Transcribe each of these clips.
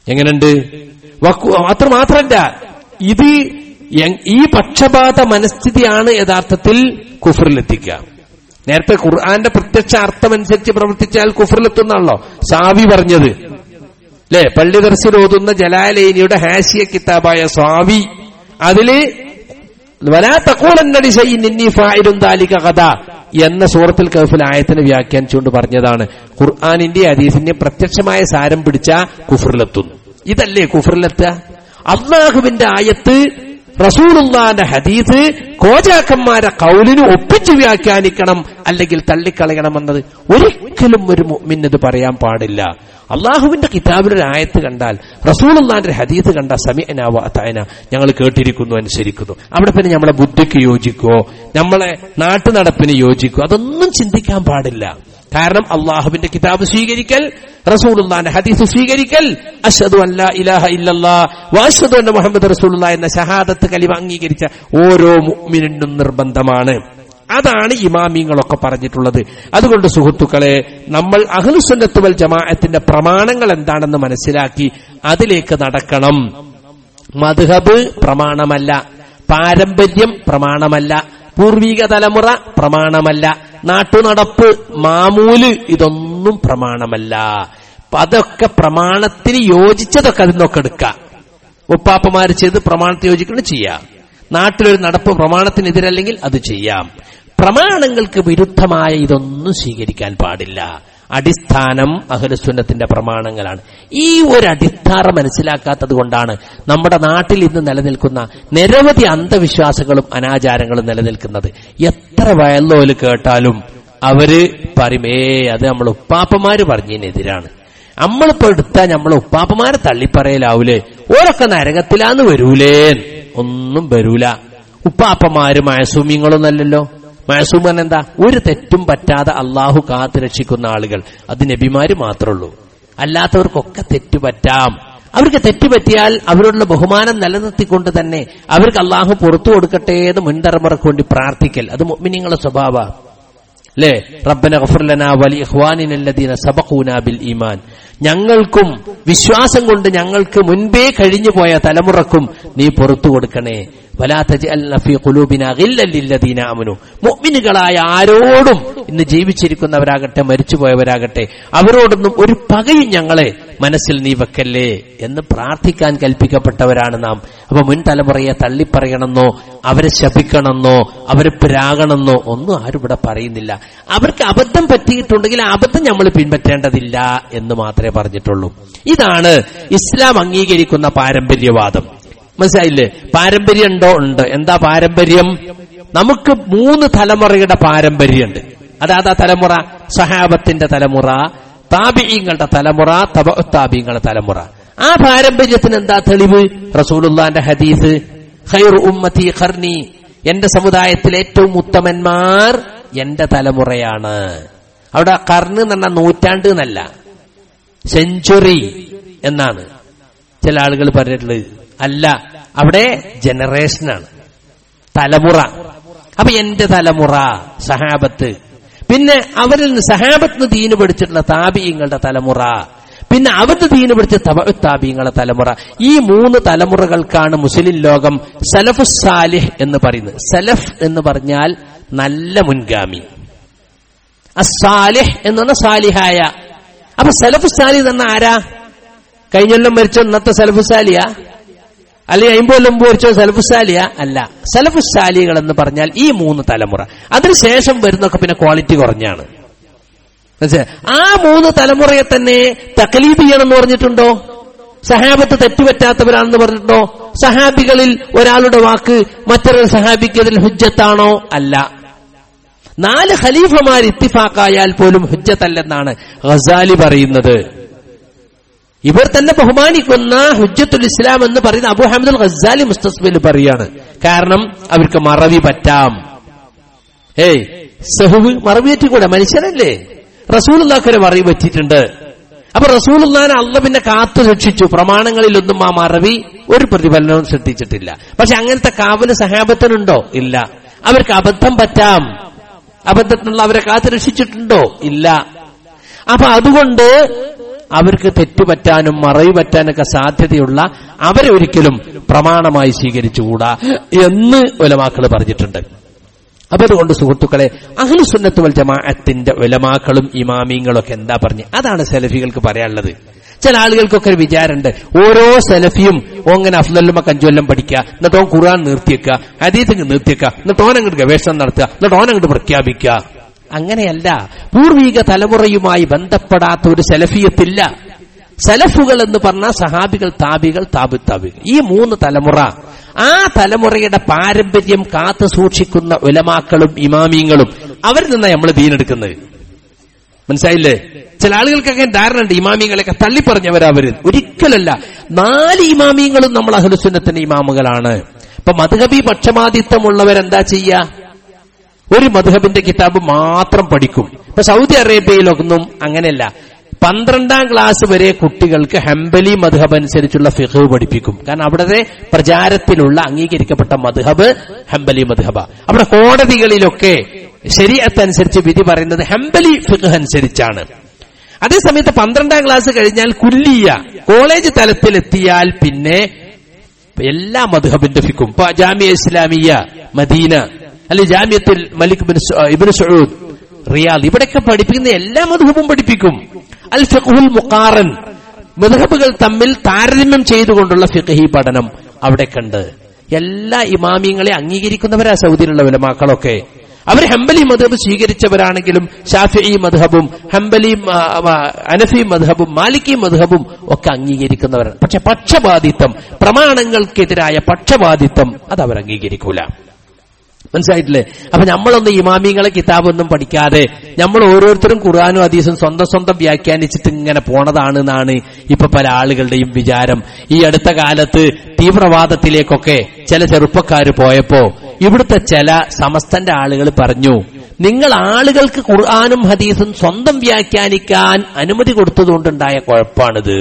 എങ്ങനെയുണ്ട് വക്കു- അത്ര മാത്രല്ല ഇത് എ- ഈ പക്ഷപാത മനസ്ഥിതിയാണ് യഥാർത്ഥത്തിൽ കുഫറിലെത്തിക്കുക നേരത്തെ ഖുർആന്റെ പ്രത്യക്ഷ അർത്ഥമനുസരിച്ച് പ്രവർത്തിച്ചാൽ കുഫറിലെത്തുന്നാണല്ലോ സാവി പറഞ്ഞത് അല്ലെ പള്ളി ദർശിൽ ഓതുന്ന ജലാലൈനിയുടെ ഹാഷിയ കിതാബായ സ്വാവി അതില് വലാ തക്കൂലന്നടി നിന്നി ഫായിലും താലിക കഥ എന്ന സൂറത്തിൽ കൗഫിൽ ആയത്തിനെ വ്യാഖ്യാനിച്ചുകൊണ്ട് പറഞ്ഞതാണ് ഖുർആാനിന്റെ ഹദീസിന്റെ പ്രത്യക്ഷമായ സാരം പിടിച്ച കുഫറിലെത്തുന്നു ഇതല്ലേ കുഫറിലെത്തുക അള്ളാഹുവിന്റെ ആയത്ത് റസൂലുള്ളാന്റെ ഹദീസ് കോജാക്കന്മാരെ കൗലിന് ഒപ്പിച്ച് വ്യാഖ്യാനിക്കണം അല്ലെങ്കിൽ തള്ളിക്കളയണമെന്നത് ഒരിക്കലും ഒരു മുഅ്മിന് പറയാൻ പാടില്ല അള്ളാഹുവിന്റെ കിതാബിലൊരു ആയത്ത് കണ്ടാൽ റസൂലുള്ളാന്റെ ഹദീസ് കണ്ട സമയനാവ അതായന ഞങ്ങൾ കേട്ടിരിക്കുന്നു അനുസരിക്കുന്നു അവിടെ പിന്നെ നമ്മളെ ബുദ്ധിക്ക് യോജിക്കോ നമ്മളെ നാട്ടു നടപ്പിന് യോജിക്കോ അതൊന്നും ചിന്തിക്കാൻ പാടില്ല കാരണം അള്ളാഹുവിന്റെ കിതാബ് സ്വീകരിക്കൽ റസൂലുള്ളാന്റെ ഹദീസ് സ്വീകരിക്കൽ അഷദു അല്ല ഇലാഹ ഇല്ലല്ലാ വാഷദു അന്ന മുഹമ്മദ് റസൂലുള്ള എന്ന ഷഹാദത്ത് കലിമ അംഗീകരിച്ച ഓരോ മുഅ്മിനും നിർബന്ധമാണ് അതാണ് ഇമാമിങ്ങളൊക്കെ പറഞ്ഞിട്ടുള്ളത് അതുകൊണ്ട് സുഹൃത്തുക്കളെ നമ്മൾ അഹ്ലുസുന്നത്ത് വൽ ജമാഅത്തിന്റെ പ്രമാണങ്ങൾ എന്താണെന്ന് മനസ്സിലാക്കി അതിലേക്ക് നടക്കണം മദ്ഹബ് പ്രമാണമല്ല പാരമ്പര്യം പ്രമാണമല്ല പൂർവിക തലമുറ പ്രമാണമല്ല നാട്ടുനടപ്പ് മാമൂല് ഇതൊന്നും പ്രമാണമല്ല അപ്പൊ അതൊക്കെ പ്രമാണത്തിന് യോജിച്ചതൊക്കെ അതിൽ നിന്നൊക്കെ എടുക്കാം ഉപ്പാപ്പമാര് ചെയ്ത് പ്രമാണത്തെ യോജിക്കണം ചെയ്യാം നാട്ടിലൊരു നടപ്പ് പ്രമാണത്തിനെതിരല്ലെങ്കിൽ അത് ചെയ്യാം പ്രമാണങ്ങൾക്ക് വിരുദ്ധമായ ഇതൊന്നും സ്വീകരിക്കാൻ പാടില്ല അടിസ്ഥാനം അഹ്ലുസുന്നത്തിന്റെ പ്രമാണങ്ങളാണ് ഈ ഒരു അടിസ്ഥാനം മനസ്സിലാക്കാത്തത് കൊണ്ടാണ് നമ്മുടെ നാട്ടിൽ ഇന്ന് നിലനിൽക്കുന്ന നിരവധി അന്ധവിശ്വാസങ്ങളും അനാചാരങ്ങളും നിലനിൽക്കുന്നത് എത്ര വയലോല് കേട്ടാലും അവര് പറയും ഏ അത് നമ്മൾ ഉപ്പാപ്പമാര് പറഞ്ഞതിനെതിരാണ് നമ്മളിപ്പോ എടുത്താൽ നമ്മൾ ഉപ്പാപ്പമാരെ തള്ളിപ്പറയലാവൂലേ ഓരൊക്കെ നരകത്തിലാന്ന് വരൂലേ ഒന്നും വരൂല ഉപ്പാപ്പമാര് മയസൂമ്യങ്ങളൊന്നല്ലല്ലോ മയസൂമൻ എന്താ ഒരു തെറ്റും പറ്റാതെ അള്ളാഹു കാത്തു രക്ഷിക്കുന്ന ആളുകൾ അത് നബിമാര് മാത്രമേ ഉള്ളൂ അല്ലാത്തവർക്കൊക്കെ തെറ്റു പറ്റാം അവർക്ക് തെറ്റുപറ്റിയാൽ അവരോടുള്ള ബഹുമാനം നിലനിർത്തിക്കൊണ്ട് തന്നെ അവർക്ക് അള്ളാഹു പുറത്തു കൊടുക്കട്ടെ എന്ന് മുൻതലമുറക്ക് വേണ്ടി പ്രാർത്ഥിക്കൽ അത് മുഅ്മിനീങ്ങളുടെ സ്വഭാവ അല്ലേ റബ്ബന ഗഫർലന വലി ഇഖ്വാനിനല്ലദീന സബഖൂന ബിൽ ഈമാൻ ഞങ്ങൾക്കും വിശ്വാസം കൊണ്ട് ഞങ്ങൾക്ക് മുൻപേ കഴിഞ്ഞു പോയ തലമുറക്കും നീ പുറത്തു കൊടുക്കണേ വലാ തജ്അൽന ഫീ ഖുലൂബിനാ ഗില്ലൽ ലില്ലദീന ആമനു മുഅ്മിനുകളായ ആരോടും ഇന്ന് ജീവിച്ചിരിക്കുന്നവരാകട്ടെ മരിച്ചുപോയവരാകട്ടെ അവരോടൊന്നും ഒരു പകയും ഞങ്ങളെ മനസ്സിൽ നീ വെക്കല്ലേ എന്ന് പ്രാർത്ഥിക്കാൻ കൽപ്പിക്കപ്പെട്ടവരാണ് നാം അപ്പൊ മുൻ തലമുറയെ തള്ളിപ്പറയണമെന്നോ അവരെ ശപിക്കണമെന്നോ അവരെ പ്രാകണമെന്നോ ഒന്നും ആരും ഇവിടെ പറയുന്നില്ല അവർക്ക് അബദ്ധം പറ്റിയിട്ടുണ്ടെങ്കിൽ ആ അബദ്ധം നമ്മൾ പിൻപറ്റേണ്ടതില്ല എന്ന് മാത്രമേ പറഞ്ഞിട്ടുള്ളൂ ഇതാണ് ഇസ്ലാം അംഗീകരിക്കുന്ന പാരമ്പര്യവാദം മനസ്സിലായില്ലേ പാരമ്പര്യം ഉണ്ടോ ഉണ്ട് എന്താ പാരമ്പര്യം നമുക്ക് മൂന്ന് തലമുറയുടെ പാരമ്പര്യമുണ്ട് അതാത് ആ തലമുറ സഹാബത്തിന്റെ തലമുറ താബിയങ്ങളുടെ തലമുറ തബ താബിയങ്ങളുടെ തലമുറ ആ പാരമ്പര്യത്തിന് എന്താ തെളിവ് റസൂലുള്ളാന്റെ ഹദീസ് ഖൈർ ഉമ്മത്തി ഖർനി എന്റെ സമുദായത്തിൽ ഏറ്റവും ഉത്തമന്മാർ എന്റെ തലമുറയാണ് അവിടെ കർണ് എന്ന് പറഞ്ഞാൽ നൂറ്റാണ്ട് എന്നല്ല സെഞ്ചുറി എന്നാണ് ചില ആളുകൾ പറഞ്ഞിട്ടുള്ളത് അല്ല അവിടെ ജനറേഷനാണ് തലമുറ അപ്പൊ എന്റെ തലമുറ സഹാബത്ത് പിന്നെ അവരിൽ നിന്ന് സഹാബത്തിന് ദീന് പഠിച്ചിട്ടുള്ള താബിയങ്ങളുടെ തലമുറ പിന്നെ അവരുടെ ദീന് പഠിച്ച തബ താബിയങ്ങളുടെ തലമുറ ഈ മൂന്ന് തലമുറകൾക്കാണ് മുസ്ലിം ലോകം സലഫു സാലിഹ് എന്ന് പറയുന്നത് സലഫ് എന്ന് പറഞ്ഞാൽ നല്ല മുൻഗാമി അസാലിഹ് എന്ന് പറഞ്ഞാൽ സാലിഹായ അപ്പൊ സലഫു സാലിഹ് എന്ന് പറഞ്ഞാൽ ആരാ കഴിഞ്ഞൊല്ലം മരിച്ച ഇന്നത്തെ സലഫു സാലിയ അല്ലെങ്കിൽ അയിമ്പൊല്ലം മരിച്ച സലഫു സാലിയ അല്ല സലഫു സാലികൾ എന്ന് പറഞ്ഞാൽ ഈ മൂന്ന് തലമുറ അതിനുശേഷം വരുന്നൊക്കെ പിന്നെ ക്വാളിറ്റി കുറഞ്ഞാണ് മനസ്സിലായോ? ആ മൂന്ന് തലമുറയെ തന്നെ തക്കലീദ് ചെയ്യണമെന്ന് പറഞ്ഞിട്ടുണ്ടോ സഹാബത്ത് തെറ്റുപറ്റാത്തവരാണെന്ന് പറഞ്ഞിട്ടുണ്ടോ സഹാബികളിൽ ഒരാളുടെ വാക്ക് മറ്റൊരു സഹാബിക്ക് അതിൽ ഹുജ്ജത്താണോ അല്ല നാല് ഖലീഫമാർ ഇത്തിഫാക്കായാൽ പോലും ഹുജ്ജത്തല്ലെന്നാണ് ഗസാലി പറയുന്നത് ഇവർ തന്നെ ബഹുമാനിക്കുന്ന ഹുജ്ജത്തുൽ ഇസ്ലാം എന്ന് പറയുന്ന അബു ഹമദുൽ ഖസാലി മുസ്തസ്ബിൽ പറയാണ് കാരണം അവർക്ക് മറവി പറ്റാം ഏയ് സഹുവ് മറവി പറ്റിക്കൂടെ മനുഷ്യനല്ലേ റസൂലുള്ളാക്കൊരു മറവി പറ്റിയിട്ടുണ്ട് അപ്പൊ റസൂലുള്ളാനെ അള്ള പിന്നെ കാത്തു രക്ഷിച്ചു പ്രമാണങ്ങളിലൊന്നും ആ മറവി ഒരു പ്രതിഫലനവും ശ്രദ്ധിച്ചിട്ടില്ല പക്ഷെ അങ്ങനത്തെ കാവല് സഹാബത്തിനുണ്ടോ ഇല്ല അവർക്ക് അബദ്ധം പറ്റാം അബദ്ധത്തിനുള്ള അവരെ കാത്തു രക്ഷിച്ചിട്ടുണ്ടോ ഇല്ല അപ്പൊ അതുകൊണ്ട് അവർക്ക് തെറ്റുപറ്റാനും മറവി പറ്റാനൊക്കെ സാധ്യതയുള്ള അവരെ ഒരിക്കലും പ്രമാണമായി സ്വീകരിച്ചുകൂടാ എന്ന് ഒലമാക്കൾ പറഞ്ഞിട്ടുണ്ട് അപ്പൊ അതുകൊണ്ട് സുഹൃത്തുക്കളെ അഹ്ലുസുന്നത്ത് വൽ ജമാഅത്തിന്റെ ഉലമാക്കളും ഇമാമിങ്ങളും ഒക്കെ എന്താ പറഞ്ഞു അതാണ് സെലഫികൾക്ക് പറയാനുള്ളത് ചില ആളുകൾക്കൊക്കെ ഒരു വിചാരമുണ്ട് ഓരോ സെലഫിയും ഓങ്ങനെ അഫ്ലല്ലുമ കഞ്ചൊല്ലം പഠിക്കുക എന്നിട്ട് ഓൻ ഖുർആൻ നിർത്തിയേക്കുക ഹദീസിങ് നിർത്തിയേക്കുക എന്നിട്ട് ഓൻ അങ്ങോട്ട് ഗവേഷണം നടത്തുക എന്നിട്ട് ഓൻ അങ്ങോട്ട് പ്രഖ്യാപിക്കുക അങ്ങനെയല്ല പൂർവീക തലമുറയുമായി ബന്ധപ്പെടാത്ത ഒരു സെലഫിയത്തില്ല സലഫുകൾ എന്ന് പറഞ്ഞാൽ സഹാബികൾ താബികൾ താബി താബികൾ ഈ മൂന്ന് തലമുറ ആ തലമുറയുടെ പാരമ്പര്യം കാത്തു സൂക്ഷിക്കുന്ന ഉലമാക്കളും ഇമാമിയങ്ങളും അവരിൽ നിന്നാണ് നമ്മൾ ദീനെടുക്കുന്നത് മനസ്സിലായില്ലേ ചില ആളുകൾക്കൊക്കെ ധാരണ ഉണ്ട് ഇമാമിങ്ങളെയൊക്കെ തള്ളിപ്പറഞ്ഞവരവര് ഒരിക്കലല്ല നാല് ഇമാമിയങ്ങളും നമ്മൾ അഹ്ലുസുന്നത്തിന്റെ ഇമാമുകളാണ് ഇപ്പൊ മധുഹബി പക്ഷപാതിത്വമുള്ളവരെന്താ ചെയ്യുക ഒരു മധുഹബിന്റെ കിതാബ് മാത്രം പഠിക്കും ഇപ്പൊ സൗദി അറേബ്യയിലൊന്നും അങ്ങനെയല്ല പന്ത്രണ്ടാം ക്ലാസ് വരെ കുട്ടികൾക്ക് ഹംബലി മധുഹബ് അനുസരിച്ചുള്ള ഫിഖ് പഠിപ്പിക്കും കാരണം അവിടുത്തെ പ്രചാരത്തിലുള്ള അംഗീകരിക്കപ്പെട്ട മധുഹബ് ഹംബലി മധുഹബ അവിടെ കോടതികളിലൊക്കെ ശരീരത്തനുസരിച്ച് വിധി പറയുന്നത് ഹംബലി ഫിഖ് അനുസരിച്ചാണ് അതേസമയത്ത് പന്ത്രണ്ടാം ക്ലാസ് കഴിഞ്ഞാൽ കുല്ലിയ കോളേജ് തലത്തിലെത്തിയാൽ പിന്നെ എല്ലാ മധുഹബിന്റെ ഫിക്കും ഇപ്പൊ ജാമിയ ഇസ്ലാമിയ മദീന അല്ലെ ജാമ്യത്തിൽ മലിക് ബിൻ സു- ഇബ്നു സഊദ് റിയാദ് ഇവിടെയൊക്കെ പഠിപ്പിക്കുന്ന എല്ലാ മധുഹബും പഠിപ്പിക്കും അൽ ഫിഖുൽ മുഖാറൻ മധുഹബുകൾ തമ്മിൽ താരതമ്യം ചെയ്തുകൊണ്ടുള്ള ഫിഖഹി പഠനം അവിടെ കണ്ട് എല്ലാ ഇമാമിയങ്ങളെ അംഗീകരിക്കുന്നവരാ സൗദിയിലുള്ള വിലമാക്കളൊക്കെ അവർ ഹംബലി മധബ് സ്വീകരിച്ചവരാണെങ്കിലും ഷാഫി മധബും ഹംബലി ആ, ആ, അനഫി മധബും മാലിക്കി മധബും ഒക്കെ അംഗീകരിക്കുന്നവരാണ് പക്ഷെ പക്ഷപാതിത്വം പ്രമാണങ്ങൾക്കെതിരായ പക്ഷപാതിത്വം അത് അവർ അംഗീകരിക്കൂല മനസ്സിലായിട്ടില്ലേ അപ്പൊ നമ്മളൊന്നും ഇമാമിങ്ങളെ കിതാബൊന്നും പഠിക്കാതെ നമ്മൾ ഓരോരുത്തരും ഖുർആാനും ഹദീസും സ്വന്തം സ്വന്തം വ്യാഖ്യാനിച്ചിട്ട് ഇങ്ങനെ പോണതാണ് എന്നാണ് ഇപ്പൊ പല ആളുകളുടെയും വിചാരം ഈ അടുത്ത കാലത്ത് തീവ്രവാദത്തിലേക്കൊക്കെ ചില ചെറുപ്പക്കാർ പോയപ്പോ ഇവിടുത്തെ ചില സമസ്തന്റെ ആളുകൾ പറഞ്ഞു നിങ്ങൾ ആളുകൾക്ക് ഖുർആാനും ഹദീസും സ്വന്തം വ്യാഖ്യാനിക്കാൻ അനുമതി കൊടുത്തതുകൊണ്ടുണ്ടായ കുഴപ്പമാണിത്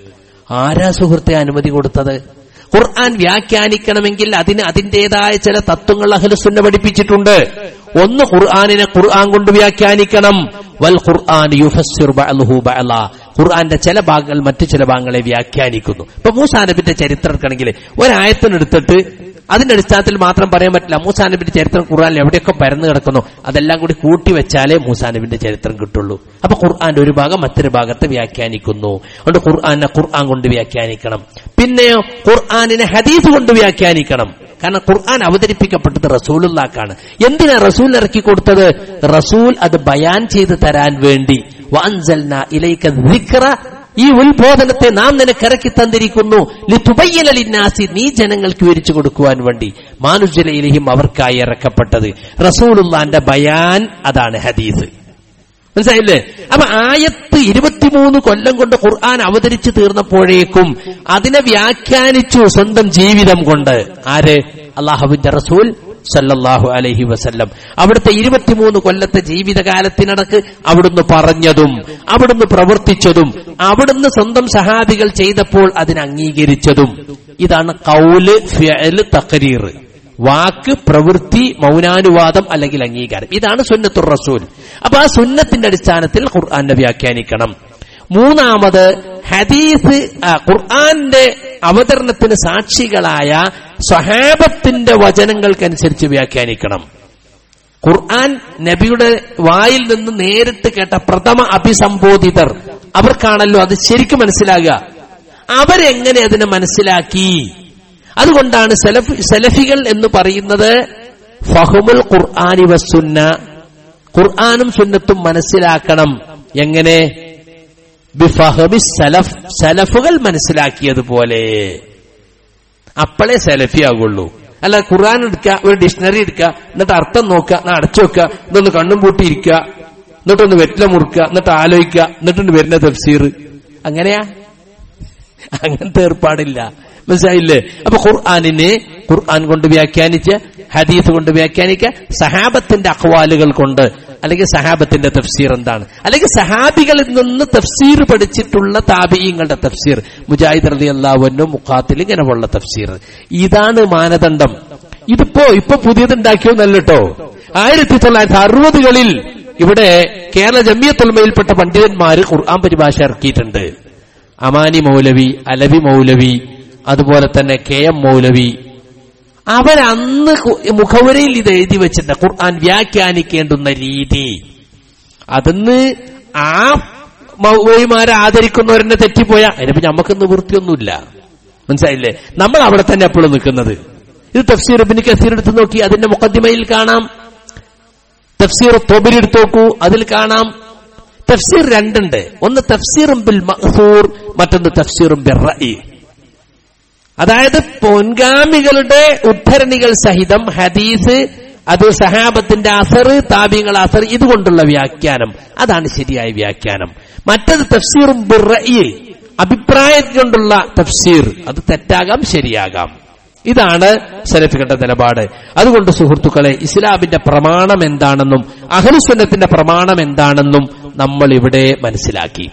ആരാ സുഹൃത്തെ അനുമതി കൊടുത്തത് ഖുർആൻ വ്യാഖ്യാനിക്കണമെങ്കിൽ അതിന് അതിന്റേതായ ചില തത്വങ്ങൾ അഹ്ലുസുന്ന പഠിപ്പിച്ചിട്ടുണ്ട് ഒന്ന് ഖുർആനിനെ ഖുർആൻ കൊണ്ട് വ്യാഖ്യാനിക്കണം വൽ ഖുർആൻ യുഫസ്സിറു ബഅ്ലുഹു ബഅ്ലാ ഖുർആന്റെ ചില ഭാഗങ്ങൾ മറ്റു ചില ഭാഗങ്ങളെ വ്യാഖ്യാനിക്കുന്നു ഇപ്പൊ മൂസാ നബിന്റെ ചരിത്രം എടുക്കണമെങ്കിൽ ഒരായത്തിനെടുത്തിട്ട് അതിന്റെ അടിസ്ഥാനത്തിൽ മാത്രം പറയാൻ പറ്റില്ല മൂസാ നബിന്റെ ചരിത്രം ഖുർആനിൽ എവിടെയൊക്കെ പരന്നു കിടക്കുന്നു അതെല്ലാം കൂടി കൂട്ടി വെച്ചാലേ മൂസാ നബിന്റെ ചരിത്രം കിട്ടുള്ളൂ അപ്പൊ ഖുർആന്റെ ഒരു ഭാഗം മറ്റൊരു ഭാഗത്ത് വ്യാഖ്യാനിക്കുന്നു അതുകൊണ്ട് ഖുർആനെ ഖുർആൻ കൊണ്ട് വ്യാഖ്യാനിക്കണം പിന്നെയോ ഖുർആനിനെ ഹദീസ് കൊണ്ട് വ്യാഖ്യാനിക്കണം കാരണം ഖുർആൻ അവതരിപ്പിക്കപ്പെട്ടത് റസൂലുള്ളാക്കാണ് എന്തിനാ റസൂൽ ഇറക്കി കൊടുത്തത് റസൂൽ അത് ബയാൻ ചെയ്ത് തരാൻ വേണ്ടി വഅൻസൽന ഇലൈക ദിക്റ ഈ ഉത്ബോധനത്തെ നാം നിനക്ക് ഇറക്കി തന്നിരിക്കുന്നു ലിതുബയ്യന ലിന്നാസി നീ ജനങ്ങൾക്ക് വിവരിച്ചു കൊടുക്കുവാൻ വേണ്ടി മാനുജലയിലെയും അവർക്കായി ഇറക്കപ്പെട്ടത് റസൂലുള്ളാന്റെ ബയാൻ അതാണ് ഹദീസ് മനസ്സിലായില്ലേ അപ്പൊ ആയത്ത് ഇരുപത്തിമൂന്ന് കൊല്ലം കൊണ്ട് ഖുർആൻ അവതരിച്ചു തീർന്നപ്പോഴേക്കും അതിനെ വ്യാഖ്യാനിച്ചു സ്വന്തം ജീവിതം കൊണ്ട് ആര് അള്ളാഹുവിന്റെ റസൂൽ സല്ലല്ലാഹു അലൈഹി വസല്ലം അവിടുത്തെ ഇരുപത്തിമൂന്ന് കൊല്ലത്തെ ജീവിതകാലത്തിനടക്ക് അവിടുന്ന് പറഞ്ഞതും അവിടുന്ന് പ്രവർത്തിച്ചതും അവിടുന്ന് സ്വന്തം സഹാബികൾ ചെയ്തപ്പോൾ അതിനെ അംഗീകരിച്ചതും ഇതാണ് കൗല് ഫിഅല് തഖരീർ വാക്ക് പ്രവൃത്തി മൗനാനുവാദം അല്ലെങ്കിൽ അംഗീകാരം ഇതാണ് സുന്നത്തുർ റസൂൽ അപ്പൊ ആ സുന്നത്തിന്റെ അടിസ്ഥാനത്തിൽ ഖുർആനെ വ്യാഖ്യാനിക്കണം മൂന്നാമത് ഹദീസ് ആ, ഖുർആന്റെ അവതരണത്തിന് സാക്ഷികളായ സ്വഹാബത്തിന്റെ വചനങ്ങൾക്കനുസരിച്ച് വ്യാഖ്യാനിക്കണം ഖുർആൻ നബിയുടെ വായിൽ നിന്ന് നേരിട്ട് കേട്ട പ്രഥമ അഭിസംബോധിതർ അവർക്കാണല്ലോ അത് ശരിക്കും മനസ്സിലാകുക അവരെങ്ങനെ അതിനെ മനസ്സിലാക്കി അതുകൊണ്ടാണ് സെലഫ് സെലഫികൾ എന്ന് പറയുന്നത് ഫഹുമുൽ ഖുർആാനി വസുന്ന ഖുർആാനും സുന്നത്തും മനസ്സിലാക്കണം എങ്ങനെ ബിഫഹമി സലഫ് സലഫുകൾ മനസ്സിലാക്കിയതുപോലെ അപ്പോഴേ സെലഫി ആകുള്ളൂ അല്ല ഖുർആൻ എടുക്കുക ഒരു ഡിക്ഷണറി എടുക്കുക എന്നിട്ട് അർത്ഥം നോക്കുക എന്നാ അടച്ചു വെക്കുക എന്നിട്ടൊന്ന് കണ്ണും പൂട്ടിയിരിക്കുക എന്നിട്ടൊന്ന് വെറ്റില മുറുക്കുക എന്നിട്ട് ആലോചിക്കുക എന്നിട്ടൊന്ന് വരുന്ന തഫ്സീർ അങ്ങനെയാ അങ്ങനത്തെ ഏർപ്പാടില്ല മനസ്സിലായില്ലേ അപ്പൊ ഖുർആാനിനെ ഖുർആൻ കൊണ്ട് വ്യാഖ്യാനിച്ച് ഹദീസ് കൊണ്ട് വ്യാഖ്യാനിക്കുക സഹാബത്തിന്റെ അഖ്വാലുകൾ കൊണ്ട് അല്ലെങ്കിൽ സഹാബത്തിന്റെ തഫ്സീർ എന്താണ് അല്ലെങ്കിൽ സഹാബികളിൽ നിന്ന് തഫ്സീർ പഠിച്ചിട്ടുള്ള താബിയങ്ങളുടെ തഫ്സീർ മുജാഹിദ് റലി അള്ളാഹുവിനും മുഖാത്തിൽ ഇങ്ങനെ ഉള്ള തഫ്സീർ ഇതാണ് മാനദണ്ഡം ഇതിപ്പോ ഇപ്പൊ പുതിയതുണ്ടാക്കിയോന്നല്ല കേട്ടോ ആയിരത്തി തൊള്ളായിരത്തി അറുപതുകളിൽ ഇവിടെ കേരള ജമിയത്തുൽമയിൽപ്പെട്ട പണ്ഡിതന്മാര് ഖുർആൻ പരിഭാഷ ഇറക്കിയിട്ടുണ്ട് അമാനി മൗലവി അലവി മൗലവി അതുപോലെ തന്നെ കെ എം മൗലവി അവരന്ന് കു- മുഖവുരയിൽ ഇത് എഴുതി വെച്ചിട്ടുണ്ട് ഖുർആൻ വ്യാഖ്യാനിക്കേണ്ടുന്ന രീതി അതിന്ന് ആ മൗലവിമാരെ ആദരിക്കുന്നവരെന്നെ തെറ്റിപ്പോയാ അതിനിപ്പോ നമുക്ക് നിവൃത്തിയൊന്നുമില്ല മനസ്സിലായില്ലേ നമ്മൾ അവിടെ തന്നെ എപ്പോഴും നിൽക്കുന്നത് ഇത് തഫ്സീർ ഇബ്നു കസീർ എടുത്ത് നോക്കി അതിന്റെ മുഖദ്ദിമയിൽ കാണാം തഫ്സീർ തൊബരി എടുത്ത് നോക്കൂ അതിൽ കാണാം തഫ്സീർ രണ്ടുണ്ട് ഒന്ന് തഫ്സീറും ബിൽ മഹ്സൂർ മറ്റൊന്ന് തഫ്സീറും ബിർ റഈ അതായത് പൊൻഗാമികളുടെ ഉദ്ധരണികൾ സഹിതം ഹദീസ് അത് സഹാബത്തിന്റെ അസർ താബിങ്ങൾ അസർ ഇതുകൊണ്ടുള്ള വ്യാഖ്യാനം അതാണ് ശരിയായ വ്യാഖ്യാനം മറ്റത് തഫ്സീറും ബിർറഈ അഭിപ്രായം കൊണ്ടുള്ള തഫ്സീർ അത് തെറ്റാകാം ശരിയാകാം ഇതാണ് സലഫികളുടെ നിലപാട് അതുകൊണ്ട് സുഹൃത്തുക്കളെ ഇസ്ലാമിന്റെ പ്രമാണം എന്താണെന്നും അഹലുസുന്നത്തിന്റെ പ്രമാണം എന്താണെന്നും നമ്മൾ ഇവിടെ മനസ്സിലാക്കി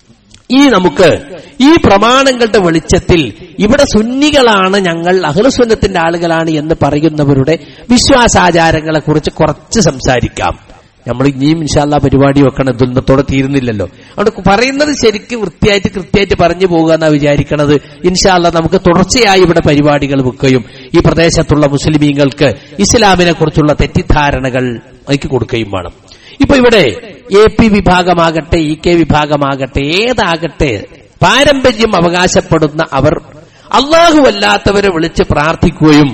ഈ നമുക്ക് ഈ പ്രമാണങ്ങളുടെ വെളിച്ചത്തിൽ ഇവിടെ സുന്നികളാണ് ഞങ്ങൾ അഹ്ലുസുന്നത്തിന്റെ ആളുകളാണ് എന്ന് പറയുന്നവരുടെ വിശ്വാസാചാരങ്ങളെ കുറിച്ച് കുറച്ച് സംസാരിക്കാം നമ്മൾ ഇനിയും ഇൻഷാല്ല പരിപാടി വെക്കണം ഇതൊന്നത്തോടെ തീരുന്നില്ലല്ലോ അതുകൊണ്ട് പറയുന്നത് ശരിക്കും വൃത്തിയായിട്ട് കൃത്യമായിട്ട് പറഞ്ഞു പോകുക എന്നാ വിചാരിക്കണത് ഇൻഷാല്ല നമുക്ക് തുടർച്ചയായി ഇവിടെ പരിപാടികൾ വെക്കുകയും ഈ പ്രദേശത്തുള്ള മുസ്ലിമീങ്ങൾക്ക് ഇസ്ലാമിനെ കുറിച്ചുള്ള തെറ്റിദ്ധാരണകൾ അതിക്ക് കൊടുക്കുകയും വേണം ഇപ്പൊ ഇവിടെ എ പി വിഭാഗമാകട്ടെ ഇ കെ വിഭാഗമാകട്ടെ ഏതാകട്ടെ പാരമ്പര്യം അവകാശപ്പെടുന്ന അവർ അള്ളാഹുവല്ലാത്തവരെ വിളിച്ച് പ്രാർത്ഥിക്കുകയും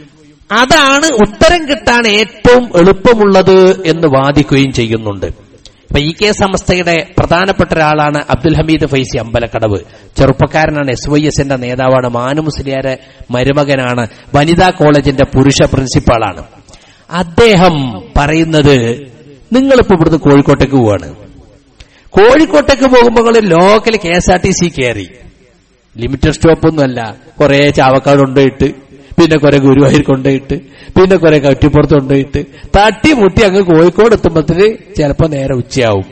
അതാണ് ഉത്തരം കിട്ടാൻ ഏറ്റവും എളുപ്പമുള്ളത് എന്ന് വാദിക്കുകയും ചെയ്യുന്നുണ്ട് ഇപ്പൊ ഇ കെ സമസ്തയുടെ പ്രധാനപ്പെട്ട ഒരാളാണ് അബ്ദുൽ ഹമീദ് ഫൈസി അമ്പലക്കടവ് ചെറുപ്പക്കാരനാണ് എസ് വൈ എസിന്റെ നേതാവാണ് മാനു മുസ്ലിയാരെ മരുമകനാണ് വനിതാ കോളേജിന്റെ പുരുഷ പ്രിൻസിപ്പാളാണ് അദ്ദേഹം പറയുന്നത് നിങ്ങളിപ്പോ ഇവിടുന്ന് കോഴിക്കോട്ടേക്ക് പോവാണ് കോഴിക്കോട്ടേക്ക് പോകുമ്പോൾ നിങ്ങൾ local K S R T C കയറി ലിമിറ്റഡ് സ്റ്റോപ്പ് ഒന്നുമല്ല കുറെ ചാവക്കാട് കൊണ്ടുപോയിട്ട് പിന്നെ കുറെ ഗുരുവായൂർ കൊണ്ടുപോയിട്ട് പിന്നെ കുറെ കട്ടിപ്പുറത്ത് കൊണ്ടുപോയിട്ട് തട്ടി മുട്ടി അങ്ങ് കോഴിക്കോട് എത്തുമ്പോഴത്തേന് ചിലപ്പോ നേരെ ഉച്ചയാവും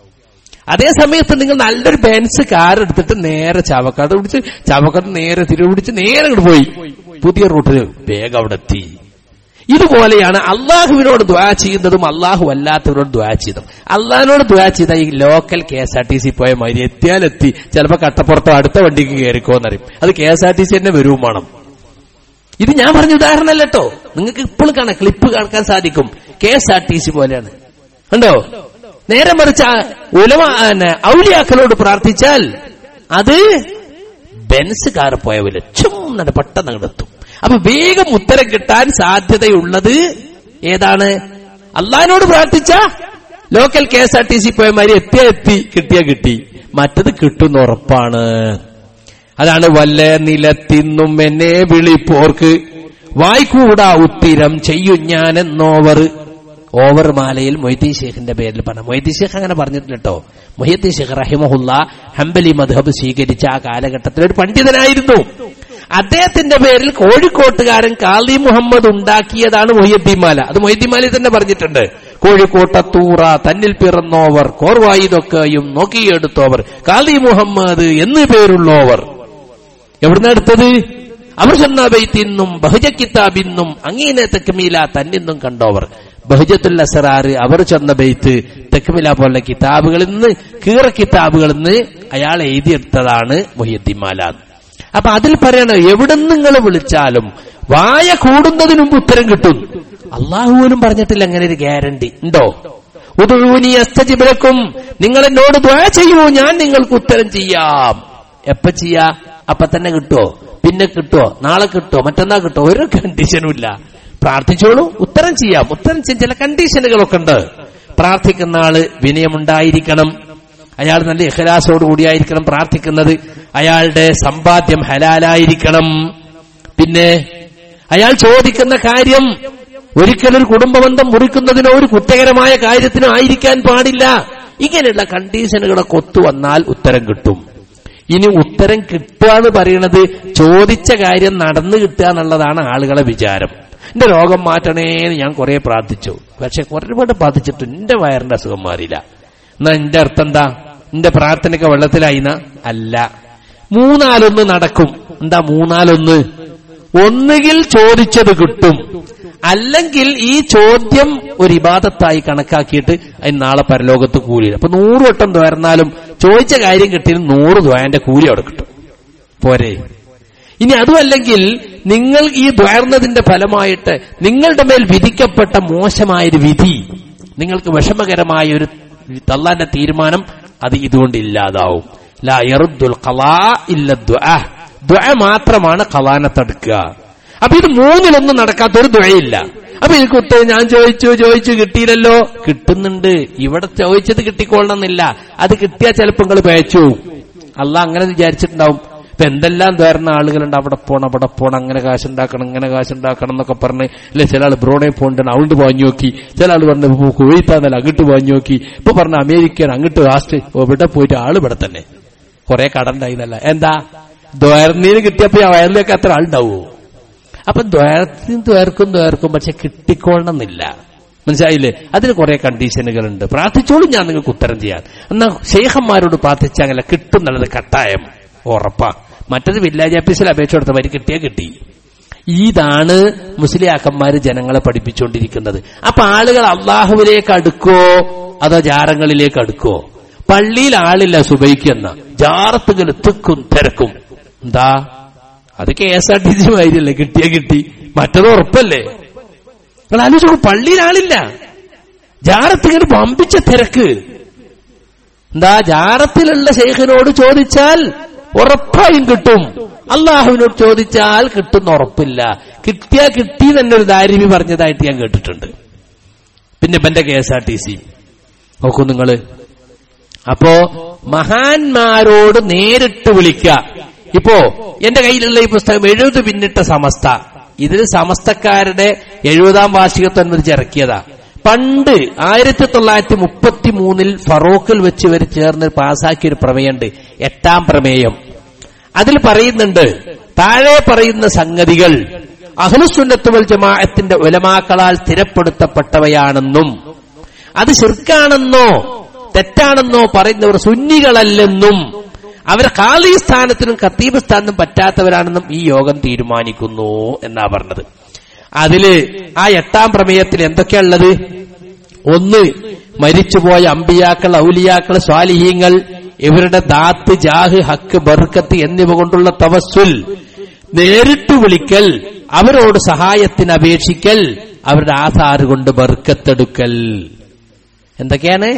അതേ സമയത്ത് നിങ്ങൾ നല്ലൊരു ബെൻസ് കാർ എടുത്തിട്ട് നേരെ ചാവക്കാട് പിടിച്ച് ചാവക്കാട് നേരെ തിരുവ് പിടിച്ച് നേരെ അങ്ങോട്ട് പോയി പുതിയ റൂട്ടിൽ വേഗം അവിടെ എത്തി ഇതുപോലെയാണ് അള്ളാഹുവിനോട് ദ്വാ ചെയ്യുന്നതും അള്ളാഹു അല്ലാത്തവരോട് ദ്വാ ചെയ്തതും അള്ളാഹിനോട് ദ്വാ ചെയ്ത ഈ local K S R T C പോയ മാതിരി എത്തിയാലെത്തി ചിലപ്പോ കട്ടപ്പുറത്തോ അടുത്ത വണ്ടിക്ക് കയറിക്കോന്നറിയും അത് K S R T C തന്നെ വരുവും വേണം ഇത് ഞാൻ പറഞ്ഞ ഉദാഹരണമല്ല കേട്ടോ നിങ്ങൾക്ക് ഇപ്പോൾ കാണാം ക്ലിപ്പ് കേൾക്കാൻ സാധിക്കും K S R T C പോലെയാണ് കണ്ടോ നേരെ മറിച്ച് ആ ഉലമ പിന്നെ ഔലിയാക്കളോട് പ്രാർത്ഥിച്ചാൽ അത് ബെൻസ് കാർ പോയ പോലെ ചുമ്മാ പെട്ടെന്ന് അങ്ങോട്ട് എത്തും അപ്പൊ വേഗം ഉത്തരം കിട്ടാൻ സാധ്യതയുള്ളത് ഏതാണ് അള്ളഹാനോട് പ്രാർത്ഥിച്ച local K S R T C പോയ മാതിരി എത്തിയ എത്തി കിട്ടിയ കിട്ടി മറ്റത് കിട്ടുന്ന ഉറപ്പാണ് അതാണ് വല്ല നിലത്തിന്നും എന്നെ വിളിപ്പോർക്ക് വായിക്കൂടാ ഉത്തിരം ചെയ്യും ഞാൻ എന്നോവർ ഓവർ മാലയിൽ മൊയ്തീൻ ഷേഖിന്റെ പേരിൽ പറഞ്ഞു മൊയ്തീൻ ഷേഖ് അങ്ങനെ പറഞ്ഞിട്ടില്ല കേട്ടോ മൊയ്തീൻ ഷേഖ് റഹിമഹുല്ല ഹംബലി മധബ് സ്വീകരിച്ച ആ കാലഘട്ടത്തിൽ ഒരു പണ്ഡിതനായിരുന്നു അദ്ദേഹത്തിന്റെ പേരിൽ കോഴിക്കോട്ടുകാരൻ കാളി മുഹമ്മദ് ഉണ്ടാക്കിയതാണ് മൊയ്യദ്ദീൻ മാല അത് മൊയ്യദ്ദീൻ മാലയിൽ തന്നെ പറഞ്ഞിട്ടുണ്ട് കോഴിക്കോട്ടത്തൂറ തന്നിൽ പിറന്നോവർ കോർവായുതൊക്കെയും നോക്കിയെടുത്തോവർ കാളി മുഹമ്മദ് എന്ന് പേരുള്ളോവർ എവിടുന്ന എടുത്തത് അവർ ചെന്ന ബൈത്തിന്നും ബഹുജ കിതാബിന്നും അങ്ങീനെ തെക്കുമീല തന്നിന്നും കണ്ടോവർ ബഹുജത്തുൽ അസറാറ് അവർ ചെന്ന ബെയ്ത്ത് തെക്കുമില പോലുള്ള കിതാബുകളിൽ നിന്ന് കീറ കിതാബുകളിൽ നിന്ന് അയാൾ എഴുതിയെടുത്തതാണ് മൊഹിയദ്ദിമാല അപ്പൊ അതിൽ പറയണ എവിടെ നിങ്ങൾ വിളിച്ചാലും വായ കൂടുന്നതിന് മുമ്പ് ഉത്തരം കിട്ടും അള്ളാഹു പോലും പറഞ്ഞിട്ടില്ല അങ്ങനെ ഒരു ഗ്യാരണ്ടി ഉണ്ടോ ഉദൂനി അസ്തജിബലക്കും നിങ്ങൾ എന്നോട് ദ്വാ ചെയ്യൂ ഞാൻ നിങ്ങൾക്ക് ഉത്തരം ചെയ്യാം എപ്പ ചെയ്യാ അപ്പൊ തന്നെ കിട്ടുമോ പിന്നെ കിട്ടുമോ നാളെ കിട്ടുമോ മറ്റന്നാൾ കിട്ടുമോ ഒരു കണ്ടീഷനും ഇല്ല പ്രാർത്ഥിച്ചോളൂ ഉത്തരം ചെയ്യാം ഉത്തരം ചെയ്യാൻ ചില കണ്ടീഷനുകളൊക്കെ ഉണ്ട് പ്രാർത്ഥിക്കുന്ന ആള് വിനയമുണ്ടായിരിക്കണം അയാൾ നല്ല ഇഖലാസോട് കൂടിയായിരിക്കണം പ്രാർത്ഥിക്കുന്നത് അയാളുടെ സമ്പാദ്യം ഹലാലായിരിക്കണം പിന്നെ അയാൾ ചോദിക്കുന്ന കാര്യം ഒരിക്കലൊരു കുടുംബബന്ധം മുറിക്കുന്നതിനോ ഒരു കുറ്റകരമായ കാര്യത്തിനോ ആയിരിക്കാൻ പാടില്ല ഇങ്ങനെയുള്ള കണ്ടീഷനുകളൊക്കെ ഒത്തുവന്നാൽ ഉത്തരം കിട്ടും ഇനി ഉത്തരം കിട്ടുക എന്ന് പറയുന്നത് ചോദിച്ച കാര്യം നടന്നു കിട്ടുക എന്നുള്ളതാണ് ആളുകളെ വിചാരം എന്റെ രോഗം മാറ്റണേന്ന് ഞാൻ കുറെ പ്രാർത്ഥിച്ചു പക്ഷെ ഒരുപാട് പ്രാർത്ഥിച്ചിട്ട് എന്റെ വയറിന്റെ അസുഖം മാറിയില്ല എന്നാ എന്റെ അർത്ഥം എന്താ എന്റെ പ്രാർത്ഥനയൊക്കെ വെള്ളത്തിലായിന്ന അല്ല മൂന്നാലൊന്ന് നടക്കും എന്താ മൂന്നാലൊന്ന് ഒന്നുകിൽ ചോദിച്ചത് കിട്ടും അല്ലെങ്കിൽ ഈ ചോദ്യം ഒരു ഇബാദത്തായി കണക്കാക്കിയിട്ട് അതിന് നാളെ പരലോകത്ത് കൂലി അപ്പൊ നൂറ് വട്ടം ദ്വാരന്നാലും ചോദിച്ച കാര്യം കിട്ടിയാലും നൂറ് ദ്വാരന്റെ കൂലി അവിടെ കിട്ടും പോരെ ഇനി അതുമല്ലെങ്കിൽ നിങ്ങൾ ഈ ദ്വാർന്നതിന്റെ ഫലമായിട്ട് നിങ്ങളുടെ മേൽ വിധിക്കപ്പെട്ട മോശമായൊരു വിധി നിങ്ങൾക്ക് വിഷമകരമായ ഒരു തള്ളാന്റെ തീരുമാനം അത് ഇതുകൊണ്ട് ഇല്ലാതാവും ലാ യറുദ്ദുൽ ഖലാ ഇല്ല ദ്വഅ. ദ്വഅ മാത്രമാണ് ഖലാനെ തടുക്കുക അപ്പൊ ഇത് മൂന്നിലൊന്നും നടക്കാത്ത ഒരു ദ്വയയില്ല അപ്പൊ എനിക്ക് ഉത്തരം ഞാൻ ചോദിച്ചു ചോദിച്ചു കിട്ടിയില്ലല്ലോ കിട്ടുന്നുണ്ട് ഇവിടെ ചോദിച്ചത് കിട്ടിക്കൊള്ളണമെന്നില്ല അത് കിട്ടിയാൽ ചിലപ്പോൾ നിങ്ങൾ പേച്ചു അല്ല അങ്ങനെ വിചാരിച്ചിട്ടുണ്ടാവും ഇപ്പൊ എന്തെല്ലാം ദ്വാരുന്ന ആളുകളുണ്ട് അവിടെ പോണം അവിടെ പോണം അങ്ങനെ കാശുണ്ടാക്കണം ഇങ്ങനെ കാശുണ്ടാക്കണം എന്നൊക്കെ പറഞ്ഞ് അല്ലെ ചില ആൾ ബ്രോണെ പോകണ്ട അവിടെ പോഞ്ഞു നോക്കി ചില ആൾ പറഞ്ഞു കുവൈത്താന്നല്ല അങ്ങോട്ട് പോഞ്ഞു നോക്കി ഇപ്പൊ പറഞ്ഞ അമേരിക്കൻ അങ്ങോട്ട് ആസ്റ്റ് ഇവിടെ പോയിട്ട് ആള് ഇവിടെ തന്നെ കുറെ കടണ്ടായിന്നല്ല എന്താ ദ്വാരനീന് കിട്ടിയപ്പോ ആ വയറിലേക്ക് അത്ര ആളുണ്ടാവുമോ അപ്പൊ ദ്വാരത്തിനും ദ്വാർക്കും ദ്വാർക്കും പക്ഷെ കിട്ടിക്കൊള്ളണമെന്നില്ല മനസ്സിലായില്ലേ അതിന് കുറെ കണ്ടീഷനുകളുണ്ട് പ്രാർത്ഥിച്ചോളും ഞാൻ നിങ്ങൾക്ക് ഉത്തരം ചെയ്യാൻ എന്നാ ശേഖന്മാരോട് പ്രാർത്ഥിച്ചങ്ങനെ കിട്ടും എന്നുള്ളത് കട്ടായം ഉറപ്പാ മറ്റത് വില്ലേജ് ഓഫീസിൽ അപേക്ഷ കൊടുത്തവര് കിട്ടിയാ കിട്ടി ഇതാണ് മുസ്ലിയാക്കന്മാര് ജനങ്ങളെ പഠിപ്പിച്ചുകൊണ്ടിരിക്കുന്നത് അപ്പൊ ആളുകൾ അള്ളാഹുവിലേക്ക് അടുക്കോ അതോ ജാറങ്ങളിലേക്ക് അടുക്കോ പള്ളിയിൽ ആളില്ല സുബൈക്കെന്ന ജാറത്തുകൾ തിക്കും തിരക്കും എന്താ അത് K S R T C മാതിരിയല്ലേ കിട്ടിയാ കിട്ടി മറ്റത് ഉറപ്പല്ലേ നിങ്ങൾ ആലോചിച്ചു പള്ളിയിൽ ആളില്ല ജാറത്തിങ്ങനെ പമ്പിച്ച തിരക്ക് എന്താ ജാറത്തിലുള്ള ശേഖനോട് ചോദിച്ചാൽ ഉറപ്പായും കിട്ടും അള്ളാഹുവിനോട് ചോദിച്ചാൽ കിട്ടുന്ന ഉറപ്പില്ല കിട്ടിയാ കിട്ടി തന്നെ ഒരു ദാരിമി പറഞ്ഞതായിട്ട് ഞാൻ കേട്ടിട്ടുണ്ട് പിന്നെ ബന്റെ K S R T C നോക്കൂ നിങ്ങള് അപ്പോ മഹാന്മാരോട് നേരിട്ട് വിളിക്കുക ഇപ്പോ എന്റെ കയ്യിലുള്ള ഈ പുസ്തകം എഴുപത് പിന്നിട്ട സമസ്ത ഇതിൽ സമസ്തക്കാരുടെ എഴുപതാം വാർഷികത്തോടനുബന്ധിച്ച് ഇറക്കിയതാ പണ്ട് ആയിരത്തി തൊള്ളായിരത്തി മുപ്പത്തി മൂന്നിൽ ഫറോക്കിൽ വെച്ച് ഇവർ ചേർന്ന് പാസാക്കിയ ഒരു പ്രമേയമുണ്ട് എട്ടാം പ്രമേയം അതിൽ പറയുന്നുണ്ട് താഴെ പറയുന്ന സംഗതികൾ അഹ്ലുസുന്നത്തുവൽ ജമാഅത്തിന്റെ ഉലമാക്കളാൽ സ്ഥിരപ്പെടുത്തപ്പെട്ടവയാണെന്നും അത് ശിർക്കാണെന്നോ തെറ്റാണെന്നോ പറയുന്നവർ സുന്നികളല്ലെന്നും അവർ കാലി സ്ഥാനത്തിനും ഖത്തീബ് സ്ഥാനത്തിനും പറ്റാത്തവരാണെന്നും ഈ യോഗം തീരുമാനിക്കുന്നു എന്നാ പറഞ്ഞത് അതില് ആ എട്ടാം പ്രമേയത്തിൽ എന്തൊക്കെയുള്ളത് ഒന്ന് മരിച്ചുപോയ അമ്പിയാക്കൾ ഔലിയാക്കൾ സ്വാലിഹീങ്ങൾ ഇവരുടെ ദാത്ത് ജാഹ് ഹക്ക് ബർക്കത്ത് എന്നിവ കൊണ്ടുള്ള തവസ്സുൽ നേരിട്ട് വിളിക്കൽ അവരോട് സഹായത്തിന് അപേക്ഷിക്കൽ അവരുടെ ആധാർ കൊണ്ട് ബർക്കത്തെടുക്കൽ എന്തൊക്കെയാണ്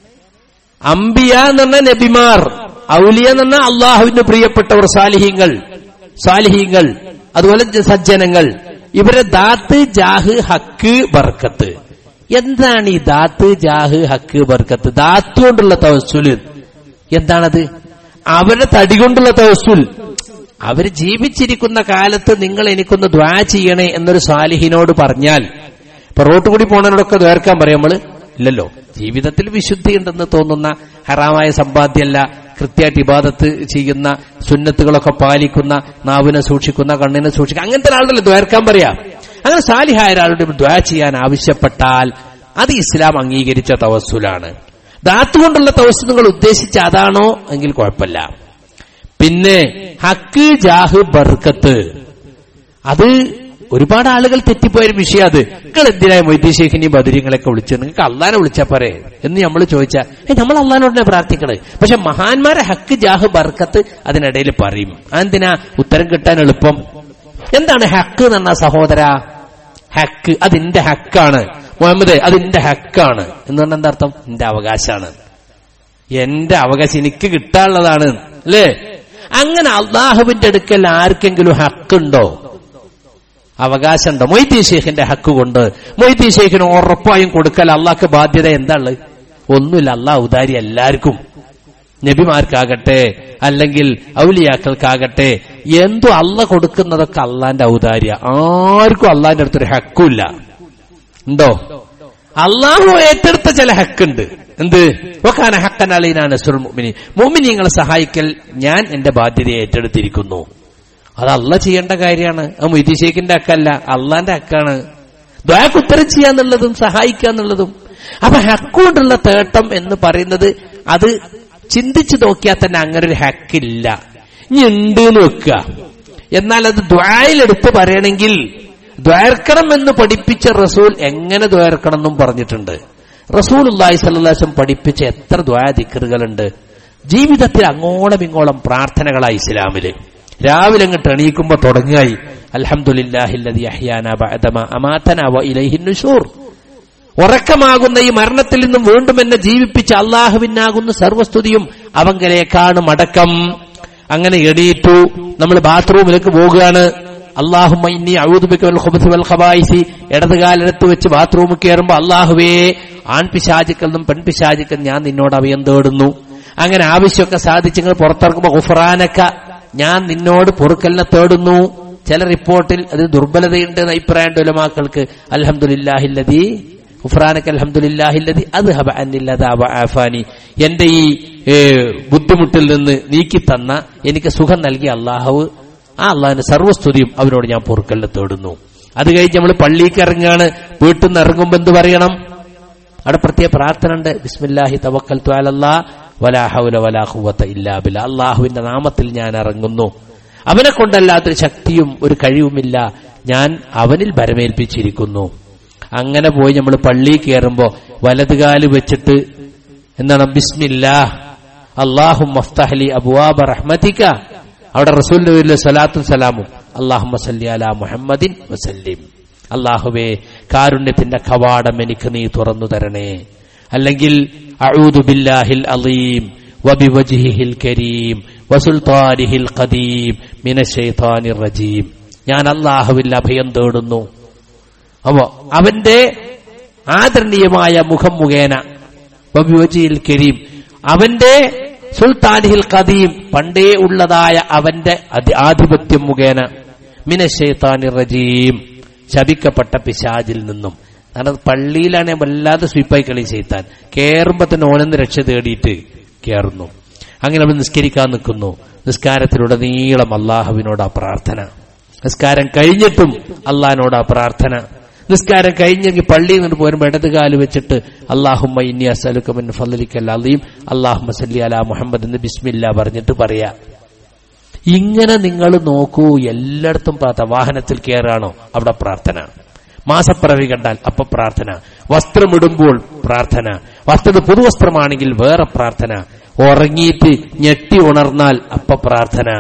അംബിയ എന്ന് പറഞ്ഞ നബിമാർ ഔലിയ എന്ന് പറഞ്ഞാൽ അള്ളാഹുവിന് പ്രിയപ്പെട്ടവർ സാലിഹീങ്ങൾ സാലിഹീങ്ങൾ അതുപോലെ സജ്ജനങ്ങൾ ഇവരെ ദാത്ത് ജാഹ് ഹക്ക് ബർക്കത്ത് എന്താണ് ഈ ദാത്ത് ജാഹ് ഹക്ക് ബർക്കത്ത് ദാത്ത് കൊണ്ടുള്ള തവസ്സുല് എന്താണത് അവരുടെ തടി കൊണ്ടുള്ള തവസ്സുൽ അവര് ജീവിച്ചിരിക്കുന്ന കാലത്ത് നിങ്ങൾ എനിക്കൊന്ന് ദ്വാ ചെയ്യണേ എന്നൊരു സാലിഹിനോട് പറഞ്ഞാൽ ഇപ്പൊ റോട്ട് കൂടി പോണതിനോടൊക്കെ ദ്വേർക്കാൻ പറയാം നമ്മള് ഇല്ലല്ലോ ജീവിതത്തിൽ വിശുദ്ധി ഉണ്ടെന്ന് തോന്നുന്ന ഹറാമായ സമ്പാദ്യമല്ല കൃത്യമായിട്ട് ഇബാദത്ത് ചെയ്യുന്ന സുന്നത്തുകളൊക്കെ പാലിക്കുന്ന നാവിനെ സൂക്ഷിക്കുന്ന കണ്ണിനെ സൂക്ഷിക്കുന്ന അങ്ങനത്തെ ഒരാളല്ലേ ദ്വേർക്കാൻ പറയാം അങ്ങനെ സാലിഹായ ഒരാളുടെ ദ്വാ ചെയ്യാൻ ആവശ്യപ്പെട്ടാൽ അത് ഇസ്ലാം അംഗീകരിച്ച തവസ്സുലാണ് ദാത്തുകൊണ്ടുള്ള തവസ്സു നിങ്ങൾ ഉദ്ദേശിച്ച അതാണോ എങ്കിൽ കുഴപ്പമില്ല പിന്നെ ഹക്ക് ജാഹ് ബർക്കത്ത് അത് ഒരുപാട് ആളുകൾ തെറ്റിപ്പോയൊരു വിഷയം അത് നിങ്ങൾ എന്തിനായ മൊയ്തീ ഷെയ്ഖിനെയും ബദരീങ്ങളൊക്കെ വിളിച്ചത് നിങ്ങൾക്ക് അള്ളാനെ വിളിച്ചാ പോരെ എന്ന് നമ്മൾ ചോദിച്ചാൽ ഏ നമ്മൾ അള്ളഹാനോടനെ പ്രാർത്ഥിക്കണേ പക്ഷെ മഹാന്മാരെ ഹക്ക് ജാഹ് ബർക്കത്ത് അതിനിടയിൽ പറയും അതെന്തിനാ ഉത്തരം കിട്ടാൻ എളുപ്പം എന്താണ് ഹക്ക് എന്ന് പറഞ്ഞ സഹോദര ഹക്ക് അതിന്റെ ഹക്കാണ് മുഹമ്മദ് അതിന്റെ ഹക്കാണ് എന്ന് പറഞ്ഞാൽ എന്താ അർത്ഥം എന്റെ അവകാശമാണ് എന്റെ അവകാശം എനിക്ക് കിട്ടാനുള്ളതാണ് അല്ലേ അങ്ങനെ അള്ളാഹുവിന്റെ അടുക്കൽ ആർക്കെങ്കിലും ഹക്കുണ്ടോ അവകാശമുണ്ടോ മൊയ്തീ ഷെയ്ഖിന്റെ ഹക്ക് കൊണ്ട് മൊയ്തീ ഷെയ്ഖിന് ഉറപ്പായും കൊടുക്കൽ അള്ളാഹ്ക്ക് ബാധ്യത എന്താണ് ഒന്നുമില്ല അള്ളാഹ് ഉദാരി എല്ലാവർക്കും നബിമാർക്കാകട്ടെ അല്ലെങ്കിൽ ഔലിയാക്കൾക്കാകട്ടെ എന്തോ അള്ള കൊടുക്കുന്നതൊക്കെ അള്ളാന്റെ ഔദാര്യ ആർക്കും അള്ളാന്റെ അടുത്തൊരു ഹക്കുമില്ല ഉണ്ടോ അള്ളാഹു ഏറ്റെടുത്ത ചില ഹക്കുണ്ട് എന്ത് ഒക്കാന ഹക്കൻ അലീന നസുൽ മുമിനി മുമിനിങ്ങളെ സഹായിക്കൽ ഞാൻ എന്റെ ബാധ്യതയെ ഏറ്റെടുത്തിരിക്കുന്നു അത് അല്ല ചെയ്യേണ്ട കാര്യമാണ് അത് മൊയ്തീഷേഖിന്റെ ഹക്കല്ല അള്ളാന്റെ ഹക്കാണ് ദ്വാക്ക് ഉത്തരം ചെയ്യാന്നുള്ളതും സഹായിക്കാന്നുള്ളതും അപ്പൊ ഹക്കുകൊണ്ടുള്ള തേട്ടം എന്ന് പറയുന്നത് അത് ചിന്തിച്ചു നോക്കിയാൽ തന്നെ അങ്ങനെ ഒരു ഹക്കില്ല ഇനി ഉണ്ട് എന്ന് വെക്കുക എന്നാൽ അത് ദ്വായിലെടുത്ത് പറയണമെങ്കിൽ ദ്വാർക്കണം എന്ന് പഠിപ്പിച്ച റസൂൽ എങ്ങനെ ദ്വാർക്കണം എന്നും പറഞ്ഞിട്ടുണ്ട് റസൂൽ അള്ളാഹി സല്ലാസം പഠിപ്പിച്ച എത്ര ദ്വാദിക്കറുകളുണ്ട് ജീവിതത്തിൽ അങ്ങോളം ഇങ്ങോളം പ്രാർത്ഥനകളായി ഇസ്ലാമില് രാവിലെ അങ്ങോട്ട് എണീക്കുമ്പോ തുടങ്ങായി അൽഹംദുലില്ലാഹില്ലദി അഹ്യാന ബഅദമ അമാതന വ ഇലൈഹിൻ നുശൂർ ഉറക്കമാകുന്ന ഈ മരണത്തിൽ നിന്നും വീണ്ടും എന്നെ ജീവിപ്പിച്ച അള്ളാഹുവിനാകുന്ന സർവസ്തുതിയും അവങ്കലേക്കാണ് മടക്കം അങ്ങനെ എണീറ്റു നമ്മൾ ബാത്റൂമിലേക്ക് പോകുകയാണ് അള്ളാഹുമ്മ ഇന്നി അഴുതുബിക്കൽ ഖുബ്സ് വൽ ഖബായിസി ഇടതുകാലെടുത്ത് വെച്ച് ബാത്റൂമിൽ കയറുമ്പോ അള്ളാഹുവേ ആൺപിശാചിക്കൽ പെൺപിശാചിക്കൽ ഞാൻ നിന്നോട് അഭയം തേടുന്നു അങ്ങനെ ആവശ്യമൊക്കെ സാധിച്ചെങ്കിൽ പുറത്തിറക്കുമ്പോ ഗുഫറാനക്ക ഞാൻ നിന്നോട് പൊറുക്കലിനെ തേടുന്നു ചില റിപ്പോർട്ടിൽ അത് ദുർബലതയുണ്ട് എന്ന് അഭിപ്രായമുണ്ട് ഉലമാക്കൾക്ക് അൽഹംദുലില്ലാഹില്ലതി ഗുഫറാനക്ക് അൽഹംദുലില്ലാഹില്ലതി അത് ഹബ അന്നില്ലതാ ആഫാനി എന്റെ ഈ ഏ, ബുദ്ധിമുട്ടിൽ നിന്ന് നീക്കി തന്ന എനിക്ക് സുഖം നൽകിയ അള്ളാഹു ആ അള്ളാഹിന്റെ സർവസ്തുതിയും അവനോട് ഞാൻ പൊറുക്കലിനെ തേടുന്നു അത് കഴിഞ്ഞ് നമ്മൾ പള്ളിക്ക് ഇറങ്ങുകയാണ് വീട്ടിൽ നിന്ന് ഇറങ്ങുമ്പോ എന്ത് പറയണം അവിടെ പ്രത്യേക പ്രാർത്ഥന ഉണ്ട് ബിസ്മില്ലാഹി തവക്കൽ ത്വാലല്ലാ വലാ ഹൗല വലാ ഖുവത ഇല്ലാ ബില്ലാ അള്ളാഹുവിന്റെ നാമത്തിൽ ഞാൻ ഇറങ്ങുന്നു അവനെ കൊണ്ടല്ലാത്തൊരു ശക്തിയും ഒരു കഴിവുമില്ല ഞാൻ അവനിൽ ഭരമേൽപ്പിച്ചിരിക്കുന്നു അങ്ങനെ പോയി നമ്മൾ പള്ളിയിൽ കയറുമ്പോ വലതുകാല് വെച്ചിട്ട് എന്താണ് ബിസ്മില്ലാ അള്ളാഹു മഫ്തഹലി അബുവാബ റഹ്മതിക അവിടെ റസൂലിന്റെ പേരിൽ സലാത്തും സലാമും അള്ളാഹു സല്ലി അലാ മുഹമ്മദിൻ വസല്ലിം അള്ളാഹുവേ കാരുണ്യത്തിന്റെ കവാടം എനിക്ക് നീ തുറന്നു തരണേ അല്ലെങ്കിൽ അഊദു ബില്ലാഹിൽ അലീം വബിവജിഹിൽ കരീം വസുൽത്താനിഹിൽ ഖദീം മിനശൈത്താനിർ റജീം ഞാൻ അള്ളാഹുവിൽ അഭയം തേടുന്നു അപ്പോ അവന്റെ ആദരണീയമായ മുഖം മുഖേന വബിവജിഹിൽ കരീം അവന്റെ സുൽത്താനിഹിൽ ഖദീം പണ്ടേ ഉള്ളതായ അവന്റെ അധി- ആധിപത്യം മുഖേന മിനശൈത്താനിർ റജീം ശപിക്കപ്പെട്ട പിശാജിൽ നിന്നും കാരണം പള്ളിയിലാണ് വല്ലാതെ സ്വീപ്പായി കളി ചെയ്താൻ കേറുമ്പോ തന്നെ ഓനെന്ന് രക്ഷ തേടിയിട്ട് കേറുന്നു അങ്ങനെ നമ്മൾ നിസ്കരിക്കാൻ നിൽക്കുന്നു നിസ്കാരത്തിലുടനീളം അള്ളാഹുവിനോട് ആ പ്രാർത്ഥന നിസ്കാരം കഴിഞ്ഞിട്ടും അള്ളഹാനോട് ആ പ്രാർത്ഥന നിസ്കാരം കഴിഞ്ഞെങ്കിൽ പള്ളിയിൽ നിന്ന് പോരുമ്പോൾ ഇടതുകാല് വെച്ചിട്ട് അള്ളാഹുമ്മ ഇന്നി അസലുക്കമിൻ ഫലിക്കൽ അലീം അള്ളാഹുമ്മ സല്ലി അലാ മുഹമ്മദ് എന്ന് ബിസ്മില്ല പറഞ്ഞിട്ട് പറയാ ഇങ്ങനെ നിങ്ങൾ നോക്കൂ എല്ലായിടത്തും പ്രാർത്ഥന വാഹനത്തിൽ കയറാണോ അവിടെ പ്രാർത്ഥന മാസപ്പിറവി കണ്ടാൽ അപ്പൊ പ്രാർത്ഥന വസ്ത്രമിടുമ്പോൾ പ്രാർത്ഥന വസ്ത്രം പുതുവസ്ത്രമാണെങ്കിൽ വേറെ പ്രാർത്ഥന ഉറങ്ങിയിട്ട് ഞെട്ടി ഉണർന്നാൽ അപ്പൊ പ്രാർത്ഥന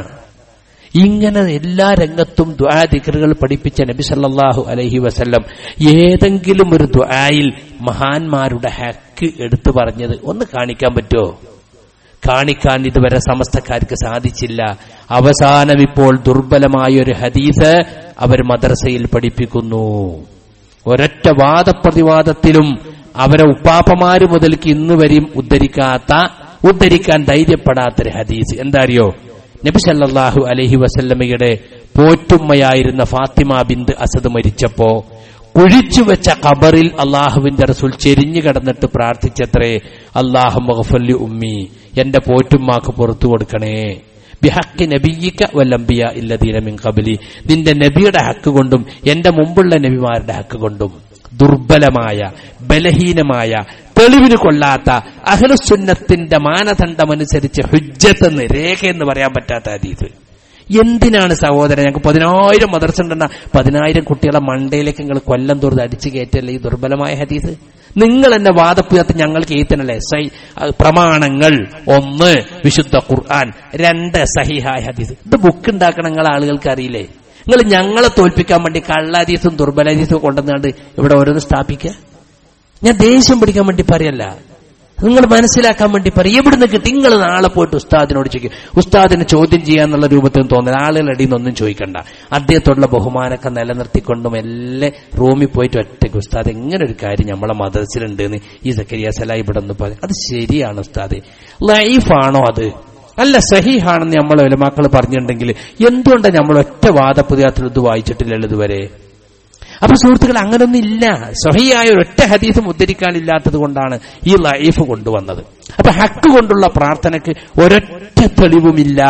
ഇങ്ങനെ എല്ലാ രംഗത്തും ദ്വാദിക്കറുകൾ പഠിപ്പിച്ച നബി സല്ലല്ലാഹു അലൈഹി വസല്ലം ഏതെങ്കിലും ഒരു ദ്വായിൽ മഹാന്മാരുടെ ഹക്ക് എടുത്തു പറഞ്ഞത് ഒന്ന് കാണിക്കാൻ പറ്റുമോ കാണിക്കാൻ ഇതുവരെ സമസ്തക്കാർക്ക് സാധിച്ചില്ല അവസാനം ഇപ്പോൾ ദുർബലമായ ഒരു ഹദീസ് അവർ മദ്രസയിൽ പഠിപ്പിക്കുന്നു ഒരൊറ്റ വാദപ്രതിവാദത്തിലും അവരെ ഉപ്പാപ്പമാര് മുതൽക്ക് ഇന്ന് വരെയും ഉദ്ധരിക്കാത്ത ഉദ്ധരിക്കാൻ ധൈര്യപ്പെടാത്തൊരു ഹദീസ് എന്താ അറിയോ നബി സല്ലല്ലാഹു അലൈഹി വസല്ലമയുടെ പോറ്റുമ്മയായിരുന്ന ഫാത്തിമ ബിന്ദ് അസദ് മരിച്ചപ്പോ കുഴിച്ചു വെച്ച ഖബറിൽ അള്ളാഹുവിന്റെ റസൂൽ ചെരിഞ്ഞു കിടന്നിട്ട് പ്രാർത്ഥിച്ചത്രേ അള്ളാഹു മഹഫല്ലി ഉമ്മി എന്റെ പോറ്റുമ്മാക്ക് പുറത്തു കൊടുക്കണേ ബിഹക്കി നബിയിക്ക വല്ലംബിയ ഇല്ലദീന മിൻ കബലി നിന്റെ നബിയുടെ ഹക്ക് കൊണ്ടും എന്റെ മുമ്പുള്ള നബിമാരുടെ ഹക്ക് കൊണ്ടും ദുർബലമായ ബലഹീനമായ തെളിവിന് കൊള്ളാത്ത അഹ്ലുസുന്നത്തിന്റെ മാനദണ്ഡമനുസരിച്ച് ഹുജ്ജത്തെന്ന് രേഖ എന്ന് പറയാൻ പറ്റാത്ത അതീത് എന്തിനാണ് സഹോദരൻ ഞങ്ങൾക്ക് പതിനായിരം മദർസ ഉണ്ടെന്ന പതിനായിരം കുട്ടികളെ മണ്ടയിലേക്ക് നിങ്ങൾ കൊല്ലം തോർത്ത് അടിച്ചു കയറ്റല്ലേ ഈ ദുർബലമായ ഹദീസ് നിങ്ങൾ എന്നെ വാദപ്പുയർത്തി ഞങ്ങൾക്ക് എഴുത്തനല്ലേ സൈ അഹ് പ്രമാണങ്ങൾ ഒന്ന് വിശുദ്ധ ഖുർആൻ രണ്ട് സഹിഹായ ഹദീസ് ഇത് ബുക്ക് ഉണ്ടാക്കണ നിങ്ങൾ ആളുകൾക്ക് അറിയില്ലേ നിങ്ങൾ ഞങ്ങളെ തോൽപ്പിക്കാൻ വേണ്ടി കള്ളാദീസും ദുർബലദീസും കൊണ്ടുവന്നാണ്ട് ഇവിടെ ഓരോന്ന് സ്ഥാപിക്കുക ഞാൻ ദേഷ്യം പിടിക്കാൻ വേണ്ടി പറയല്ല നിങ്ങൾ മനസ്സിലാക്കാൻ വേണ്ടി പറയും എവിടുന്ന് കിട്ടി നിങ്ങൾ നാളെ പോയിട്ട് ഉസ്താദിനോട് ചോദിക്കും ഉസ്താദിനെ ചോദ്യം ചെയ്യാന്നുള്ള രൂപത്തിൽ തോന്നുന്നത് ആളുകളുടെ അടിയിൽ നിന്നൊന്നും ചോദിക്കണ്ട അദ്ദേഹത്തോടുള്ള ബഹുമാനമൊക്കെ നിലനിർത്തിക്കൊണ്ടും എല്ലാം റൂമിൽ പോയിട്ട് ഒറ്റയ്ക്ക് ഉസ്താദ് എങ്ങനെ ഒരു കാര്യം നമ്മളെ മദർസിലുണ്ട് എന്ന് ഈ സക്കരിയ സലായി ഇവിടെ ഒന്ന് പറയും അത് ശരിയാണ് ഉസ്താദ് ലൈഫാണോ അത് അല്ല സഹിഹാണെന്ന് നമ്മളെ വിലമാക്കൾ പറഞ്ഞിട്ടുണ്ടെങ്കിൽ എന്തുകൊണ്ടാണ് നമ്മൾ ഒറ്റ വാദപുതിയാത്തിൽ ഇത് വായിച്ചിട്ടില്ലല്ലോ ഇതുവരെ അപ്പൊ സുഹൃത്തുക്കൾ അങ്ങനൊന്നും ഇല്ല സഹിയായ ഒരൊറ്റ ഹദീസും ഉദ്ധരിക്കാനില്ലാത്തത് കൊണ്ടാണ് ഈ ലൈഫ് കൊണ്ടുവന്നത് അപ്പൊ ഹക്ക് കൊണ്ടുള്ള പ്രാർത്ഥനയ്ക്ക് ഒരൊറ്റ തെളിവുമില്ല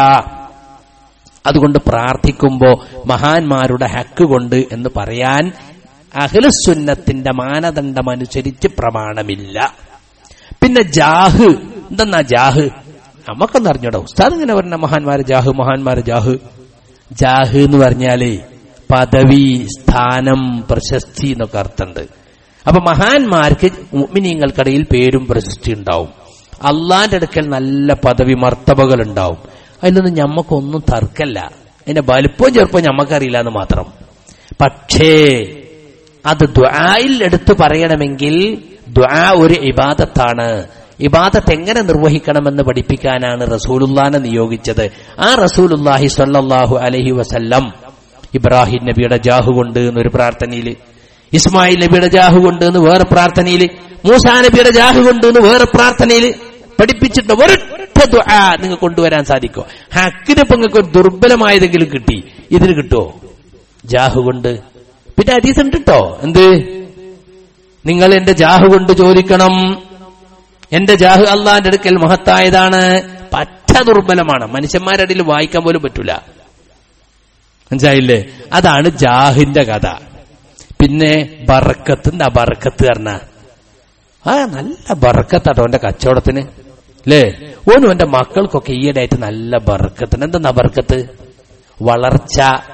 അതുകൊണ്ട് പ്രാർത്ഥിക്കുമ്പോ മഹാന്മാരുടെ ഹക്ക് കൊണ്ട് എന്ന് പറയാൻ അഖിലസുന്നത്തിന്റെ മാനദണ്ഡമനുസരിച്ച് പ്രമാണമില്ല പിന്നെ ജാഹ് എന്തെന്നാ ജാഹ് നമുക്കൊന്നും അറിഞ്ഞൂടാ ഉസ്താദ് ഇങ്ങനെ പറഞ്ഞ മഹാന്മാര് ജാഹ് മഹാന്മാര് ജാഹ് ജാഹ് എന്ന് പറഞ്ഞാലേ പദവി സ്ഥാനം പ്രശസ്തി എന്നൊക്കെ അർത്ഥമുണ്ട് അപ്പൊ മഹാന്മാർക്ക് മുഅ്മിനീങ്ങൾക്കിടയിൽ പേരും പ്രശസ്തി ഉണ്ടാവും അള്ളാന്റെ അടുക്കൽ നല്ല പദവി മർത്തബകൾ ഉണ്ടാവും അതിലൊന്നും ഞമ്മക്കൊന്നും തർക്കല്ല അതിന്റെ വലിപ്പവും ചെറുപ്പവും ഞമ്മക്കറിയില്ല എന്ന് മാത്രം പക്ഷേ അത് ദ്വായിൽ എടുത്തു പറയണമെങ്കിൽ ദ്വാ ഒരു ഇബാദത്താണ് ഇബാദത്ത് എങ്ങനെ നിർവഹിക്കണമെന്ന് പഠിപ്പിക്കാനാണ് റസൂലുല്ലാനെ നിയോഗിച്ചത് ആ റസൂലുല്ലാഹി സ്വല്ലല്ലാഹു അലൈഹി വസല്ലം ഇബ്രാഹിം നബിയുടെ ജാഹു കൊണ്ട് എന്നൊരു പ്രാർത്ഥനയില് ഇസ്മായിൽ നബിയുടെ ജാഹു കൊണ്ട് എന്ന് വേറെ പ്രാർത്ഥനയില് മൂസാ നബിയുടെ ജാഹു കൊണ്ട് എന്ന് വേറെ പ്രാർത്ഥനയില് പഠിപ്പിച്ചിട്ട് ഒരൊറ്റ ദുആ നിങ്ങൾ കൊണ്ടുവരാൻ സാധിക്കോ ഹക്കിനിപ്പോ നിങ്ങൾക്ക് ഒരു ദുർബലമായതെങ്കിലും കിട്ടി ഇതിന് കിട്ടുമോ ജാഹു കൊണ്ട് പിന്നെ ഹദീസ് ഉണ്ട് കേട്ടോ എന്ത് നിങ്ങൾ എന്റെ ജാഹു കൊണ്ട് ചോദിക്കണം എന്റെ ജാഹു അള്ളാന്റെ അടുക്കൽ മഹത്തായതാണ് പറ്റ ദുർബലമാണ് മനുഷ്യന്മാരുടെ ഇടയിൽ വായിക്കാൻ പോലും പറ്റൂല മനസ്സിലായില്ലേ അതാണ് ജാഹിന്റെ കഥ പിന്നെ ബറക്കത്ത് എന്താ ബറക്കത്ത് പറഞ്ഞ ആ നല്ല ബറക്കത്താട്ടോ എന്റെ കച്ചവടത്തിന് അല്ലേ ഓനും എന്റെ മക്കൾക്കൊക്കെ ഈയിടെയായിട്ട് നല്ല ബറക്കത്തിന് എന്താ ബറക്കത്ത് വളർച്ച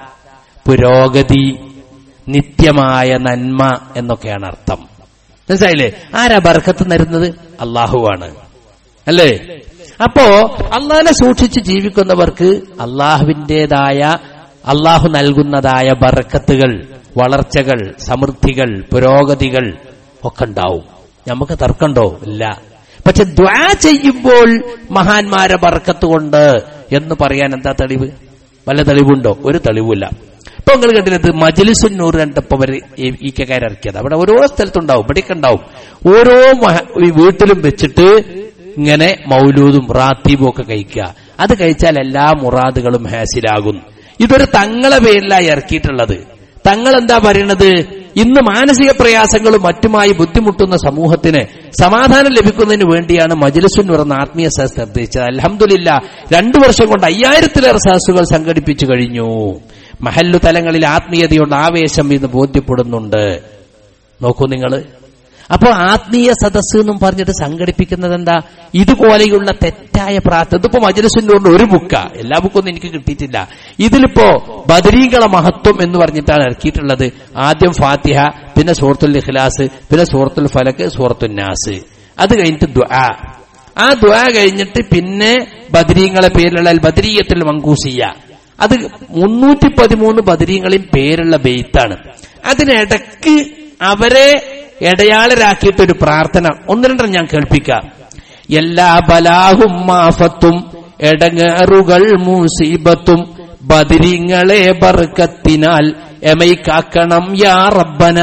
പുരോഗതി നിത്യമായ നന്മ എന്നൊക്കെയാണ് അർത്ഥം മനസ്സിലായില്ലേ ആരാ ബർക്കത്ത് തരുന്നത് അള്ളാഹുവാണ് അല്ലേ അപ്പോ അള്ളാഹിനെ സൂക്ഷിച്ച് ജീവിക്കുന്നവർക്ക് അള്ളാഹുവിൻ്റെതായ അള്ളാഹു നൽകുന്നതായ ബർക്കത്തുകൾ വളർച്ചകൾ സമൃദ്ധികൾ പുരോഗതികൾ ഒക്കെ ഉണ്ടാവും നമുക്ക് തർക്കണ്ടോ ഇല്ല പക്ഷെ ദ്വാ ചെയ്യുമ്പോൾ മഹാന്മാരെ ബർക്കത്ത് കൊണ്ട് എന്ന് പറയാൻ എന്താ തെളിവ് വല്ല തെളിവുണ്ടോ ഒരു തെളിവില്ല ഇപ്പൊ നിങ്ങൾ കണ്ടിരുന്നത് മജലിസുൻ നൂർ കണ്ടപ്പോ വരെ ഈ ഇറക്കിയത് അവിടെ ഓരോ സ്ഥലത്തുണ്ടാവും ഇവിടെയൊക്കെ ഉണ്ടാവും ഓരോ മഹ- ഈ വീട്ടിലും വെച്ചിട്ട് ഇങ്ങനെ മൗലൂദും റാത്തീബും ഒക്കെ കഴിക്കുക അത് കഴിച്ചാൽ എല്ലാ മുറാദുകളും ഹാസിലാകും ഇതൊരു തങ്ങളെ പേരിലായി ഇറക്കിയിട്ടുള്ളത് തങ്ങൾ എന്താ പറയണത് ഇന്ന് മാനസിക പ്രയാസങ്ങളും മറ്റുമായി ബുദ്ധിമുട്ടുന്ന സമൂഹത്തിന് സമാധാനം ലഭിക്കുന്നതിന് വേണ്ടിയാണ് മജ്ലിസുൻ എന്ന ആത്മീയ സദസ് നിർദ്ദേശിച്ചത് അലഹമില്ല രണ്ടു വർഷം കൊണ്ട് അയ്യായിരത്തിലേറെ സദസ്സുകൾ സംഘടിപ്പിച്ചു കഴിഞ്ഞു മഹല്ലു തലങ്ങളിൽ ആത്മീയതയുടെ ആവേശം ഇന്ന് ബോധ്യപ്പെടുന്നുണ്ട് നോക്കൂ നിങ്ങള് അപ്പൊ ആത്മീയ സദസ്സ് എന്നും പറഞ്ഞിട്ട് സംഘടിപ്പിക്കുന്നത് എന്താ ഇതുപോലെയുള്ള തെറ്റായ പ്രാർത്ഥന ഇതിപ്പോ മജലസിന്റെ കൊണ്ട് ഒരു ബുക്ക എല്ലാ ബുക്കൊന്നും എനിക്ക് കിട്ടിയിട്ടില്ല ഇതിലിപ്പോ ബദരീകളെ മഹത്വം എന്ന് പറഞ്ഞിട്ടാണ് ഇറക്കിയിട്ടുള്ളത് ആദ്യം ഫാത്തിഹ പിന്നെ സൂറത്തുൽ ഇഖ്ലാസ് പിന്നെ സൂറത്തുൽ ഫലക്ക് സൂറത്തുൽ നാസ് അത് കഴിഞ്ഞിട്ട് ദ്വാ ആ ദ്വാ കഴിഞ്ഞിട്ട് പിന്നെ ബദരീങ്ങളെ പേരിലുള്ള അൽ ബദരീയത്തിൽ മങ്കൂസിയ അത് മുന്നൂറ്റി പതിമൂന്ന് ബദരീങ്ങളെയും പേരുള്ള ബെയ്ത്താണ് അതിനിടക്ക് അവരെ ഇടയാളരാക്കിയിട്ടൊരു പ്രാർത്ഥന ഒന്ന് രണ്ടെണ്ണം ഞാൻ കേൾപ്പിക്കാം എല്ലാ ബലാഹും മാഫത്തും എടങ്ങേറുകൾ മൂസീബത്തും ബദിരിങ്ങളെ ബർക്കത്തിനാൽ എമൈക്കാക്കണം യാ റബ്ബന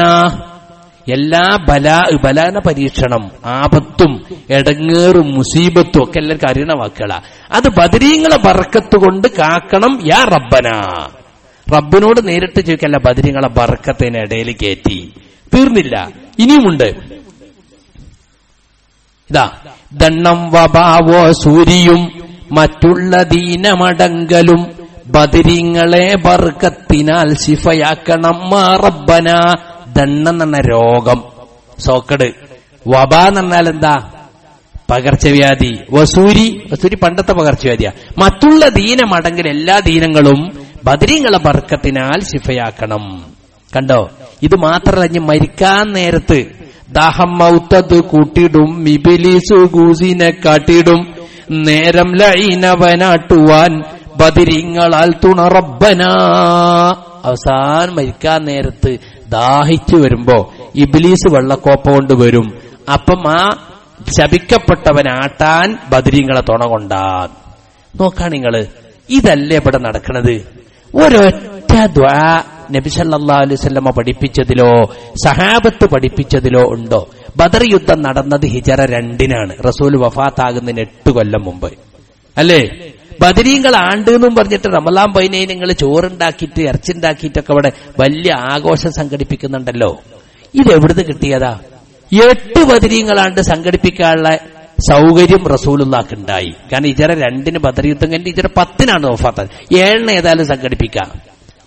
എല്ലാ ബലാ ബലാന പരീക്ഷണം ആപത്തും എടങ്ങേറും മുസീബത്തും ഒക്കെ എല്ലാവർക്കും അറിയണ വാക്കുകളാ അത് ബദരീങ്ങളെ ബർക്കത്ത് കൊണ്ട് കാക്കണം യാ റബ്ബന റബ്ബിനോട് നേരിട്ട് ചോദിക്കല്ല ബദരീങ്ങളെ ബർക്കത്തിന് ഇടയിൽ കയറ്റി തീർന്നില്ല ഇനിയുമുണ്ട് ഇതാ ദണ്ണം വബാവോ സൂരിയും മറ്റുള്ള ദീനമടങ്കലും ബദിരിങ്ങളെ ബർക്കത്തിനാൽ ശിഫയാക്കണം മാ റബ്ബന ദണ്ണം എന്ന രോഗം സോക്കട് വബ എന്ന് പറഞ്ഞാൽ എന്താ പകർച്ചവ്യാധി വസൂരി വസൂരി പണ്ടത്തെ പകർച്ചവ്യാധിയാ മറ്റുള്ള ദീനമടങ്കിൽ എല്ലാ ദീനങ്ങളും ബദരീങ്ങളെ ബർക്കത്തിനാൽ ശിഫയാക്കണം കണ്ടോ ഇത് മാത്രമല്ല ഇനി മരിക്കാൻ നേരത്ത് ദാഹം മൗത്തത് കൂട്ടിടും മിബിലിസു ഗൂസിനെ കാട്ടിടും നേരം ലൈനവനാട്ടുവാൻ ബദിരിങ്ങളാൽ തുണറബ്ബന അവസാനം മരിക്കാൻ നേരത്ത് ദാഹിച്ചു വരുമ്പോ ഇബിലീസ് വെള്ളക്കോപ്പ കൊണ്ട് വരും അപ്പം ആ ശപിക്കപ്പെട്ടവനാട്ടാൻ ബദരീങ്ങളെ തുണ കൊണ്ടാൻ നോക്കാ നിങ്ങള് ഇതല്ലേ ഇവിടെ നടക്കണത് ഒരൊറ്റ ദ്വാ നബി സല്ലല്ലാഹു അലൈഹി വസല്ലമ പഠിപ്പിച്ചതിലോ സഹാബത്ത് പഠിപ്പിച്ചതിലോ ഉണ്ടോ ബദർ യുദ്ധം നടന്നത് ഹിജറ രണ്ടിനാണ് റസൂൽ വഫാത്താകുന്നതിന് എട്ട് കൊല്ലം മുമ്പ് അല്ലേ ബദരീങ്ങൾ ആണ്ട് എന്നും പറഞ്ഞിട്ട് റമലാം പൈനയിൽ നിങ്ങൾ ചോറുണ്ടാക്കിയിട്ട് ഇറച്ചുണ്ടാക്കിയിട്ടൊക്കെ അവിടെ വലിയ ആഘോഷം സംഘടിപ്പിക്കുന്നുണ്ടല്ലോ ഇത് എവിടുന്ന് കിട്ടിയതാ എട്ട് ബദരീങ്ങളാണ്ട് സംഘടിപ്പിക്കാനുള്ള സൗകര്യം റസൂലുള്ളാക്ക് ഉണ്ടായി കാരണം ഇജറ രണ്ടിന് ബദർ യുദ്ധം കഴിഞ്ഞ് ഇജറ പത്തിനാണ് വഫാത്ത് ഏഴിന് ഏതായാലും സംഘടിപ്പിക്കാം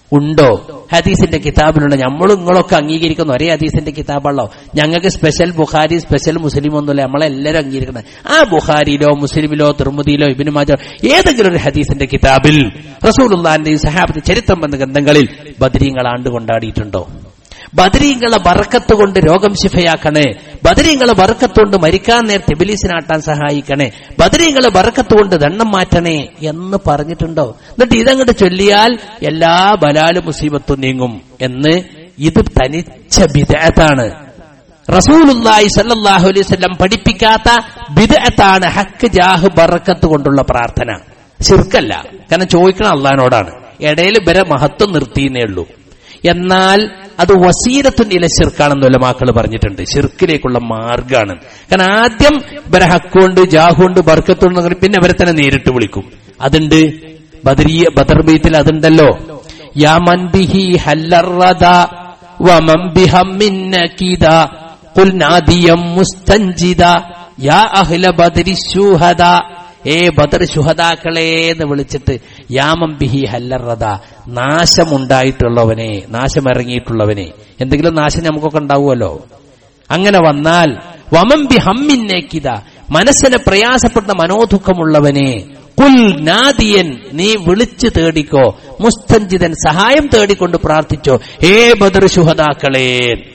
ഉണ്ടോ ഹദീസിന്റെ കിതാബിലുണ്ട് നമ്മളും നിങ്ങളൊക്കെ അംഗീകരിക്കുന്ന ഒരേ ഹദീസിന്റെ കിതാബുള്ളോ ഞങ്ങൾക്ക് സ്പെഷ്യൽ ബുഖാരി സ്പെഷ്യൽ മുസ്ലിം ഒന്നുമില്ല നമ്മളെല്ലാവരും അംഗീകരിക്കുന്നത് ആ ബുഖാരിയിലോ മുസ്ലിമിലോ തിർമുദിയിലോ ഇബിന് മാജോ ഏതെങ്കിലും ഒരു ഹദീസിന്റെ കിതാബിൽ റസൂലുള്ളാന്റെയും സഹാബത്ത് ചരിത്രം എന്ന ഗ്രന്ഥങ്ങളിൽ ബദരീങ്ങൾ ആണ്ട് കൊണ്ടാടിയിട്ടുണ്ടോ ബദരീങ്ങളെ ബറക്കത്ത് കൊണ്ട് രോഗം ശിഫയാക്കണേ ബദരീങ്ങളെ ബറക്കത്ത് കൊണ്ട് മരിക്കാൻ നേരത്തെ ഇബിലീസിനാട്ടാൻ സഹായിക്കണേ ബദരീങ്ങളെ ബറക്കത്ത് കൊണ്ട് ദണ്ണം മാറ്റണേ എന്ന് പറഞ്ഞിട്ടുണ്ടോ എന്നിട്ട് ഇതങ്ങോട്ട് ചൊല്ലിയാൽ എല്ലാ ബലാലും മുസീബത്തും നീങ്ങും എന്ന് ഇത് തനിച്ച ബിദഅത്താണ് റസൂലുല്ലാഹി സല്ലല്ലാഹു അലൈഹി വസല്ലം പഠിപ്പിക്കാത്ത ബിദഅത്താണ് ഹക്ക് ജാഹ് ബറക്കത്ത് കൊണ്ടുള്ള പ്രാർത്ഥന ശിർക്കല്ല കാരണം ചോദിക്കണം അള്ളഹാനോടാണ് ഇടയിൽ ഇവരെ മഹത്വം നിർത്തിയെന്നേ ഉള്ളൂ എന്നാൽ അത് വസീലത്തുൻ ഇല ശിർക്കാണെന്ന് മക്കൾ പറഞ്ഞിട്ടുണ്ട് ഷിർക്കിലേക്കുള്ള മാർഗാണ് കാരണം ആദ്യം ഇവരെ ഹക്കുണ്ട് ജാഹുണ്ട് ബർക്കത്തുണ്ട് എന്ന് പിന്നെ ഇവരെ തന്നെ നേരിട്ട് വിളിക്കും അതുണ്ട് ബദരീയ ബദർ ബീത്തിൽ അതുണ്ടല്ലോ യാമൻ ബിഹി ഹല്ലറദ വമൻ ബിഹമ്മിൻ നകീദ ഖുൽ നാദിയം മുസ്തൻജിദ യാ അഹ്ല ബദരി ശുഹദ ഏ ബദർ ശുഹദാക്കളെ എന്ന് വിളിച്ചിട്ട് യാമം ബിഹി ഹല്ലറദ നാശമുണ്ടായിട്ടുള്ളവനെ നാശമിറങ്ങിയിട്ടുള്ളവനെ എന്തെങ്കിലും നാശം നമുക്കൊക്കെ ഉണ്ടാവുമല്ലോ അങ്ങനെ വന്നാൽ വമം ബി ഹമ്മിന്നേക്കിത മനസ്സിന് പ്രയാസപ്പെടുന്ന മനോദുഃഖമുള്ളവനെ കുൽ നാദിയൻ നീ വിളിച്ചു തേടിക്കോ മുസ്തഞ്ചിതൻ സഹായം തേടിക്കൊണ്ട് പ്രാർത്ഥിച്ചോ ഏ ബദർ ശുഹദാക്കളെ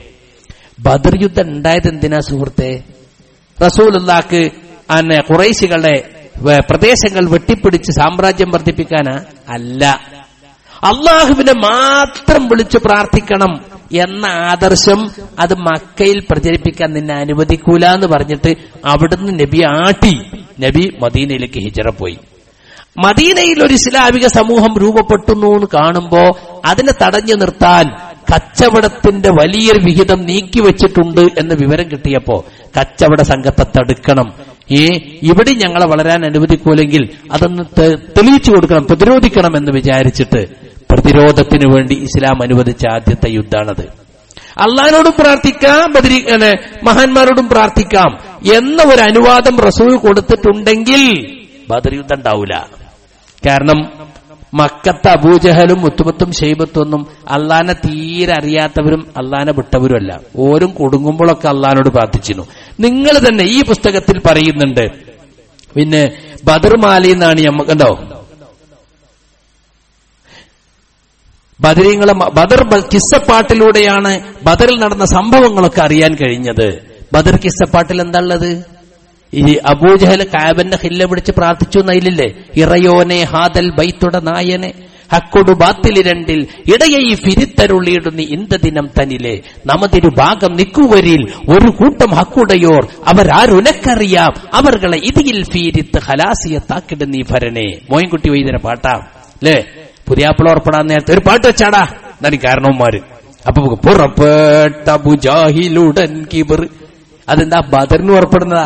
ബദർ യുദ്ധം ഉണ്ടായത് എന്തിനാ സുഹൃത്തെ റസൂലുള്ളാക്ക് അന്നെ കുറേശികളുടെ വ- പ്രദേശങ്ങൾ വെട്ടിപ്പിടിച്ച് സാമ്രാജ്യം വർദ്ധിപ്പിക്കാനാ അല്ല അള്ളാഹുവിനെ മാത്രം വിളിച്ചു പ്രാർത്ഥിക്കണം എന്ന ആദർശം അത് മക്കയിൽ പ്രചരിപ്പിക്കാൻ നിന്നെ അനുവദിക്കൂല എന്ന് പറഞ്ഞിട്ട് അവിടുന്ന് നബി ആട്ടി നബി മദീനയിലേക്ക് ഹിജറ പോയി മദീനയിൽ ഒരു ഇസ്ലാമിക സമൂഹം രൂപപ്പെട്ടുന്നു എന്ന് കാണുമ്പോ അതിനെ തടഞ്ഞു നിർത്താൻ കച്ചവടത്തിന്റെ വലിയൊരു വിഹിതം നീക്കിവെച്ചിട്ടുണ്ട് എന്ന വിവരം കിട്ടിയപ്പോ കച്ചവട സംഘത്തെ തടുക്കണം ഏ ഇവിടെ ഞങ്ങളെ വളരാൻ അനുവദിക്കൂലെങ്കിൽ അതൊന്ന് തെ- തെളിയിച്ചു കൊടുക്കണം പ്രതിരോധിക്കണം എന്ന് വിചാരിച്ചിട്ട് പ്രതിരോധത്തിന് വേണ്ടി ഇസ്ലാം അനുവദിച്ച ആദ്യത്തെ യുദ്ധാണത് അള്ളഹാനോടും പ്രാർത്ഥിക്കാം ബദരി ഏ, മഹാന്മാരോടും പ്രാർത്ഥിക്കാം എന്ന ഒരു അനുവാദം റസൂൽ കൊടുത്തിട്ടുണ്ടെങ്കിൽ ബദർ യുദ്ധം ഉണ്ടാവൂല കാരണം മക്കത്തെ അബൂജഹലും മുത്തുമത്തും ഷെയ്ബത്തും ഒന്നും അള്ളാനെ തീരെ അറിയാത്തവരും അള്ളാനെ വിട്ടവരുമല്ല ഓരും കൊടുങ്ങുമ്പോഴൊക്കെ അള്ളഹാനോട് പ്രാർത്ഥിച്ചിരുന്നു നിങ്ങൾ തന്നെ ഈ പുസ്തകത്തിൽ പറയുന്നുണ്ട് പിന്നെ ബദർമാലി എന്നാണ് നമ്മക്കണ്ടോ ബദരീങ്ങളെ ബദർ ബ- കിസ്സപ്പാട്ടിലൂടെയാണ് ബദറിൽ നടന്ന സംഭവങ്ങളൊക്കെ അറിയാൻ കഴിഞ്ഞത് ബദർ കിസ്സപ്പാട്ടിൽ എന്താ ഉള്ളത് ഈ അബൂജഹൽ കാബന്റെ ഹില്ല പിടിച്ച് പ്രാർത്ഥിച്ചു എന്നതിലില്ലേ ഇറയോനെ ഹാദൽ ബൈത്തുട നായനെ ഹക്കൊടു ബാത്തിലി രണ്ടിൽ ഇടയൈ ഫിരിത്തരുള്ളിയിടുന്നി ഇന്ത ദിനം തനിലെ നമതിരു ഭാഗം നിക്കുവരിൽ ഒരു കൂട്ടം ഹക്കുടയോർ അവരാരുനക്കറിയാം അവർകളെ ഇതിൽ ഫീരിത്ത് ഹലാസിയത്താക്കിട നീ ഭരനെ മോയൻകുട്ടി വൈദ്യര പാട്ടാ അല്ലേ പുതിയാപ്പിള ഉറപ്പെടാൻ നേരത്തെ ഒരു പാട്ട് വെച്ചാടാ എന്നാണ് ഈ കാരണവന്മാര് അപ്പൊ പുറപ്പെട്ട ബുജാഹിലുടൻ കിബർ അതെന്താ ബദറിന് ഉറപ്പെടുന്നതാ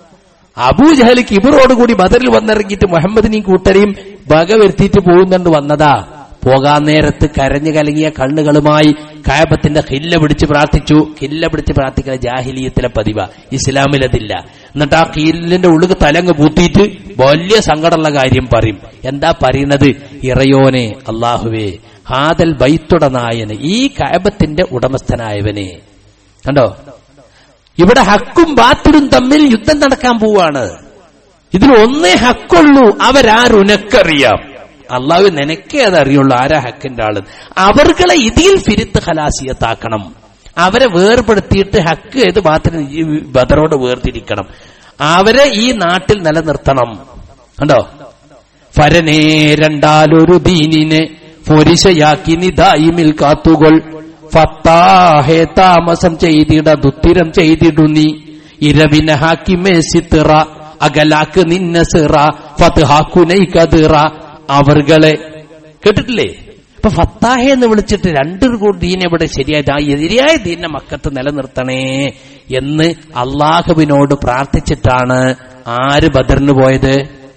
അബൂജഹൽ കിബറോടുകൂടി ബദറിൽ വന്നിറങ്ങിയിട്ട് മുഹമ്മദിനെയും കൂട്ടരെയും വക വരുത്തിയിട്ട് പോകുന്നുണ്ട് വന്നതാ പോകാൻ നേരത്ത് കരഞ്ഞു കലങ്ങിയ കണ്ണുകളുമായി കായബത്തിന്റെ ഹില്ല പിടിച്ച് പ്രാർത്ഥിച്ചു ഹില്ല പിടിച്ച് പ്രാർത്ഥിക്കുന്ന ജാഹിലീയത്തിലെ പതിവ ഇസ്ലാമിലതില്ല എന്നിട്ട് ആ കീലിന്റെ ഉള്ളിൽ തലങ്ങ് പൂത്തിയിട്ട് വലിയ സങ്കടമുള്ള കാര്യം പറയും എന്താ പറയുന്നത് ഇറയോനെ അള്ളാഹുവേ ഹാദൽ ബൈത്തുട നായന് ഈ കായബത്തിന്റെ ഉടമസ്ഥനായവനെ കണ്ടോ ഇവിടെ ഹക്കും ബാത്തിലും തമ്മിൽ യുദ്ധം നടക്കാൻ പോവാണ് ഇതിൽ ഒന്നേ ഹക്കുള്ളൂ അവരാരുനക്കറിയാം അള്ളാഹു നിനക്കേ അതറിയുള്ളൂ ആരാ ഹക്കിന്റെ ആള് അവർകളെ ഇതിൽ ഫിരിത്ത് ഹലാസിയത്താക്കണം അവരെ വേർപെടുത്തിയിട്ട് ഹക്ക് ഏത് ബാത്തിന് ഈ ബദറോട് വേർതിരിക്കണം അവരെ ഈ നാട്ടിൽ നിലനിർത്തണം കണ്ടോ ഫരനേ രണ്ടാലൊരു ദീനിനെ പൊരിശയാക്കി നിതായിമിൽ കാത്തുകൊൾ ഫത്താഹെ താമസം ചെയ്തിട ദുത്തിരം ചെയ്തിടു നീ ഇരവിനെ ഹാക്കിമേ സിത്തിറ അകലാക്ക് നിന്ന സിറ ഫത്ഹാക്കുനൈ കതിറ അവർകളെ കേട്ടിട്ടില്ലേ ഇപ്പൊ ഫത്താഹ എന്ന് വിളിച്ചിട്ട് രണ്ടൊരു കൂടി ദീൻ എവിടെ ശരിയായത് ആ എതിരായ ദീനെ മക്കത്ത് നിലനിർത്തണേ എന്ന് അള്ളാഹുവിനോട് പ്രാർത്ഥിച്ചിട്ടാണ് ആര് ബദറിന് പോയത്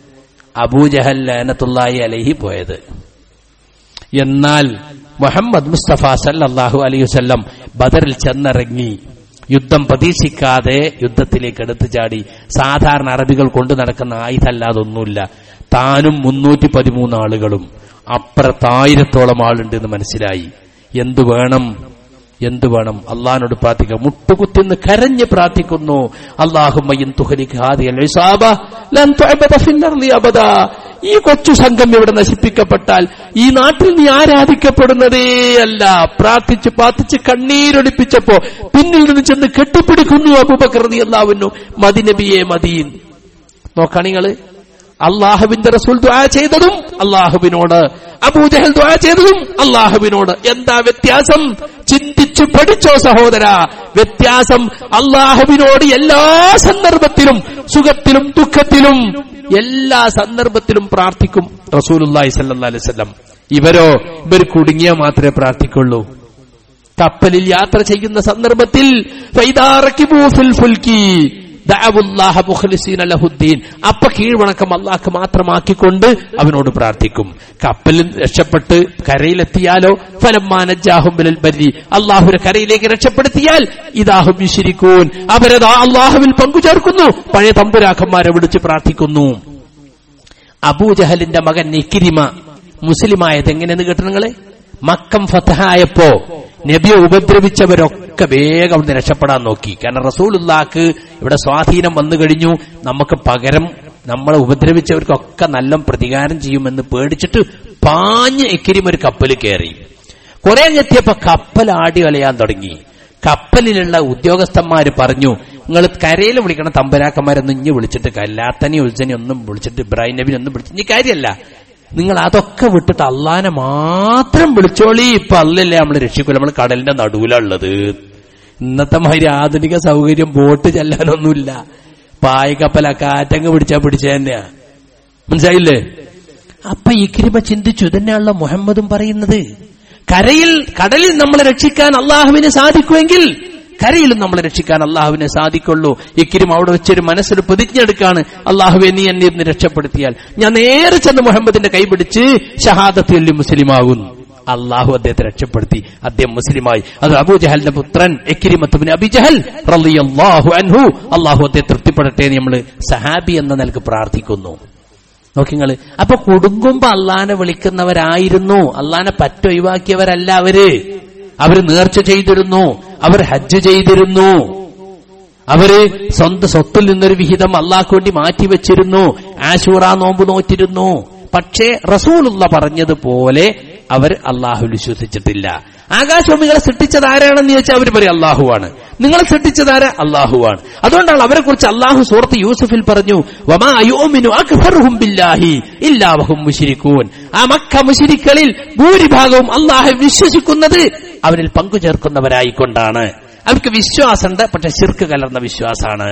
അബൂജഹൽ ലനത്തുല്ലായി അലഹി പോയത് എന്നാൽ മുഹമ്മദ് മുസ്തഫ സല്ലല്ലാഹു അലൈഹി വസല്ലം ബദറിൽ ചെന്നിറങ്ങി യുദ്ധം പ്രതീക്ഷിക്കാതെ യുദ്ധത്തിലേക്ക് എടുത്തു ചാടി സാധാരണ അറബികൾ കൊണ്ടു നടക്കുന്ന ആയുധമല്ലാതെ ഒന്നുമില്ല താനും മുന്നൂറ്റി പതിമൂന്ന് ആളുകളും അപ്പുറത്തായിരത്തോളം ആളുണ്ട് എന്ന് മനസ്സിലായി എന്തു വേണം എന്തു വേണം അള്ളഹാനോട് പ്രാർത്ഥിക്കുക മുട്ടുകുത്തിന്ന് കരഞ്ഞ് പ്രാർത്ഥിക്കുന്നു അള്ളാഹുമ്മയും ഈ കൊച്ചു സംഘം ഇവിടെ നശിപ്പിക്കപ്പെട്ടാൽ ഈ നാട്ടിൽ നീ ആരാധിക്കപ്പെടുന്നതേ അല്ല പ്രാർത്ഥിച്ച് പ്രാർത്ഥിച്ച് കണ്ണീരൊലിപ്പിച്ചപ്പോ പിന്നിൽ നിന്ന് ചെന്ന് കെട്ടിപ്പിടിക്കുന്നു അബുബക്രതി അള്ളാവുന്നു മദിനബിയെ മദീൻ നോക്കാണിങ്ങള് അള്ളാഹുവിന്റെ റസൂൽ ദ്വാ ചെയ്തതും അള്ളാഹുവിനോട് അബൂജഹൽ ദ്വാ ചെയ്തതും അള്ളാഹുവിനോട് എന്താ വ്യത്യാസം ചിന്തിച്ചു പഠിച്ചോ സഹോദര വ്യത്യാസം അള്ളാഹുവിനോട് എല്ലാ സന്ദർഭത്തിലും സുഖത്തിലും ദുഃഖത്തിലും എല്ലാ സന്ദർഭത്തിലും പ്രാർത്ഥിക്കും റസൂലുല്ലാഹി സല്ലാ അലൈവല്ലം ഇവരോ ഇവർ കുടുങ്ങിയാൽ മാത്രമേ പ്രാർത്ഥിക്കുള്ളൂ കപ്പലിൽ യാത്ര ചെയ്യുന്ന സന്ദർഭത്തിൽ ഫുൽക്കി അപ്പ കീഴ്വണക്കം അള്ളാഹ് മാത്രമാക്കിക്കൊണ്ട് അവനോട് പ്രാർത്ഥിക്കും കപ്പലിൽ രക്ഷപ്പെട്ട് കരയിലെത്തിയാലോ ഫലമാനജാഹുബിൽ ബരി അള്ളാഹുരെ കരയിലേക്ക് രക്ഷപ്പെടുത്തിയാൽ ഇതാഹും വിശിരിക്കൂൻ അവരതാ അള്ളാഹുവിൽ പങ്കുചേർക്കുന്നു പഴയ തമ്പുരാക്കന്മാരെ വിളിച്ച് പ്രാർത്ഥിക്കുന്നു അബൂജഹലിന്റെ മകൻ നിക്കിരിമ മുസ്ലിമായത് എങ്ങനെയെന്ന് കേട്ടു നിങ്ങളെ മക്കം ഫതഹായപ്പോ നബിയെ ഉപദ്രവിച്ചവരൊക്കെ വേഗം അവിടുന്ന് രക്ഷപ്പെടാൻ നോക്കി കാരണം റസൂലുല്ലാക്ക് ഇവിടെ സ്വാധീനം വന്നു കഴിഞ്ഞു നമുക്ക് പകരം നമ്മളെ ഉപദ്രവിച്ചവർക്കൊക്കെ നല്ല പ്രതികാരം ചെയ്യുമെന്ന് പേടിച്ചിട്ട് പാഞ്ഞ് എക്കിരിം ഒരു കപ്പൽ കയറി കുറെ എത്തിയപ്പോ കപ്പൽ ആടി വലയാൻ തുടങ്ങി കപ്പലിലുള്ള ഉദ്യോഗസ്ഥന്മാര് പറഞ്ഞു നിങ്ങൾ കരയിൽ വിളിക്കണം തമ്പരാക്കന്മാരൊന്നും ഇഞ്ഞ് വിളിച്ചിട്ട് കല്ലാത്തനി ഉത്സനി ഒന്നും വിളിച്ചിട്ട് ഇബ്രാഹിം നബിനെ ഒന്നും വിളിച്ചിട്ട് ഇനി കാര്യമല്ല നിങ്ങൾ അതൊക്കെ വിട്ടിട്ട് അള്ളാനെ മാത്രം വിളിച്ചോളി ഇപ്പൊ അല്ലല്ലേ നമ്മൾ രക്ഷിക്കൂല നമ്മൾ കടലിന്റെ നടുവിലുള്ളത് ഇന്നത്തെ മാതിരി ആധുനിക സൗകര്യം ബോട്ട് ചെല്ലാനൊന്നുമില്ല പായക്കപ്പല കാറ്റങ്ങ് പിടിച്ചാ പിടിച്ച തന്നെയാ മനസ്സിലായില്ലേ അപ്പൊ ഈ കിരിമ ചിന്തിച്ചു ഇതന്നെയാണല്ലോ മുഹമ്മദും പറയുന്നത് കരയിൽ കടലിൽ നമ്മളെ രക്ഷിക്കാൻ അള്ളാഹുവിന് സാധിക്കുമെങ്കിൽ കരയിലും നമ്മളെ രക്ഷിക്കാൻ അള്ളാഹുവിനെ സാധിക്കുള്ളൂ ഇക്കിരും അവിടെ വെച്ചൊരു മനസ്സിൽ പ്രതിജ്ഞെടുക്കാണ് അള്ളാഹുവെ നീ എന്നെ ഇന്ന് രക്ഷപ്പെടുത്തിയാൽ ഞാൻ നേരെ ചെന്ന് മുഹമ്മദിന്റെ കൈപിടിച്ച് ഷഹാദത്തിൽ മുസ്ലിമാകുന്നു അള്ളാഹു അദ്ദേഹത്തെ രക്ഷപ്പെടുത്തി അദ്ദേഹം മുസ്ലിമായി അത് അബൂജഹലിന്റെ പുത്രൻ എക്കിരിമത്തുബിന് അബിജഹൽ റളിയല്ലാഹു അൻഹു അള്ളാഹു അദ്ദേഹം തൃപ്തിപ്പെടട്ടെ എന്ന് നമ്മൾ സഹാബി എന്ന നിലക്ക് പ്രാർത്ഥിക്കുന്നു നോക്കിങ്ങള് അപ്പൊ കുടുങ്ങുമ്പോ അള്ളാനെ വിളിക്കുന്നവരായിരുന്നു അള്ളാനെ പറ്റൊഴിവാക്കിയവരല്ല അവര് അവര് നേർച്ച ചെയ്തിരുന്നു അവർ ഹജ്ജ് ചെയ്തിരുന്നു അവര് സ്വന്തം സ്വത്തിൽ നിന്നൊരു വിഹിതം അള്ളാഹ്ക്ക് വേണ്ടി മാറ്റിവെച്ചിരുന്നു ആശൂറ നോമ്പ് നോറ്റിരുന്നു പക്ഷേ റസൂലുള്ള പറഞ്ഞതുപോലെ അവർ അള്ളാഹു വിശ്വസിച്ചിട്ടില്ല ആകാശഭൂമികളെ സൃഷ്ടിച്ചത് ആരാണെന്ന് ചോദിച്ചാൽ അവർ പറയും അള്ളാഹുവാണ് നിങ്ങളെ സൃഷ്ടിച്ചതാര അള്ളാഹുവാണ് അതുകൊണ്ടാണ് അവരെ കുറിച്ച് അള്ളാഹു സൂറത്ത് യൂസുഫിൽ പറഞ്ഞു വമാ യോമിനു അക്ഫറുഹും ബില്ലാഹി ഇല്ലാവഹും മുശിരിക്കൂൻ ആ മക്ക മുശിരിക്കളിൽ ഭൂരിഭാഗവും അള്ളാഹു വിശ്വസിക്കുന്നത് അവനിൽ പങ്കുചേർക്കുന്നവരായിക്കൊണ്ടാണ് അവർക്ക് വിശ്വാസമുണ്ട് പക്ഷെ ശിർക്ക് കലർന്ന വിശ്വാസമാണ്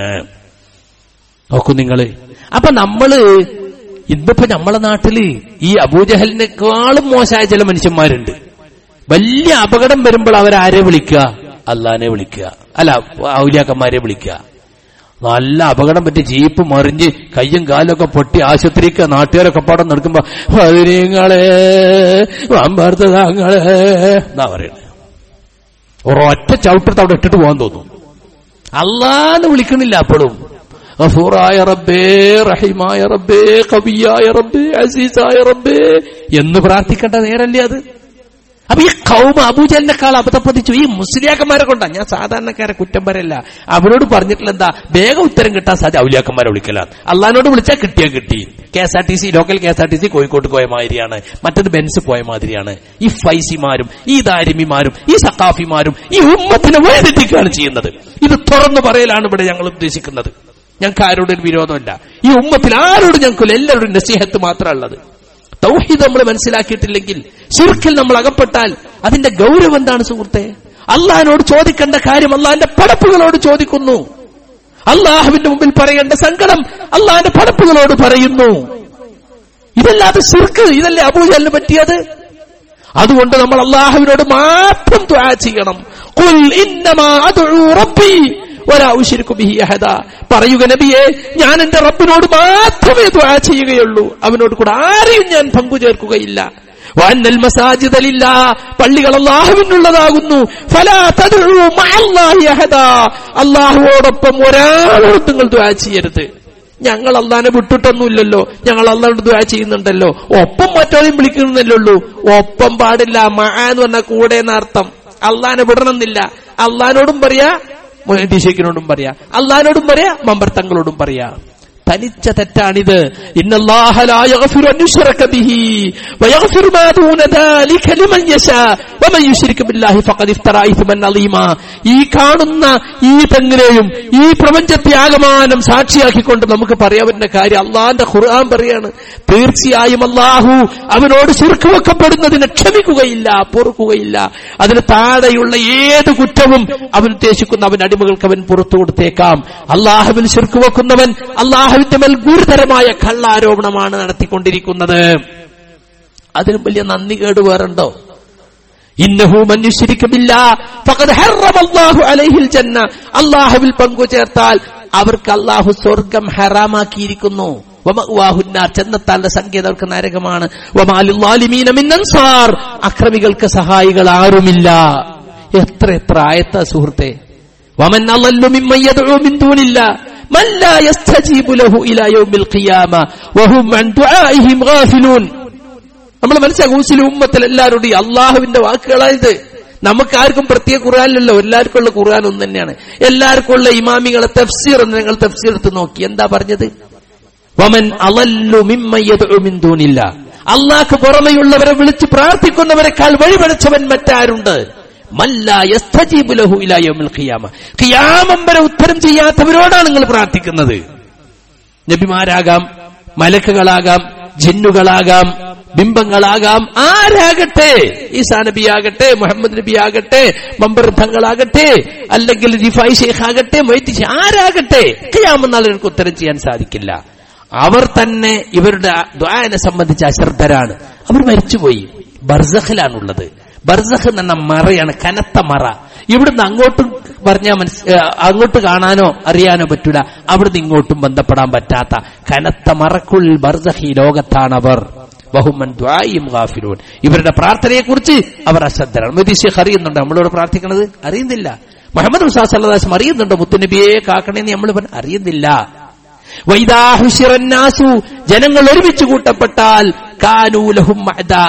നോക്കൂ നിങ്ങള് അപ്പൊ നമ്മള് ഇന്നിപ്പോ നമ്മളെ നാട്ടില് ഈ അബൂജഹലിനേക്കാളും മോശമായ ചില മനുഷ്യന്മാരുണ്ട് വലിയ അപകടം വരുമ്പോൾ അവരാരെ വിളിക്കുക അള്ളാനെ വിളിക്കുക അല്ല ഔലിയാക്കന്മാരെ വിളിക്കുക നല്ല അപകടം പറ്റി ജീപ്പ് മറിഞ്ഞ് കയ്യും കാലും ഒക്കെ പൊട്ടി ആശുപത്രിക്ക് നാട്ടുകാരൊക്കെ പാടം നടക്കുമ്പോ പതിനീങ്ങളെ വാമ്പാർത്ത താങ്കളെ എന്നാ പറയുന്നത് ഒരൊറ്റ ചവിട്ടത്ത് അവിടെ ഇട്ടിട്ട് പോകാൻ തോന്നും അള്ളാന്ന് വിളിക്കണില്ല അപ്പോഴും ഗഫൂറായ റബ്ബേ റഹിമായ റബ്ബേ കവിയായ റബ്ബേ അസീസായ റബ്ബേ എന്ന് പ്രാർത്ഥിക്കേണ്ട നേരല്ലേ അത് അപ്പൊ ഈ കൗമ അബൂജലിനെക്കാൾ അബദ്ധപ്പതിച്ചു ഈ മുസ്ലിയാക്കന്മാരെ കൊണ്ടാ ഞാൻ സാധാരണക്കാരെ കുറ്റം പറയല്ല അവരോട് പറഞ്ഞിട്ടുള്ള എന്താ വേഗം ഉത്തരം കിട്ടാൻ സാധ്യത ഔലിയാക്കന്മാരെ വിളിക്കല അള്ളഹാനോട് വിളിച്ചാൽ കിട്ടിയാൽ കിട്ടി K S R T C local K S R T C കോഴിക്കോട്ട് പോയ മാതിരിയാണ് മറ്റത് ബെൻസ് പോയ മാതിരിയാണ് ഈ ഫൈസിമാരും ഈ ദാരിമിമാരും ഈ സക്കാഫിമാരും ഈ ഉമ്മത്തിനെ വഴിതെറ്റിക്കുകയാണ് ചെയ്യുന്നത് ഇത് തുറന്നു പറയലാണ് ഇവിടെ ഞങ്ങൾ ഉദ്ദേശിക്കുന്നത് ഞങ്ങൾക്ക് ആരോടും ഒരു വിരോധമല്ല ഈ ഉമ്മത്തിൽ ആരോടും ഞങ്ങൾക്ക് എല്ലാവരും നസീഹത്ത് മാത്രമേ ഉള്ളത് തൗഹീദ് നമ്മൾ മനസ്സിലാക്കിയിട്ടില്ലെങ്കിൽ ശിർക്കിൽ നമ്മൾ അകപ്പെട്ടാൽ അതിന്റെ ഗൗരവം എന്താണ് സുഹൃത്തെ അള്ളാഹിനോട് ചോദിക്കേണ്ട കാര്യം അള്ളാഹിന്റെ പടപ്പുകളോട് ചോദിക്കുന്നു അള്ളാഹുവിന്റെ മുമ്പിൽ പറയേണ്ട സങ്കടം അള്ളാഹിന്റെ പടപ്പുകളോട് പറയുന്നു ഇതല്ലാതെ ശിർക്ക് ഇതല്ലേ അബൂജലിന് പറ്റിയത് അതുകൊണ്ട് നമ്മൾ അള്ളാഹുവിനോട് മാത്രം ദ്വാ ചെയ്യണം ഖുൽ ഇന്നമാ അദ്ഉ റബ്ബി വലാ ഉശ്രികു ബിഹി അഹദ പറയുക നബിയെ ഞാൻ എന്റെ റബ്ബിനോട് മാത്രമേ ദ്വാ ചെയ്യുകയുള്ളൂ അവനോട് കൂടെ ആരെയും ഞാൻ പങ്കുചേർക്കുകയില്ല വന്നൽ മസാജിദലില്ല പള്ളികൾ അള്ളാഹുവിനുള്ളതാകുന്നു ഫലാ തദ്ഉ മഅല്ലാഹി അഹദ അള്ളാഹുവോടൊപ്പം ഒരാളോട് നിങ്ങൾ ദ്വാ ചെയ്യരുത് ഞങ്ങൾ അള്ളാനെ വിട്ടിട്ടൊന്നുമില്ലല്ലോ ഞങ്ങൾ അള്ളാഹോട് ദ്വാ ചെയ്യുന്നുണ്ടല്ലോ ഒപ്പം മറ്റോരെയും വിളിക്കുന്നല്ലേ ഉള്ളൂ ഒപ്പം പാടില്ല മഴ എന്ന് പറഞ്ഞ കൂടെ എന്നർത്ഥം അള്ളാനെ വിടണമെന്നില്ല അള്ളഹാനോടും പറയാ മൊഹീഷേഖിനോടും പറയാ അള്ളഹാനോടും പറയാ മമ്പർത്തങ്ങളോടും പറയാ തനിച്ച തെറ്റാണിത് ഇന്നല്ലാഹ ലാ യഗ്ഫിറു അൻ യുശ്റക ബിഹി വയഗ്ഫിറു മാ ദൂന ദാലിക ലിമൻ യശാ വമൻ യുശ്രിക് ബില്ലാഹി ഫഖദ് ഇഫ്തറാ ഇസ്മൻ അളീമാ ഈ കാണുന്ന ഈ തെങ്ങിനെയും ഈ പ്രപഞ്ചത്തെ ആകമാനം സാക്ഷിയാക്കിക്കൊണ്ട് നമുക്ക് പറയാവുന്ന കാര്യം അള്ളാന്റെ ഖുർആൻ പറയാണ് തീർച്ചയായും അള്ളാഹു അവനോട് ശിർക്ക് വെക്കപ്പെടുന്നതിനെ ക്ഷമിക്കുകയില്ല പൊറുക്കുകയില്ല അതിന് താഴെയുള്ള ഏത് കുറ്റവും അവൻ ഉദ്ദേശിക്കുന്ന അവൻ അടിമകൾക്ക് അവൻ പുറത്തു കൊടുത്തേക്കാം അള്ളാഹുവിൽ ശിർക്ക് വെക്കുന്നവൻ അള്ളാഹുവിന്റെ മേൽ ഗുരുതരമായ കള്ളാരോപണമാണ് നടത്തിക്കൊണ്ടിരിക്കുന്നത് അതിനും വലിയ നന്ദി കേട് വേറുണ്ടോ ഇന്നഹു മനുഷ്യരിക്കുമില്ല ജന്ന അള്ളാഹുവിൽ പങ്കു ചേർത്താൽ അവർക്ക് അള്ളാഹു സ്വർഗം ഹറാമാക്കിയിരിക്കുന്നു വമഅ്വാഹുന്നാർ ചെന്നെത്താന്റെ സംഖ്യ അവർക്ക് നരകമാണ് വമാലിമീന മിന്നൻസാർ അക്രമികൾക്ക് സഹായികൾ ആരുമില്ല എത്ര എത്ര ആയത്ത സുഹൃത്തെ വമൻ അളല്ലു മിമ്മൻ യദ്ഉ മിൻ ദൂനില്ല من لا يستجيب له إلى يوم القيامة وهم عن دعائهم غافلون നമ്മൾ മനസ്സിലാക്കും മുസ്ലിം ഉമ്മത്തിൽ എല്ലാവരുടെയും അള്ളാഹുവിന്റെ വാക്കുകളായത് നമുക്ക് ആർക്കും പ്രത്യേക ഖുർആാനിലല്ലോ എല്ലാവർക്കും ഉള്ള ഖുർആൻ ഒന്ന് തന്നെയാണ് എല്ലാവർക്കും ഉള്ള ഇമാമികളെ തഫ്സീർ എന്ന് നിങ്ങൾ തഫ്സീർ എടുത്ത് നോക്കി എന്താ പറഞ്ഞത് വമൻ അളല്ലു മിമ്മയ്യൂനില്ല അള്ളാഹ്ക്ക് പുറമെയുള്ളവരെ വിളിച്ച് പ്രാർത്ഥിക്കുന്നവരെക്കാൾ വഴിപടച്ചവൻ മറ്റാരുണ്ട് ഖിയാമം വരെ ഉത്തരം ചെയ്യാത്തവരോടാണ് നിങ്ങൾ പ്രാർത്ഥിക്കുന്നത് നബിമാരാകാം മലക്കുകളാകാം ജിന്നുകളാകാം ബിംബങ്ങളാകാം ആരാകട്ടെ ഈസാ നബി ആകട്ടെ മുഹമ്മദ് നബി ആകട്ടെ മമ്പർദ്ധങ്ങളാകട്ടെ അല്ലെങ്കിൽ റിഫായി ഷെയ്ഖ് ആകട്ടെ മൈത്തി ആരാകട്ടെ ഖിയാമെന്നാൾ എനിക്ക് ഉത്തരം ചെയ്യാൻ സാധിക്കില്ല അവർ തന്നെ ഇവരുടെ ദ്വായനെ സംബന്ധിച്ച് അശ്രദ്ധരാണ് അവർ മരിച്ചുപോയി ബർസഖിലാണുള്ളത് ബർസഖ് എന്ന മറയാണ് കനത്ത മറ ഇവിടുന്ന് അങ്ങോട്ടും പറഞ്ഞാൽ മനസ് അങ്ങോട്ട് കാണാനോ അറിയാനോ പറ്റൂല അവിടുന്ന് ഇങ്ങോട്ടും ബന്ധപ്പെടാൻ പറ്റാത്ത കനത്ത മറക്കുള്ളിൽ ബർസഖി ലോകത്താണവർ ബഹുമൻ ദ്വായും ഗാഫിലൂൻ ഇവരുടെ പ്രാർത്ഥനയെക്കുറിച്ച് അവർ അശ്രദ്ധരാണ് മതി ഷെയ്ഖ് അറിയുന്നുണ്ട് നമ്മളോട് പ്രാർത്ഥിക്കണത് അറിയുന്നില്ല മുഹമ്മദ് മുസാ സല്ലാസ് അറിയുന്നുണ്ടോ മുത്തുനബിയെ കാക്കണേന്ന് നമ്മൾ അറിയുന്നില്ല വൈദാഹുഷിറന്നാസു ജനങ്ങൾ ഒരുമിച്ച് കൂട്ടപ്പെട്ടാൽ കാനൂലഹും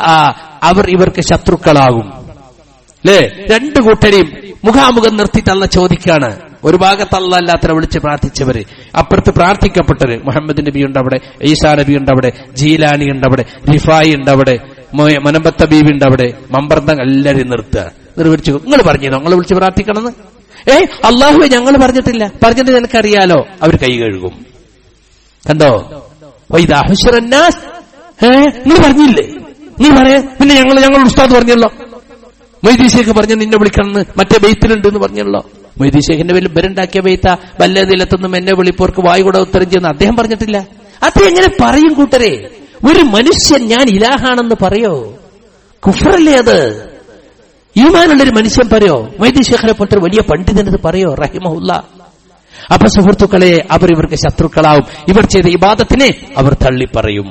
അവർ ഇവർക്ക് ശത്രുക്കളാകും അല്ലേ രണ്ടു കൂട്ടരെയും മുഖാമുഖം നിർത്തി തള്ള ചോദിക്കാണ് ഒരു ഭാഗത്ത് അല്ലാത്തവരെ വിളിച്ച് പ്രാർത്ഥിച്ചവര് അപ്പുറത്ത് പ്രാർത്ഥിക്കപ്പെട്ടവര് മുഹമ്മദ് നബി ഉണ്ട് അവിടെ ഈസാ നബി ഉണ്ട് അവിടെ ജീലാനി ഉണ്ട് അവിടെ റിഫായി ഉണ്ട് അവിടെ മനമ്പത്ത ബീബി ഉണ്ട് അവിടെ മമ്പർദ്ദം എല്ലാവരും നിർത്തുക നിർവഹിച്ചു നിങ്ങൾ പറഞ്ഞോ നിങ്ങൾ വിളിച്ച് പ്രാർത്ഥിക്കണമെന്ന് ഏ അള്ളാഹുവെ ഞങ്ങൾ പറഞ്ഞിട്ടില്ല പറഞ്ഞിട്ട് നിനക്കറിയാലോ അവർ കൈ കഴുകും കണ്ടോ വൈദാഹുഷറന്നാസ് ഏ നിങ്ങൾ പറഞ്ഞില്ലേ നീ പറയാ പിന്നെ ഞങ്ങൾ ഞങ്ങൾ ഉസ്താദ് പറഞ്ഞല്ലോ മൊയ്തീശേഖ് പറഞ്ഞു നിന്നെ വിളിക്കണമെന്ന് മറ്റേ ബെയ്ത്തിലുണ്ട് എന്ന് പറഞ്ഞല്ലോ മൊയ്തീശേഖിന്റെ പേരിൽ ബരുണ്ടാക്കിയ ബെയ്ത്ത വല്ലതിലെത്തൊന്നും എന്നെ വിളിപ്പോർക്ക് വായു കൂടെ ഉത്തരം ചെയ്യുന്ന അദ്ദേഹം പറഞ്ഞിട്ടില്ല അത് എങ്ങനെ പറയും കൂട്ടരെ ഒരു മനുഷ്യൻ ഞാൻ ഇലാഹാണെന്ന് പറയോ കുഫറല്ലേ അത് ഈമാനുള്ളൊരു മനുഷ്യൻ പറയോ മൈദീശേഖരെ പോലത്തെ വലിയ പണ്ഡിതനത് പറയോ റഹിമഹുല്ല അപ്പൊ സുഹൃത്തുക്കളെ അവർ ഇവർക്ക് ശത്രുക്കളാവും ഇവർ ചെയ്ത ഇബാദത്തിനെ അവർ തള്ളിപ്പറയും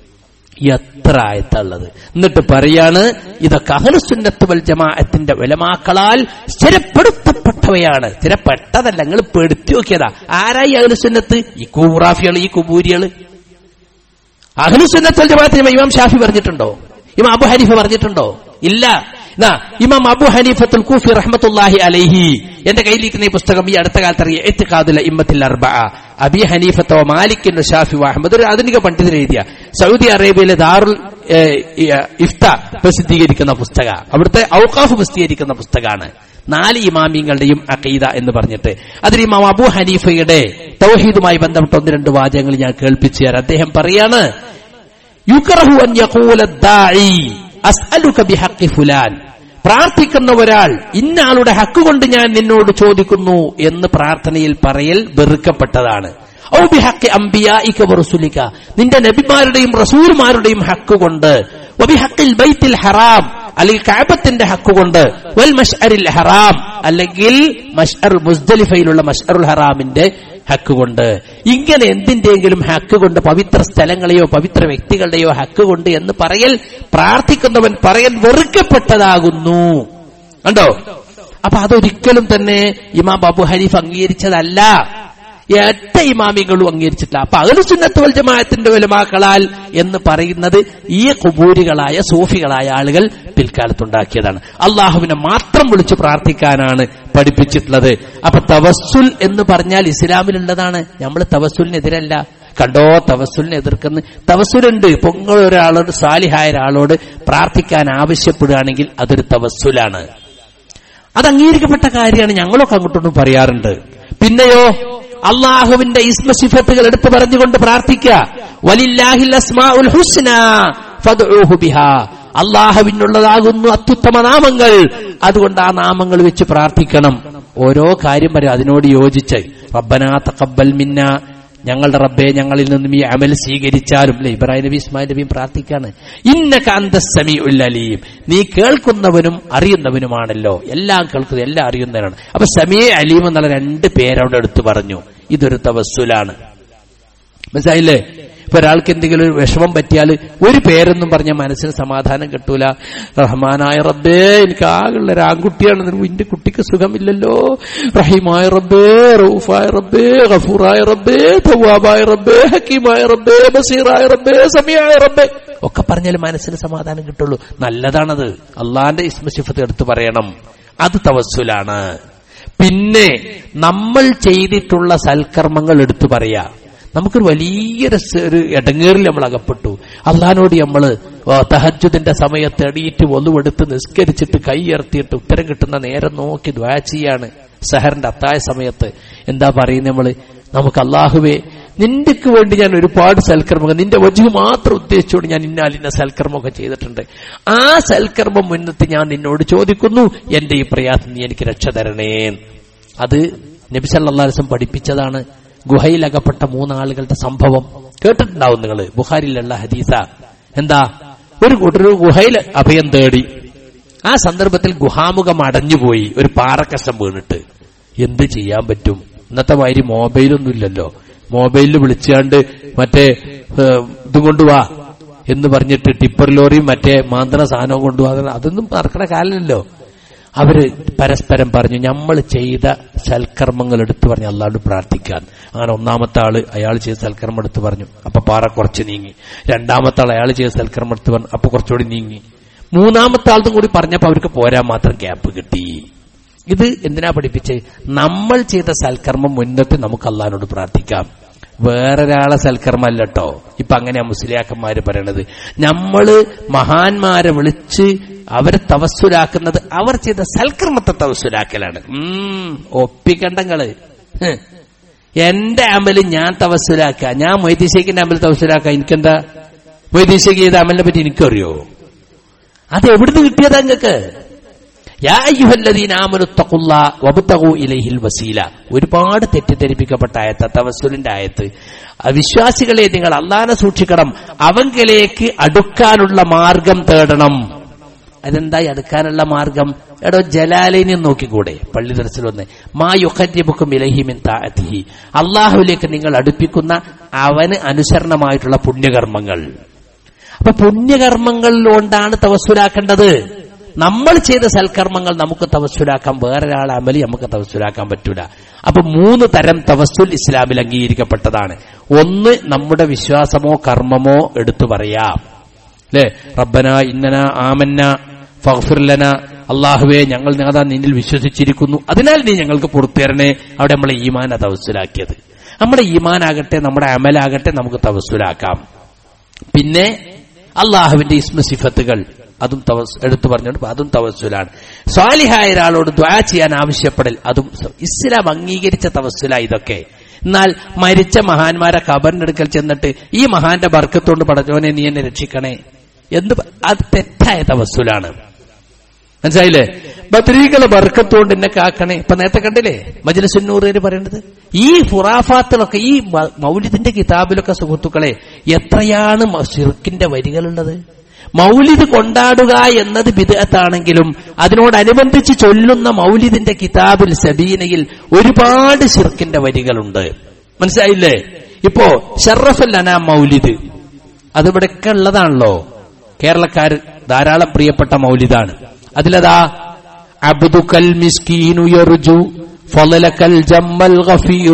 എത്ര ആയത്തുള്ളത് എന്നിട്ട് പറയാണ് ഇതൊക്കെ അഹലുസുന്നത്ത് വൽ ജമാഅത്തിന്റെ വിലമാക്കളാൽ സ്ഥിരപ്പെടുത്തപ്പെട്ടവയാണ് സ്ഥിരപ്പെട്ടതല്ല നിങ്ങൾ പെടുത്തി നോക്കിയതാ ആരായി അഹലുസുന്നത്ത് ഈ കൂറാഫികള് ഈ കുബൂരികള് അഹലുസുന്നത്ത് വൽ ജമാഅത്തിന് ഇമാം ഷാഫി പറഞ്ഞിട്ടുണ്ടോ ഇമാം അബു ഹനീഫ പറഞ്ഞിട്ടുണ്ടോ ഇല്ല എന്നാ ഇമാം അബു ഹനീഫത്തുൽ കൂഫി റഹ്മത്തുല്ലാഹി അലൈഹി എന്റെ കയ്യിലിരിക്കുന്ന ഈ പുസ്തകം ഈ അടുത്ത കാലത്ത് അറിയ എത്തിക്കാതുല ഇമ്മത്തിൽ അർബ അബി ഹനീഫത്തോ മാലിക്കിന്റെ ഷാഫി അഹമ്മദ് ഒരു ആധുനിക പണ്ഡിതൻ എഴുതിയ സൗദി അറേബ്യയിലെ ദാറുൽ ഇഫ്ത പ്രസിദ്ധീകരിക്കുന്ന പുസ്തക അവിടുത്തെ ഔക്കാഫ് പ്രസിദ്ധീകരിക്കുന്ന പുസ്തകമാണ് നാല് ഇമാമിങ്ങളുടെയും അഖീദ എന്ന് പറഞ്ഞിട്ട് അതിൽ ഇമാം അബു ഹനീഫയുടെ തൗഹീദുമായി ബന്ധപ്പെട്ട ഒന്ന് രണ്ട് വാചകങ്ങൾ ഞാൻ കേൾപ്പിച്ചു തരാം അദ്ദേഹം പറയാണ് യുക്റഹു അൻ യഖൂല ദാഇ അസ്അലുക ബിഹഖി ഫുലാൻ പ്രാർത്ഥിക്കുന്ന ഒരാൾ ഇന്ന ആളുടെ ഹക്ക് കൊണ്ട് ഞാൻ നിന്നോട് ചോദിക്കുന്നു എന്ന് പ്രാർത്ഥനയിൽ പറയൽ വെറുക്കപ്പെട്ടതാണ് ഔ ബിഹഖി അംബിയായിക വറുസുലിക നിന്റെ നബിമാരുടെയും റസൂൽമാരുടെയും ഹക്ക് കൊണ്ട് വബിഹഖിൽ ബൈത്തിൽ ഹറാം അല്ലെങ്കിൽ കാബത്തിന്റെ ഹക്ക് കൊണ്ട് വൽ മഷ്അരിൽ ഹറാം അല്ലെങ്കിൽ മഷ്അർ മുസ്ദലിഫയിലുള്ള മഷ്അറുൽ ഹറാമിന്റെ ഹക്ക് കൊണ്ട് ഇങ്ങനെ എന്തിന്റെയെങ്കിലും ഹക്ക് കൊണ്ട് പവിത്ര സ്ഥലങ്ങളെയോ പവിത്ര വ്യക്തികളുടെയോ ഹക്ക് കൊണ്ട് എന്ന് പറയൽ പ്രാർത്ഥിക്കുന്നവൻ പറയൽ വെറുക്കപ്പെട്ടതാകുന്നു കണ്ടോ അപ്പൊ അതൊരിക്കലും തന്നെ ഇമാം ബാബു ഹനീഫ് അംഗീകരിച്ചതല്ല ഏറ്റ ഇമാമികളും അംഗീകരിച്ചിട്ടില്ല അപ്പൊ അകലു സുന്നത്തുവൽ ജമാഅത്തിന്റെ ഉലമാക്കളാൽ എന്ന് പറയുന്നത് ഈ കുബൂരികളായ സൂഫികളായ ആളുകൾ പിൽക്കാലത്തുണ്ടാക്കിയതാണ് അള്ളാഹുവിനെ മാത്രം വിളിച്ചു പ്രാർത്ഥിക്കാനാണ് പഠിപ്പിച്ചിട്ടുള്ളത് അപ്പൊ തവസ്സുൽ എന്ന് പറഞ്ഞാൽ ഇസ്ലാമിലുള്ളതാണ് നമ്മൾ തവസ്സുലിനെതിരല്ല കണ്ടോ തവസ്സുലിനെ എതിർക്കുന്ന തവസ്സുലുണ്ട് പൊങ്ങൾ ഒരാളോട് സാലിഹായ ഒരാളോട് പ്രാർത്ഥിക്കാൻ ആവശ്യപ്പെടുകയാണെങ്കിൽ അതൊരു തവസ്സുലാണ് അത് അംഗീകരിക്കപ്പെട്ട കാര്യമാണ് ഞങ്ങളൊക്കെ അങ്ങോട്ടൊന്നും പറയാറുണ്ട് പിന്നെയോ അള്ളാഹുവിന്റെ ഇസ്മസിഫത്തുകൾ എടുത്തു പറഞ്ഞുകൊണ്ട് പ്രാർത്ഥിക്കുക വലില്ലാഹിൽ അസ്മാഉൽ ഹുസ്ന ഫദ്ഉഹു ബിഹാ അള്ളാഹുവിനുള്ളതാകുന്നു അത്യുത്തമ നാമങ്ങൾ അതുകൊണ്ട് ആ നാമങ്ങൾ വെച്ച് പ്രാർത്ഥിക്കണം ഓരോ കാര്യം പറയും അതിനോട് യോജിച്ച് റബ്ബനാ തഖബ്ബൽ മിന്ന ഞങ്ങളുടെ റബ്ബെ ഞങ്ങളിൽ നിന്നും ഈ അമൽ സ്വീകരിച്ചാലും അല്ലെ ഇബ്രാഹിം നബി ഇസ്മായിൽ നബിയും പ്രാർത്ഥിക്കാണ് ഇന്നക അന്തസ്സമി ഉല്ലലീം നീ കേൾക്കുന്നവനും അറിയുന്നവനുമാണല്ലോ എല്ലാം കേൾക്കുന്നത് എല്ലാം അറിയുന്നവനാണ് അപ്പൊ സമീ അലീം എന്നുള്ള രണ്ട് പേരവിടെ എടുത്തു പറഞ്ഞു ഇതൊരു തവസ്സുലാണ് മനസ്സിലായില്ലേ ഇപ്പൊ ഒരാൾക്ക് എന്തെങ്കിലും ഒരു വിഷമം പറ്റിയാൽ ഒരു പേരൊന്നും പറഞ്ഞ മനസ്സിന് സമാധാനം കിട്ടൂല റഹ്മാനായ റബ്ബേ എനിക്ക് ആകുള്ള ഒരു ആൺകുട്ടിയാണ് എന്റെ കുട്ടിക്ക് സുഖമില്ലല്ലോ റഹീമായ റബ്ബേ റൌഫായ റബ്ബേ ഗഫൂറായ റബ്ബേ തവാബായ റബ്ബേ ഹക്കീമായ റബ്ബേ ബസീറായ റബ്ബേ സമിയായ റബ്ബേ ഒക്കെ പറഞ്ഞാൽ മനസ്സിന് സമാധാനം കിട്ടുള്ളൂ നല്ലതാണത് അള്ളാന്റെ ഇസ്മസിഫത്ത് എടുത്തു പറയണം അത് തവസ്സുലാണ് പിന്നെ നമ്മൾ ചെയ്തിട്ടുള്ള സൽക്കർമ്മങ്ങൾ എടുത്തു പറയാ നമുക്കൊരു വലിയൊരു സ- ഒരു ഇടങ്ങേറിൽ നമ്മൾ അകപ്പെട്ടു അള്ളഹാനോട് നമ്മൾ തഹജുദിന്റെ സമയത്ത് എടിയിട്ട് ഒന്നുമെടുത്ത് നിസ്കരിച്ചിട്ട് കൈയർത്തിയിട്ട് ഉത്തരം കിട്ടുന്ന നേരം നോക്കി ദ്വാ ചെയ്യാണ് സഹറിന്റെ അത്തായ സമയത്ത് എന്താ പറയുന്നത് നമ്മള് നമുക്ക് അള്ളാഹുവേ നിന്റെക്ക് വേണ്ടി ഞാൻ ഒരുപാട് സൽക്കർമ്മങ്ങൾ നിന്റെ വജു മാത്രം ഉദ്ദേശിച്ചുകൊണ്ട് ഞാൻ ഇന്നാലിന്ന സൽക്കർമ്മമൊക്കെ ചെയ്തിട്ടുണ്ട് ആ സൽക്കർമ്മം മുന്നത്ത് ഞാൻ നിന്നോട് ചോദിക്കുന്നു എന്റെ ഈ പ്രയാസം നീ എനിക്ക് രക്ഷ തരണേ അത് നബി സല്ലല്ലാഹു അലൈഹി വസല്ലം പഠിപ്പിച്ചതാണ് ഗുഹയിലകപ്പെട്ട മൂന്നാളുകളുടെ സംഭവം കേട്ടിട്ടുണ്ടാവും നിങ്ങൾ ബുഹാരിലുള്ള ഹദീസ എന്താ ഒരു കൂട്ടർ ഒരു ഗുഹയിൽ അഭയം തേടി ആ സന്ദർഭത്തിൽ ഗുഹാമുഖം അടഞ്ഞുപോയി ഒരു പാറക്കശം വീണിട്ട് എന്ത് ചെയ്യാൻ പറ്റും ഇന്നത്തെ മാതിരി മൊബൈലൊന്നും ഇല്ലല്ലോ മൊബൈലിൽ വിളിച്ചാണ്ട് മറ്റേ ഏഹ്, ഇതും കൊണ്ടുവാ എന്ന് പറഞ്ഞിട്ട് ടിപ്പർ ലോറിയും മറ്റേ മാന്തണ സാധനവും കൊണ്ടുവാ അതൊന്നും നടക്കണ കാലമല്ലോ അവര് പരസ്പരം പറഞ്ഞു നമ്മൾ ചെയ്ത സൽക്കർമ്മങ്ങൾ എടുത്തു പറഞ്ഞു അള്ളാഹോട് പ്രാർത്ഥിക്കാൻ അങ്ങനെ ഒന്നാമത്തെ ആള് അയാൾ ചെയ്ത സൽക്കർമ്മം എടുത്തു പറഞ്ഞു അപ്പൊ പാറ കുറച്ച് നീങ്ങി രണ്ടാമത്തെ ആൾ അയാൾ ചെയ്ത സൽക്കർമ്മം എടുത്തു പറഞ്ഞു അപ്പൊ കുറച്ചുകൂടി നീങ്ങി മൂന്നാമത്തെ ആൾക്കും കൂടി പറഞ്ഞപ്പോ അവർക്ക് പോരാൻ മാത്രം ഗ്യാപ്പ് കിട്ടി ഇത് എന്തിനാ പഠിപ്പിച്ചേ നമ്മൾ ചെയ്ത സൽക്കർമ്മം മുന്നത്ത് നമുക്ക് അള്ളഹാനോട് പ്രാർത്ഥിക്കാം വേറൊരാളെ സൽക്കർമ്മല്ല കേട്ടോ ഇപ്പൊ അങ്ങനെയാ മുസ്ലിയാക്കന്മാര് പറയണത് നമ്മള് മഹാന്മാരെ വിളിച്ച് അവരെ തവസ്സുലാക്കുന്നത് അവർ ചെയ്ത സൽക്കർമ്മത്തെ തവസ്സുലാക്കലാണ് ഉം ഒപ്പിക്കണ്ടങ്ങള് ഹ്. എന്റെ അമല് ഞാൻ തവസ്സുലാക്ക ഞാൻ മൊയ്തീശേഖിന്റെ അമൽ തവസ്സുലാക്ക എനിക്കെന്താ മൊയ്തീശേഖ് ചെയ്ത അമലിനെ പറ്റി എനിക്കറിയോ അത് എവിടുന്ന് കിട്ടിയതാ നിങ്ങൾക്ക് യാ അയ്യുഹല്ലദീന ആമനു തഖുല്ലാ വബ്തഗൂ ഇലൈഹിൽ വസീല ഒരുപാട് തെറ്റിദ്ധരിപ്പിക്കപ്പെട്ട ആയത്ത് തവസ്സുലിന്റെ ആയത്ത് വിശ്വാസികളെ നിങ്ങൾ അള്ളാനെ സൂക്ഷിക്കണം അവങ്കിലേക്ക് അടുക്കാനുള്ള മാർഗം തേടണം അതെന്തായി അടുക്കാനുള്ള മാർഗം എടോ ജലാലിനെ നോക്കിക്കൂടെ പള്ളി ദർശനം വന്ന് മാ യുഖര്യബുക്കും ഇലഹിമിൻ താഅത്തിഹി അള്ളാഹുവിലേക്ക് നിങ്ങൾ അടുപ്പിക്കുന്ന അവന് അനുസരണമായിട്ടുള്ള പുണ്യകർമ്മങ്ങൾ അപ്പൊ പുണ്യകർമ്മങ്ങളിലുകൊണ്ടാണ് തവസ്സുലാക്കേണ്ടത് നമ്മൾ ചെയ്ത സൽക്കർമ്മങ്ങൾ നമുക്ക് തവസ്സുലാക്കാം വേറൊരാളെ അമലി നമുക്ക് തവസ്സുലാക്കാൻ പറ്റൂല അപ്പൊ മൂന്ന് തരം തവസ്സുൽ ഇസ്ലാമിൽ അംഗീകരിക്കപ്പെട്ടതാണ് ഒന്ന് നമ്മുടെ വിശ്വാസമോ കർമ്മമോ എടുത്തു പറയാം അല്ലേ റബ്ബന ഇന്നന ആമന്ന ഫഗ്ഫിർലന അള്ളാഹുവെ ഞങ്ങൾ നാഥാ നിന്നിൽ വിശ്വസിച്ചിരിക്കുന്നു അതിനാൽ നീ ഞങ്ങൾക്ക് പുറത്തേരണേ അവിടെ നമ്മളെ ഈമാന തവസ്സുലാക്കിയത് നമ്മുടെ ഈമാനാകട്ടെ നമ്മുടെ അമലാകട്ടെ നമുക്ക് തവസ്സുലാക്കാം പിന്നെ അള്ളാഹുവിന്റെ ഇസ്മസിഫത്തുകൾ അതും തവസ് എടുത്തു പറഞ്ഞുകൊണ്ട് അതും തവസ്സുലാണ് സ്വാലിഹായ ഒരാളോട് ദ്വാ ചെയ്യാൻ ആവശ്യപ്പെടൽ അതും ഇസ്ലാം അംഗീകരിച്ച തവസ്സുല ഇതൊക്കെ എന്നാൽ മരിച്ച മഹാന്മാരെ ഖബറിനെടുക്കൽ ചെന്നിട്ട് ഈ മഹാന്റെ ബർക്കത്തോണ്ട് പടച്ചോനെ നീ എന്നെ രക്ഷിക്കണേ എന്ന് പ- അത് തെറ്റായ തവസ്സുലാണ് മനസ്സിലായില്ലേ ബദ്രീകളെ ബർക്കത്തോണ്ട് എന്നെ കാക്കണേ ഇപ്പൊ നേരത്തെ കണ്ടില്ലേ മജ്ലിസുന്നൂറുകാര് പറയേണ്ടത് ഈ ഫുറാഫാത്തുകളൊക്കെ ഈ മ- മൗലിദിന്റെ കിതാബിലൊക്കെ സുഹൃത്തുക്കളെ എത്രയാണ് മ- ശിർക്കിന്റെ വരികളുള്ളത് മൗലിദ് കൊണ്ടാടുക എന്നത് വിദഗ്ധാണെങ്കിലും അതിനോടനുബന്ധിച്ച് ചൊല്ലുന്ന മൗലിദിന്റെ കിതാബിൽ സബീനയിൽ ഒരുപാട് ശിർക്കിന്റെ വരികളുണ്ട് മനസ്സിലായില്ലേ ഇപ്പോ ഷറഫൽ അനാ മൗലിദ് അതിവിടെയൊക്കെ ഉള്ളതാണല്ലോ കേരളക്കാർ ധാരാളം പ്രിയപ്പെട്ട മൗലിദാണ് അതിലതാ അബ്ദുക്കൽ മിസ്കീനു യർജു ഫളലക്കൽ ജമ്മൽ ഗഫീറു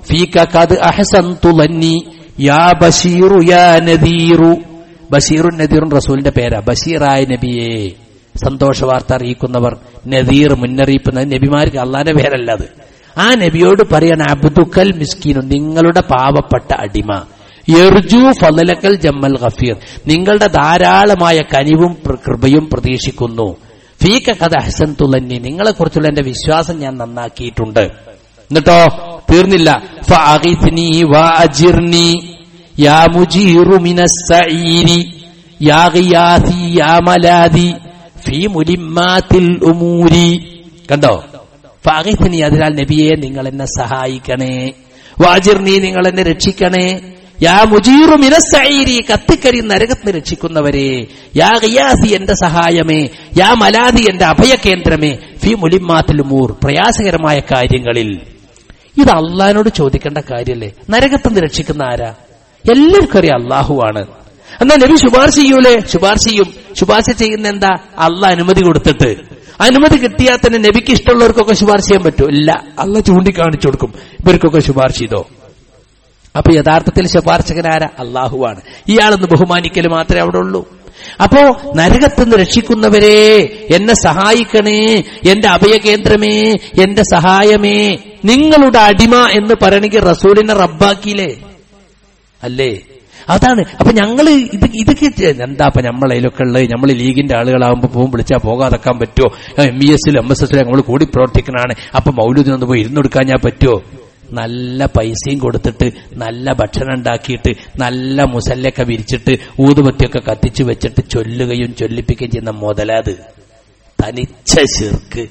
ഫീക ഖദ് അഹ്സൻതു ലന്നി യാ ബഷീറു യാ നദീറു ബഷീറുൻ നദീറും റസൂലിന്റെ പേരാ ബഷീറായ നബിയേ സന്തോഷ വാർത്ത അറിയിക്കുന്നവർ നദീർ മുന്നറിയിപ്പ് എന്നത് നബിമാർക്ക് അള്ളാന്റെ പേരല്ല അത് ആ നബിയോട് പറയാണ് അബ്ദുക്കൽ മിസ്കീനു നിങ്ങളുടെ പാവപ്പെട്ട അടിമ എർജു ഫലക്കൽ ജമ്മൽ ഗഫീർ നിങ്ങളുടെ ധാരാളമായ കനിവും പ്ര- കൃപയും പ്രതീക്ഷിക്കുന്നു ഫീക കഥ ഹസൻ തുലന്നി നിങ്ങളെ കുറിച്ചുള്ള എന്റെ വിശ്വാസം ഞാൻ നന്നാക്കിയിട്ടുണ്ട് എന്നിട്ടോ തീർന്നില്ല ഫഅഗിത്നി വഅജിർനി യാ മുജീറു മിനസ്സഈരി യാ ഗിയാസി യാ മലാദി ഫീ മുലിമ്മാത്തിൽ ഉമൂരി കണ്ടോ ഫഅഗിത്നി അതിനാൽ നബിയെ നിങ്ങൾ എന്നെ സഹായിക്കണേ വാജിർനി നിങ്ങൾ എന്നെ രക്ഷിക്കണേ യാ മുജീറു മിനസ്സഈരി കത്തിക്കരി നരകത്തിന് രക്ഷിക്കുന്നവരെ യാ ഗിയാസി എന്റെ സഹായമേ യാ മലാദി എന്റെ അഭയകേന്ദ്രമേ ഫി മുലിമ്മാത്തിൽ ഉമൂർ പ്രയാസകരമായ കാര്യങ്ങളിൽ ഇത് അള്ളഹാനോട് ചോദിക്കേണ്ട കാര്യല്ലേ നരകത്തുനിന്ന് രക്ഷിക്കുന്ന ആരാ എല്ലാവർക്കും അറിയാം അള്ളാഹുവാണ് എന്നാ നബി ശുപാർശ ചെയ്യൂലേ ശുപാർശ ചെയ്യും ശുപാർശ ചെയ്യുന്ന എന്താ അള്ളാഹ് അനുമതി കൊടുത്തിട്ട് അനുമതി കിട്ടിയാൽ തന്നെ നബിക്ക് ഇഷ്ടമുള്ളവർക്കൊക്കെ ശുപാർശ ചെയ്യാൻ പറ്റും ഇല്ല അള്ള ചൂണ്ടിക്കാണിച്ചു കൊടുക്കും ഇവർക്കൊക്കെ ശുപാർശ ചെയ്തോ അപ്പൊ യഥാർത്ഥത്തിൽ ശുപാർശകനാര അള്ളാഹുവാണ് ഇയാളൊന്ന് ബഹുമാനിക്കൽ മാത്രമേ അവിടെ ഉള്ളൂ അപ്പോ നരകത്തുനിന്ന് രക്ഷിക്കുന്നവരെ എന്നെ സഹായിക്കണേ എന്റെ അഭയകേന്ദ്രമേ എന്റെ സഹായമേ നിങ്ങളുടെ അടിമ എന്ന് പറയണമെങ്കിൽ റസൂലിനെ റബ്ബാക്കിയില്ലേ അല്ലേ അതാണ് അപ്പൊ ഞങ്ങള് ഇത് ഇതൊക്കെ ചെ- എന്താ അപ്പൊ നമ്മളതിലൊക്കെ ഉള്ളത് നമ്മൾ ലീഗിന്റെ ആളുകളാകുമ്പോ പോകും വിളിച്ചാൽ പോകാതെക്കാൻ പറ്റുമോ എം ഇ എസിൽ എം എസ് എസിലും നമ്മൾ കൂടി പ്രവർത്തിക്കണാണ് അപ്പൊ മൗലൂദിനൊന്ന് പോയി ഇരുന്നൊടുക്കാൻ ഞാൻ പറ്റുമോ നല്ല പൈസയും കൊടുത്തിട്ട് നല്ല ഭക്ഷണം ഉണ്ടാക്കിയിട്ട് നല്ല മുസല്ലൊക്കെ വിരിച്ചിട്ട് ഊതുപത്തിയൊക്കെ കത്തിച്ചു വെച്ചിട്ട് ചൊല്ലുകയും ചൊല്ലിപ്പിക്കുകയും ചെയ്യുന്ന മുതലാത് തനിച്ച ശിർക്ക്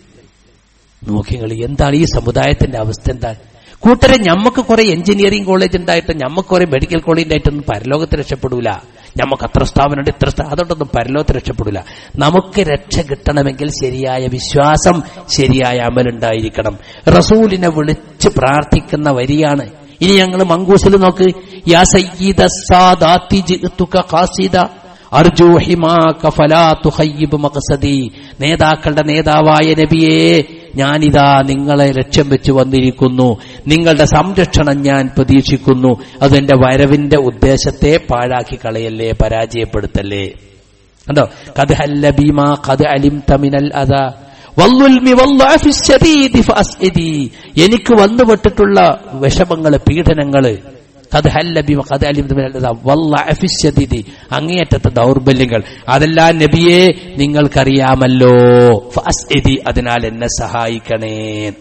നോക്കി കളി എന്താണ് ഈ സമുദായത്തിന്റെ അവസ്ഥ എന്താ കൂട്ടരെ ഞമ്മക്ക് കുറെ എഞ്ചിനീയറിംഗ് കോളേജ് ഉണ്ടായിട്ട് ഞമ്മക്ക് കുറെ മെഡിക്കൽ കോളേജ് ഉണ്ടായിട്ടൊന്നും പരലോകത്ത് രക്ഷപ്പെടൂല ഞമ്മക്ക് അത്ര സ്ഥാപനമുണ്ട് ഇത്ര സ്ഥാ- അതുകൊണ്ടൊന്നും പരലോകത്ത് രക്ഷപ്പെടൂല നമുക്ക് രക്ഷ കിട്ടണമെങ്കിൽ ശരിയായ വിശ്വാസം ശരിയായ അമലുണ്ടായിരിക്കണം റസൂലിനെ വിളിച്ച് പ്രാർത്ഥിക്കുന്ന വരിയാണ് ഇനി ഞങ്ങൾ മങ്കൂസിൽ നോക്ക് യാ സയ്യിദ സാദാത്തി ജിഅ്തുക ഖാസിദ അർജു ഹിമാക ഫലാ തുഖയ്യിബ് മഖ്സദി നേതാക്കളുടെ നേതാവായ നബിയേ ഞാനിതാ നിങ്ങളെ ലക്ഷ്യം വെച്ച് വന്നിരിക്കുന്നു നിങ്ങളുടെ സംരക്ഷണം ഞാൻ പ്രതീക്ഷിക്കുന്നു അതെന്റെ വരവിന്റെ ഉദ്ദേശത്തെ പാഴാക്കി കളയല്ലേ പരാജയപ്പെടുത്തല്ലേ കണ്ടോ കത് ഹല്ല ബീമാ കത് അലിം തമിനൽ അത വല്ലുൽമി വല്ലാഫി ശദീദി ഫഅസ്ഇദി എനിക്ക് വന്നുപെട്ടിട്ടുള്ള വിഷമങ്ങള് പീഡനങ്ങള് കത് ഹല്ല ബീമ കത് അലിം തമിനൽ അത വല്ലാഫി ശദീദി അങ്ങേയറ്റത്തെ ദൗർബല്യങ്ങൾ അതെല്ലാം നബിയെ നിങ്ങൾക്കറിയാമല്ലോ ഫഅസ്ഇദി അതിനാൽ എന്നെ സഹായിക്കണേ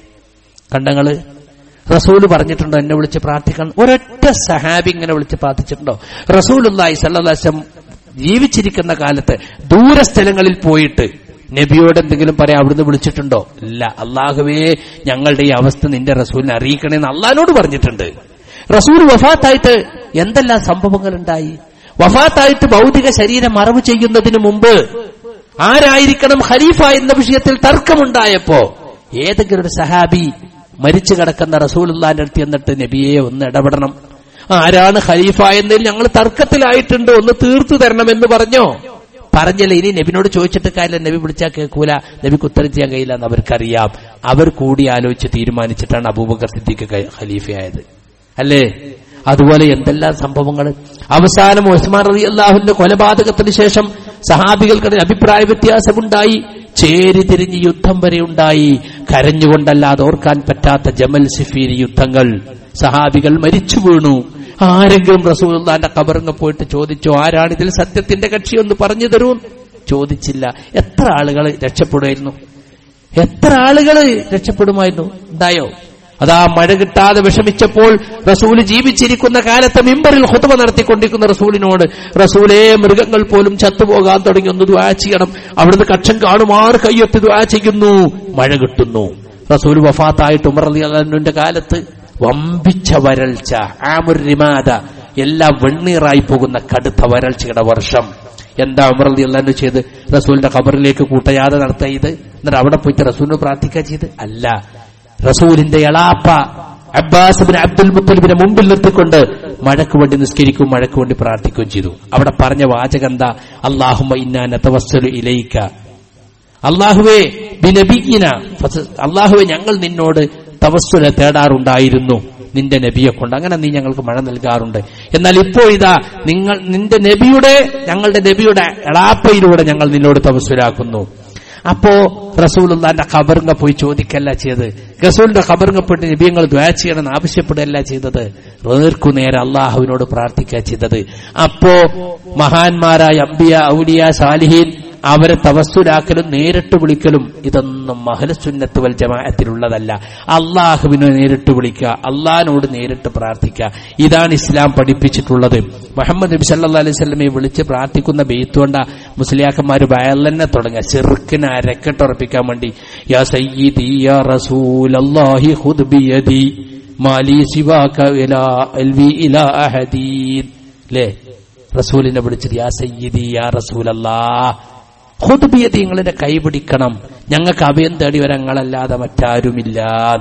കണ്ടങ്ങള് റസൂല് പറഞ്ഞിട്ടുണ്ടോ എന്നെ വിളിച്ച് പ്രാർത്ഥിക്കണം ഒരൊറ്റ സഹാബി ഇങ്ങനെ വിളിച്ച് പ്രാർത്ഥിച്ചിട്ടുണ്ടോ റസൂലുല്ലായി സല്ലാസം ജീവിച്ചിരിക്കുന്ന കാലത്ത് ദൂരസ്ഥലങ്ങളിൽ പോയിട്ട് നബിയോട് എന്തെങ്കിലും പറയാം അവിടുന്ന് വിളിച്ചിട്ടുണ്ടോ ഇല്ല അള്ളാഹുവേ ഞങ്ങളുടെ ഈ അവസ്ഥ നിന്റെ റസൂലിനെ അറിയിക്കണേന്ന് അള്ളഹാനോട് പറഞ്ഞിട്ടുണ്ട് റസൂൽ വഫാത്തായിട്ട് എന്തെല്ലാം സംഭവങ്ങൾ ഉണ്ടായി വഫാത്തായിട്ട് ഭൗതിക ശരീരം മറവ് ചെയ്യുന്നതിന് മുമ്പ് ആരായിരിക്കണം ഖലീഫ എന്ന വിഷയത്തിൽ തർക്കമുണ്ടായപ്പോ ഏതെങ്കിലും ഒരു സഹാബി മരിച്ചു കിടക്കുന്ന റസൂലുള്ളാന്റെ അടുത്ത് എന്നിട്ട് നബിയെ ഒന്ന് ഇടപെടണം ആരാണ് ഖലീഫ എന്നതിൽ ഞങ്ങൾ തർക്കത്തിലായിട്ടുണ്ട് ഒന്ന് തീർത്തു തരണമെന്ന് പറഞ്ഞോ പറഞ്ഞില്ല ഇനി നബിനോട് ചോദിച്ചിട്ട് കാര്യം നബി വിളിച്ചാൽ കേൾക്കൂല നബിക്ക് ഉത്തരം ചെയ്യാൻ കഴിയില്ല എന്ന് അവർക്കറിയാം അവർ കൂടി ആലോചിച്ച് തീരുമാനിച്ചിട്ടാണ് അബൂബക്കർ സിദ്ദീഖ് ഖ- ഖലീഫയായത് അല്ലേ അതുപോലെ എന്തെല്ലാം സംഭവങ്ങൾ അവസാനം ഉസ്മാൻ റതി അള്ളാഹുവിന്റെ കൊലപാതകത്തിന് ശേഷം സഹാബികൾക്കിടയിൽ അഭിപ്രായ വ്യത്യാസമുണ്ടായി ചേരി തിരിഞ്ഞ് യുദ്ധം വരെ ഉണ്ടായി കരഞ്ഞുകൊണ്ടല്ലാതെ ഓർക്കാൻ പറ്റാത്ത ജമൽ സിഫീരി യുദ്ധങ്ങൾ സഹാബികൾ മരിച്ചു വീണു ആരെങ്കിലും റസൂലുള്ളാന്റെ കബറിങ്ങ പോയിട്ട് ചോദിച്ചോ ആരാണ് ഇതിൽ സത്യത്തിന്റെ കക്ഷി ഒന്ന് പറഞ്ഞു തരൂ ചോദിച്ചില്ല എത്ര ആളുകൾ രക്ഷപ്പെടുമായിരുന്നു എത്ര ആളുകൾ രക്ഷപ്പെടുമായിരുന്നു ഉണ്ടായോ അതാ മഴ കിട്ടാതെ വിഷമിച്ചപ്പോൾ റസൂല് ജീവിച്ചിരിക്കുന്ന കാലത്ത് മിമ്പറിൽ ഹുതമ നടത്തിക്കൊണ്ടിരിക്കുന്ന റസൂലിനോട് റസൂലേ മൃഗങ്ങൾ പോലും ചത്തുപോകാൻ തുടങ്ങി ഒന്ന് ദ്വാ ചെയ്യണം അവിടുന്ന് കക്ഷം കാണുമാറ് കയ്യൊത്തി ദ്വാ ചെയ്യുന്നു മഴ കിട്ടുന്നു റസൂൽ വഫാത്തായിട്ട് ഉമർ അലിന്റെ കാലത്ത് വമ്പിച്ച വരൾച്ച ആമുരിമാത എല്ലാം വെണ്ണീറായി പോകുന്ന കടുത്ത വരൾച്ചയുടെ വർഷം എന്താ ഉമർ അലി അള്ളാഹു ചെയ്ത് റസൂലിന്റെ ഖബറിലേക്ക് കൂട്ടയാത നടത്ത ഇത് എന്നിട്ട് അവിടെ പോയിട്ട് റസൂലിന് പ്രാർത്ഥിക്കുക ചെയ്ത് അല്ല റസൂലിന്റെ എളാപ്പ അബ്ബാസ് ബിൻ അബ്ദുൽ മുത്തലിബിനെ മുമ്പിൽ നിർത്തിക്കൊണ്ട് മഴയ്ക്ക് വേണ്ടി നിസ്കരിക്കും മഴയ്ക്ക് വേണ്ടി പ്രാർത്ഥിക്കുകയും ചെയ്തു അവിടെ പറഞ്ഞ വാചകം എന്താ അള്ളാഹുമ ഇന്നാന തവസ്സലു ഇലയിക്ക അള്ളാഹുവേ ബിനബീന അള്ളാഹുവെ ഞങ്ങൾ നിന്നോട് തവസ്സുല തേടാറുണ്ടായിരുന്നു നിന്റെ നബിയെ കൊണ്ട് അങ്ങനെ നീ ഞങ്ങൾക്ക് മഴ നൽകാറുണ്ട് എന്നാൽ ഇപ്പോൾ ഇതാ നിങ്ങൾ നിന്റെ നബിയുടെ ഞങ്ങളുടെ നബിയുടെ എളാപ്പയിലൂടെ ഞങ്ങൾ നിന്നോട് തപസ്സുരാക്കുന്നു അപ്പോ റസൂലുള്ളാന്റെ ഖബറിങ്ങ പോയി ചോദിക്കല്ല ചെയ്തത് റസൂലിന്റെ ഖബറിങ്ങപ്പെട്ട് നബിയങ്ങൾ ദ്വാ ചെയ്യണമെന്ന് ആവശ്യപ്പെടുകയല്ല ചെയ്തത് നേർക്കുനേരെ അള്ളാഹുവിനോട് പ്രാർത്ഥിക്കുക ചെയ്തത് അപ്പോ മഹാന്മാരായ അംബിയ ഔലിയ സാലിഹീൻ അവരെ തവസ്സുരാക്കലും നേരിട്ട് വിളിക്കലും ഇതൊന്നും മഹലസുന്നത്ത് വൽ ജമാഅത്തിലുള്ളതല്ല അള്ളാഹുവിനെ നേരിട്ട് വിളിക്കുക അള്ളാഹിനോട് നേരിട്ട് പ്രാർത്ഥിക്കുക ഇതാണ് ഇസ്ലാം പഠിപ്പിച്ചിട്ടുള്ളത് മുഹമ്മദ് നബി സല്ലാ അലൈഹി സ്വലമെ വിളിച്ച് പ്രാർത്ഥിക്കുന്ന ബെയ്ത്തുകൊണ്ട മുസ്ലിയാക്കന്മാർ വയലന്നെ തുടങ്ങുക ചെറുക്കിനെ അരക്കെട്ടുറപ്പിക്കാൻ വേണ്ടി യാ സയ്യിദി യാ റസൂൽ അല്ലാഹി ഖുദ് ബിയദി മാലി സിവാക ഇലാ അൽവി ഇലാ അഹദീൻ ല്ലേ റസൂലിനെ വിളിച്ചത് യാ സയ്യിദി യാ റസൂൽ അല്ലാഹ് ഹുദ്ബിയതി നിങ്ങളുടെ കൈപിടിക്കണം ഞങ്ങൾക്ക് അഭയം തേടി വരങ്ങളല്ലാതെ മറ്റാരുമില്ല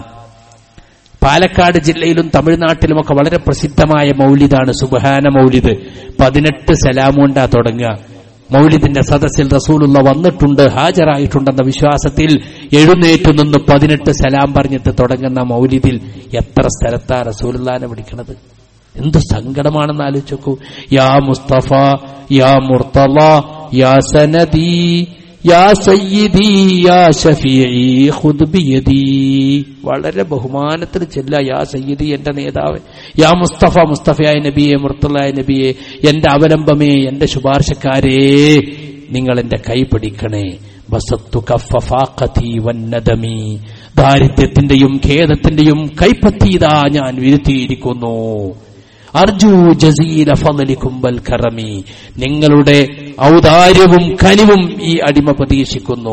പാലക്കാട് ജില്ലയിലും തമിഴ്നാട്ടിലുമൊക്കെ വളരെ പ്രസിദ്ധമായ മൗലിദാണ് സുബഹാന മൗലിദ് പതിനെട്ട് സലാമുണ്ടാ തുടങ്ങുക മൗലിദിന്റെ സദസ്സിൽ റസൂലുള്ള വന്നിട്ടുണ്ട് ഹാജരായിട്ടുണ്ടെന്ന വിശ്വാസത്തിൽ എഴുന്നേറ്റു നിന്ന് പതിനെട്ട് സലാം പറഞ്ഞിട്ട് തുടങ്ങുന്ന മൗലിദിൽ എത്ര സ്ഥലത്താ റസൂലുള്ളാനെ വിളിക്കണത് എന്ത് സങ്കടമാണെന്ന് ആലോചിച്ചു യാ മുസ്തഫ യാ മുർത്തല യാ സനദി യാ സയ്യിദി യാ ഷഫീഇ ഖുദ് ബിയദി വളരെ ബഹുമാനത്തിൽ ചെല്ല യാ സയ്യിദി എന്റെ നേതാവ് യാ മുസ്തഫ മുസ്തഫയായ നബിയെ മുർത്തലായ നബിയെ എന്റെ അവലംബമേ എന്റെ ശുപാർശക്കാരേ നിങ്ങൾ എന്റെ കൈ പിടിക്കണേ ബസത്തു കഫഫാഖതി വന്നദമി ദാരിദ്ര്യത്തിന്റെയും ഖേദത്തിന്റെയും കൈപ്പത്തിയതാ ഞാൻ വീഴ്ത്തിയിരിക്കുന്നു അർജു ജസീല ഫലിക്കും ബൽ കറമി നിങ്ങളുടെ ഔദാര്യവും കനിവും ഈ അടിമ പ്രതീക്ഷിക്കുന്നു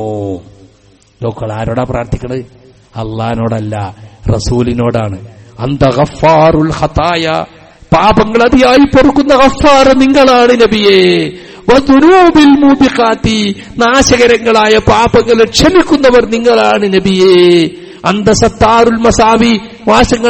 ലോക്കൾ ആരോടാ പ്രാർത്ഥിക്കണത് അള്ളഹാനോടല്ല റസൂലിനോടാണ് അന്ത ഗഫാറുൽ ഹതായ പാപങ്ങൾ അതിയായി പൊറുക്കുന്ന ഗഫാർ നിങ്ങളാണ് നബിയെ വദുനൂബിൽ മൂബിഖാത്തി നാശകരങ്ങളായ പാപങ്ങൾ ക്ഷമിക്കുന്നവർ നിങ്ങളാണ് നബിയെ അന്തസത്താറുൽ മസാവി വാശങ്ങൾ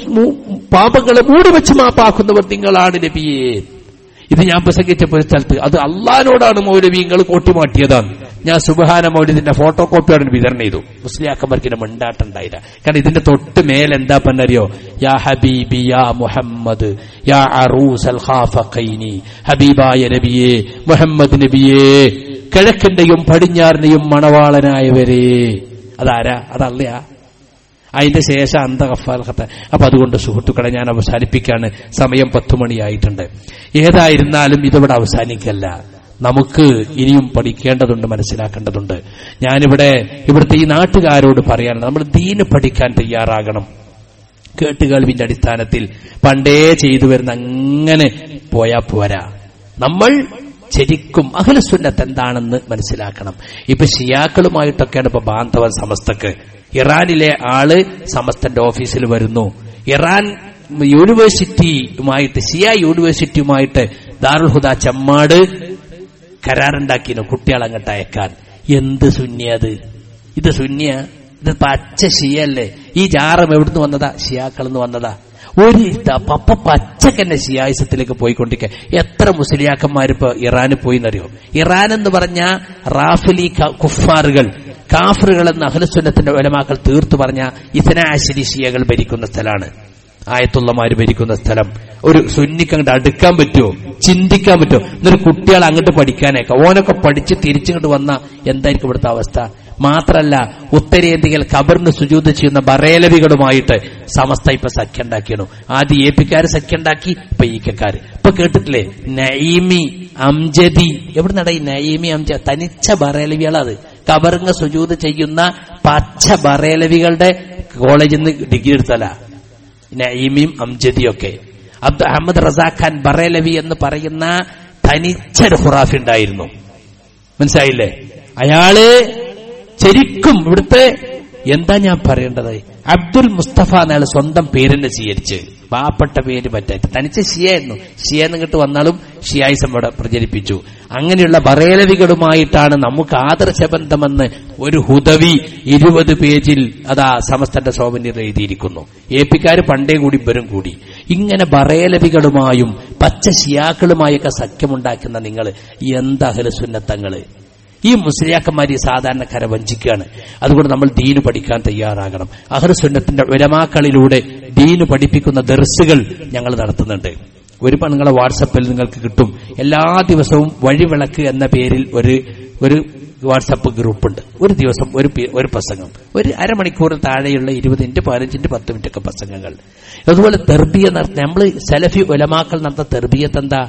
പാപങ്ങളെ മൂടിവെച്ച് മാപ്പാക്കുന്നവർ നിങ്ങളാണ് നബിയെ ഇത് ഞാൻ പ്രസംഗിച്ചപ്പോൾ ഒരു സ്ഥലത്ത് അത് അള്ളഹാനോടാണ് മൗലവി നിങ്ങൾ കോട്ടിമാട്ടിയതാണ് ഞാൻ സുബഹാന മൗലിദിന്റെ ഫോട്ടോ കോപ്പിയോടെ വിതരണം ചെയ്തു മുസ്ലിയാക്കന്മാർക്ക് ഇതിന്റെ മണ്ടാട്ടുണ്ടായില്ല കാരണം ഇതിന്റെ തൊട്ട് മേലെന്താ പന്നറിയോ യാ ഹബീബി യാ മുഹമ്മദ് യാ അറൂസ് അൽ ഖാഫഖൈനി ഹബീബായ നബിയേ മുഹമ്മദ് നബിയേ കിഴക്കിന്റെയും പടിഞ്ഞാറിന്റെയും മണവാളനായവരെ അതാരാ അതല്ലയാ അതിന്റെ ശേഷം അന്തകഫാൽഹത്ത അപ്പൊ അതുകൊണ്ട് സുഹൃത്തുക്കളെ ഞാൻ അവസാനിപ്പിക്കാണ് സമയം പത്തു മണിയായിട്ടുണ്ട് ഏതായിരുന്നാലും ഇതിവിടെ അവസാനിക്കല്ല നമുക്ക് ഇനിയും പഠിക്കേണ്ടതുണ്ട് മനസ്സിലാക്കേണ്ടതുണ്ട് ഞാനിവിടെ ഇവിടുത്തെ ഈ നാട്ടുകാരോട് പറയാനുള്ളത് നമ്മൾ ദീന് പഠിക്കാൻ തയ്യാറാകണം കേട്ടുകേൾവിന്റെ അടിസ്ഥാനത്തിൽ പണ്ടേ ചെയ്തു വരുന്ന അങ്ങനെ പോയാ പോരാ നമ്മൾ ശരിക്കും അഖിലസുന്നത്ത് എന്താണെന്ന് മനസ്സിലാക്കണം ഇപ്പൊ ഷിയാക്കളുമായിട്ടൊക്കെയാണ് ഇപ്പൊ ബാന്ധവൻ സമസ്തക്ക് ഇറാനിലെ ആള് സമസ്തന്റെ ഓഫീസിൽ വരുന്നു ഇറാൻ യൂണിവേഴ്സിറ്റിയുമായിട്ട് ഷിയ യൂണിവേഴ്സിറ്റിയുമായിട്ട് ദാറുൽ ഹുദ ചെമ്മാട് കരാറുണ്ടാക്കിനു കുട്ടികൾ അങ്ങോട്ട് അയക്കാൻ എന്ത് സുന്യത് ഇത് സുന്യ ഇത് പച്ച ഷിയല്ലേ ഈ ജാറം എവിടുന്ന് വന്നതാ ഷിയാക്കൾ നിന്ന് വന്നതാ ഒരു പപ്പ പച്ചക്കന്നെ ഷിയായിസത്തിലേക്ക് പോയിക്കൊണ്ടിരിക്കുക എത്ര മുസ്ലിയാക്കന്മാർ ഇപ്പൊ ഇറാനിൽ പോയി എന്നറിയോ ഇറാൻ എന്ന് പറഞ്ഞ റാഫലി കുഫാറുകൾ കാഫറുകൾ എന്ന അഹ്ലസുന്നത്തിന്റെ ഒലമാക്കൾ തീർത്തു പറഞ്ഞ ഇഥനാശരി ഷിയകൾ ഭരിക്കുന്ന സ്ഥലമാണ് ആയത്തുള്ളമാര് ഭരിക്കുന്ന സ്ഥലം ഒരു സുന്നിക്ക് അങ്ങോട്ട് അടുക്കാൻ പറ്റുമോ ചിന്തിക്കാൻ പറ്റുമോ എന്നൊരു കുട്ടികൾ അങ്ങോട്ട് പഠിക്കാനേക്കാം ഓനൊക്കെ പഠിച്ച് തിരിച്ചിങ്ങോട്ട് വന്ന എന്തായിരിക്കും ഇവിടുത്തെ അവസ്ഥ മാത്രല്ല ഉത്തരേന്ത്യയിൽ കബറിന് സുജൂത് ചെയ്യുന്ന ബറേലവികളുമായിട്ട് സമസ്ത ഇപ്പൊ സഖ്യം ഉണ്ടാക്കിയാണ് ആദ്യം എ പിക്കാര് സഖ്യം ഉണ്ടാക്കി ഇപ്പൊ ഈക്കക്കാര് ഇപ്പൊ കേട്ടിട്ടില്ലേ നഈമി അംജദി എവിടെ നട ഈ നഈമി അംജ തനിച്ച ബറേലവികളത് കബറിങ് സുജൂത് ചെയ്യുന്ന പച്ച ബറേലവികളുടെ കോളേജിൽ നിന്ന് ഡിഗ്രി എടുത്തല നഈമിയും അംജദിയൊക്കെ അബ്ദു അഹമ്മദ് റസാഖാൻ ബറേലവി എന്ന് പറയുന്ന തനിച്ചൊരു ഖുറാഫി ഉണ്ടായിരുന്നു മനസ്സിലായില്ലേ അയാള് ശരിക്കും ഇവിടുത്തെ എന്താ ഞാൻ പറയേണ്ടത് അബ്ദുൽ മുസ്തഫ എന്നയാൾ സ്വന്തം പേരെന്നെ സ്വീകരിച്ച് പാവപ്പെട്ട പേര് പറ്റാറ്റ് തനിച്ച ഷിയായിരുന്നു ഷിയ എന്നിട്ട് വന്നാലും ഷിയായിസം ഇവിടെ പ്രചരിപ്പിച്ചു അങ്ങനെയുള്ള ബറേലവികളുമായിട്ടാണ് നമുക്ക് ആദർശബന്ധമെന്ന് ഒരു ഹുദവി ഇരുപത് പേജിൽ അതാ സമസ്തന്റെ സോമന്യർ എഴുതിയിരിക്കുന്നു എ പിക്കാര് പണ്ടേ കൂടി ഇവരും കൂടി ഇങ്ങനെ ബറേലവികളുമായും പച്ച ഷിയാക്കളുമായൊക്കെ സഖ്യമുണ്ടാക്കുന്ന നിങ്ങൾ എന്താ ഹലസുന്നത്തങ്ങള് ഈ മുസ്ലിയാക്കന്മാർ ഈ സാധാരണക്കാരെ വഞ്ചിക്കുകയാണ് അതുകൊണ്ട് നമ്മൾ ദീന് പഠിക്കാൻ തയ്യാറാകണം അഹർസുന്നത്തിന്റെ ഉലമാക്കളിലൂടെ ദീന് പഠിപ്പിക്കുന്ന ദർസുകൾ ഞങ്ങൾ നടത്തുന്നുണ്ട് ഒരു നിങ്ങളെ വാട്സപ്പിൽ നിങ്ങൾക്ക് കിട്ടും എല്ലാ ദിവസവും വഴിവിളക്ക് എന്ന പേരിൽ ഒരു ഒരു വാട്സപ്പ് ഗ്രൂപ്പുണ്ട് ഒരു ദിവസം ഒരു പേ- ഒരു പ്രസംഗം ഒരു അരമണിക്കൂർ താഴെയുള്ള ഇരുപത് മിനിറ്റ് പതിനഞ്ച് മിനിറ്റ് പത്ത് മിനിറ്റ് ഒക്കെ പ്രസംഗങ്ങൾ അതുപോലെ തെർബിയ നടത്തുന്ന നമ്മൾ സലഫി ഒലമാക്കൾ നടത്തുന്ന തെർബിയത്ത് എന്താ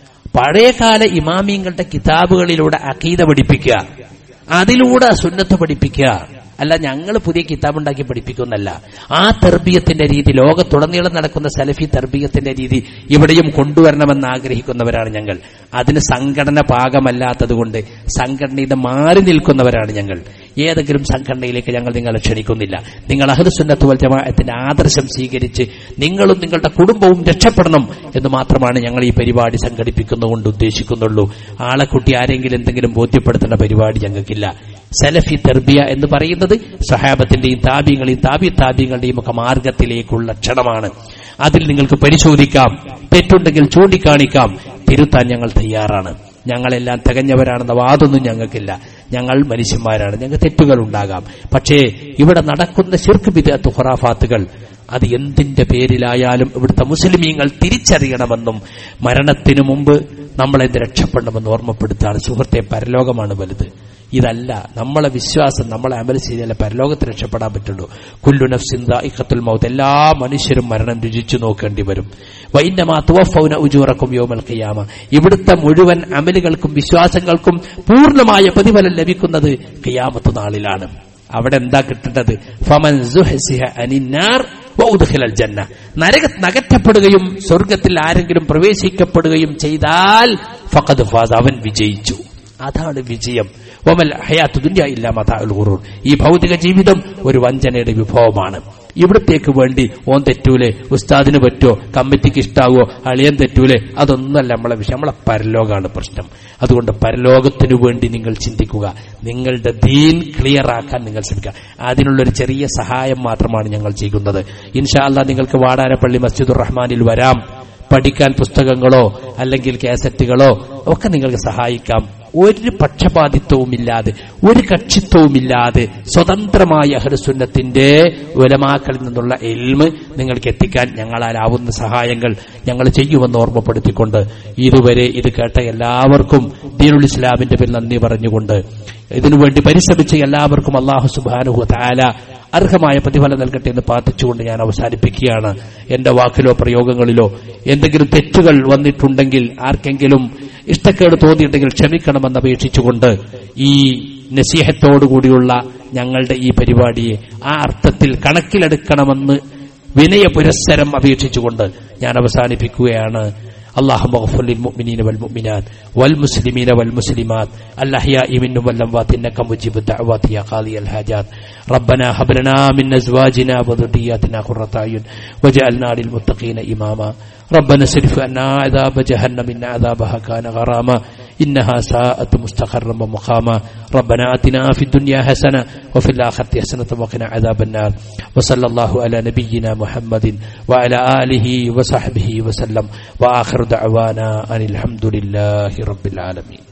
പഴയകാല ഇമാമിയങ്ങളുടെ കിതാബുകളിലൂടെ അക്കീത പഠിപ്പിക്കുക അതിലൂടെ സുന്നത്ത് പഠിപ്പിക്കുക അല്ല ഞങ്ങൾ പുതിയ കിതാബ് ഉണ്ടാക്കി പഠിപ്പിക്കുന്നല്ല ആ തെർബീയത്തിന്റെ രീതി ലോകത്തുടനീളം നടക്കുന്ന സലഫി തെർബീയത്തിന്റെ രീതി ഇവിടെയും കൊണ്ടുവരണമെന്ന് ആഗ്രഹിക്കുന്നവരാണ് ഞങ്ങൾ അതിന് സംഘടന പാകമല്ലാത്തതുകൊണ്ട് സംഘടനയിൽ നിന്ന് മാറി നിൽക്കുന്നവരാണ് ഞങ്ങൾ ഏതെങ്കിലും സംഘടനയിലേക്ക് ഞങ്ങൾ നിങ്ങളെ ക്ഷണിക്കുന്നില്ല നിങ്ങൾ അഹ്ലുസുന്നത്ത് വൽ ജമാഅത്തിന്റെ ആദർശം സ്വീകരിച്ച് നിങ്ങളും നിങ്ങളുടെ കുടുംബവും രക്ഷപ്പെടണം എന്ന് മാത്രമാണ് ഞങ്ങൾ ഈ പരിപാടി സംഘടിപ്പിക്കുന്നതുകൊണ്ട് ഉദ്ദേശിക്കുന്നുള്ളൂ ആളെ കുട്ടി ആരെങ്കിലും എന്തെങ്കിലും ബോധ്യപ്പെടുത്തേണ്ട പരിപാടി ഞങ്ങൾക്കില്ല സലഫി തെർബിയ എന്ന് പറയുന്നത് സഹാബത്തിന്റെയും താപ്യങ്ങളെയും താപ്യ താപ്യങ്ങളുടെയും ഒക്കെ മാർഗത്തിലേക്കുള്ള ക്ഷണമാണ് അതിൽ നിങ്ങൾക്ക് പരിശോധിക്കാം തെറ്റുണ്ടെങ്കിൽ ചൂണ്ടിക്കാണിക്കാം തിരുത്താൻ ഞങ്ങൾ തയ്യാറാണ് ഞങ്ങളെല്ലാം തികഞ്ഞവരാണെന്ന വാദമൊന്നും ഞങ്ങൾക്കില്ല ഞങ്ങൾ മനുഷ്യന്മാരാണ് ഞങ്ങൾക്ക് തെറ്റുകൾ ഉണ്ടാകാം പക്ഷേ ഇവിടെ നടക്കുന്ന ശിർക്ക് വിദഗ്ധ ഖുറാഫാത്തുകൾ അത് എന്തിന്റെ പേരിലായാലും ഇവിടുത്തെ മുസ്ലിമീങ്ങൾ തിരിച്ചറിയണമെന്നും മരണത്തിനു മുമ്പ് നമ്മളെന്ത് രക്ഷപ്പെടണമെന്ന് ഓർമ്മപ്പെടുത്താണ് സുഹൃത്തെ പരലോകമാണ് വലുത് ഇതല്ല നമ്മളെ വിശ്വാസം നമ്മളെ അമൽ ചെയ്താലേ പരലോകത്ത് രക്ഷപ്പെടാൻ പറ്റുള്ളൂ കുല്ലു നഫ്സിന്ദ ഇഖത്തുൽ മൗത്ത് എല്ലാ മനുഷ്യരും മരണം രുചിച്ചു നോക്കേണ്ടി വരും വൈന്നമാ തുവഫൗന ഉജൂറക്കും യോമൽ ഖിയാമ ഇവിടുത്തെ മുഴുവൻ അമലുകൾക്കും വിശ്വാസങ്ങൾക്കും പൂർണ്ണമായ പ്രതിഫലം ലഭിക്കുന്നത് ഖിയാമത്ത് നാളിലാണ് അവിടെ എന്താ കിട്ടേണ്ടത് ഫമൻ സുഹസിഹ അനിന്നാർ വൗദ്ഖിലൽ ജന്ന നരക നകറ്റപ്പെടുകയും സ്വർഗത്തിൽ ആരെങ്കിലും പ്രവേശിക്കപ്പെടുകയും ചെയ്താൽ ഫഖദ് ഫാസ് അവൻ വിജയിച്ചു അതാണ് വിജയം വമൽ ഹയാത്തു ദുന്യ ഇല്ല മതാഉൽ ഖുറൂർ ഈ ഭൗതിക ജീവിതം ഒരു വഞ്ചനയുടെ വിഭവമാണ് ഇവിടത്തേക്ക് വേണ്ടി ഓൻ തെറ്റൂലെ ഉസ്താദിന് പറ്റോ കമ്മിറ്റിക്ക് ഇഷ്ടാവോ അളിയൻ തെറ്റൂലെ അതൊന്നല്ല നമ്മളെ വിഷയം നമ്മളെ പരലോകമാണ് പ്രശ്നം അതുകൊണ്ട് പരലോകത്തിനു വേണ്ടി നിങ്ങൾ ചിന്തിക്കുക നിങ്ങളുടെ ദീൻ ക്ലിയർ ആക്കാൻ നിങ്ങൾ ശ്രമിക്കുക അതിനുള്ളൊരു ചെറിയ സഹായം മാത്രമാണ് ഞങ്ങൾ ചെയ്യുന്നത് ഇൻഷാല്ല നിങ്ങൾക്ക് വാടാനപ്പള്ളി മസ്ജിദുർ റഹ്മാനിൽ വരാം പഠിക്കാൻ പുസ്തകങ്ങളോ അല്ലെങ്കിൽ കാസറ്റുകളോ ഒക്കെ നിങ്ങൾക്ക് സഹായിക്കാം ഒരു പക്ഷപാതിത്വവുമില്ലാതെ ഒരു കക്ഷിത്വവുമില്ലാതെ സ്വതന്ത്രമായ അഹ്ലുസുന്നത്തിന്റെ ഉലമാക്കളിൽ നിന്നുള്ള എൽമ് നിങ്ങൾക്ക് എത്തിക്കാൻ ഞങ്ങളാലാവുന്ന സഹായങ്ങൾ ഞങ്ങൾ ചെയ്യുമെന്ന് ഓർമ്മപ്പെടുത്തിക്കൊണ്ട് ഇതുവരെ ഇത് കേട്ട എല്ലാവർക്കും ദീനുൽ ഇസ്ലാമിന്റെ പേരിൽ നന്ദി പറഞ്ഞുകൊണ്ട് ഇതിനുവേണ്ടി പരിശ്രമിച്ച എല്ലാവർക്കും അള്ളാഹു സുബാനുഹു താല അർഹമായ പ്രതിഫലം നൽകട്ടെ എന്ന് പ്രാർത്ഥിച്ചുകൊണ്ട് ഞാൻ അവസാനിപ്പിക്കുകയാണ് എന്റെ വാക്കിലോ പ്രയോഗങ്ങളിലോ എന്തെങ്കിലും തെറ്റുകൾ വന്നിട്ടുണ്ടെങ്കിൽ ആർക്കെങ്കിലും ഇഷ്ടക്കേട് തോന്നിയിട്ടുണ്ടെങ്കിൽ ക്ഷമിക്കണമെന്ന് അപേക്ഷിച്ചുകൊണ്ട് ഈ നസീഹത്തോടുകൂടിയുള്ള ഞങ്ങളുടെ ഈ പരിപാടിയെ ആ അർത്ഥത്തിൽ കണക്കിലെടുക്കണമെന്ന് വിനയ പുരസ്സരം അപേക്ഷിച്ചുകൊണ്ട് ഞാൻ അവസാനിപ്പിക്കുകയാണ് اللهم اغفر للمؤمنين والمؤمنات والمسلمين والمسلمات الأحياء منهم والأموات إنك مجيب الدعوات يا قاضي الحاجات ربنا هب لنا من أزواجنا وذرياتنا قرة أعين وجعلنا للمتقين إماما ربنا اصرف عنا عذاب جهنم إن عذابها كان غراما إنها ساءت مستقرا ومقاما ربنا آتنا في الدنيا حسنة وفي الآخرة حسنة وقنا عذاب النار وصلى الله على نبينا محمد وعلى آله وصحبه وسلم وآخر دعوانا أن الحمد لله رب العالمين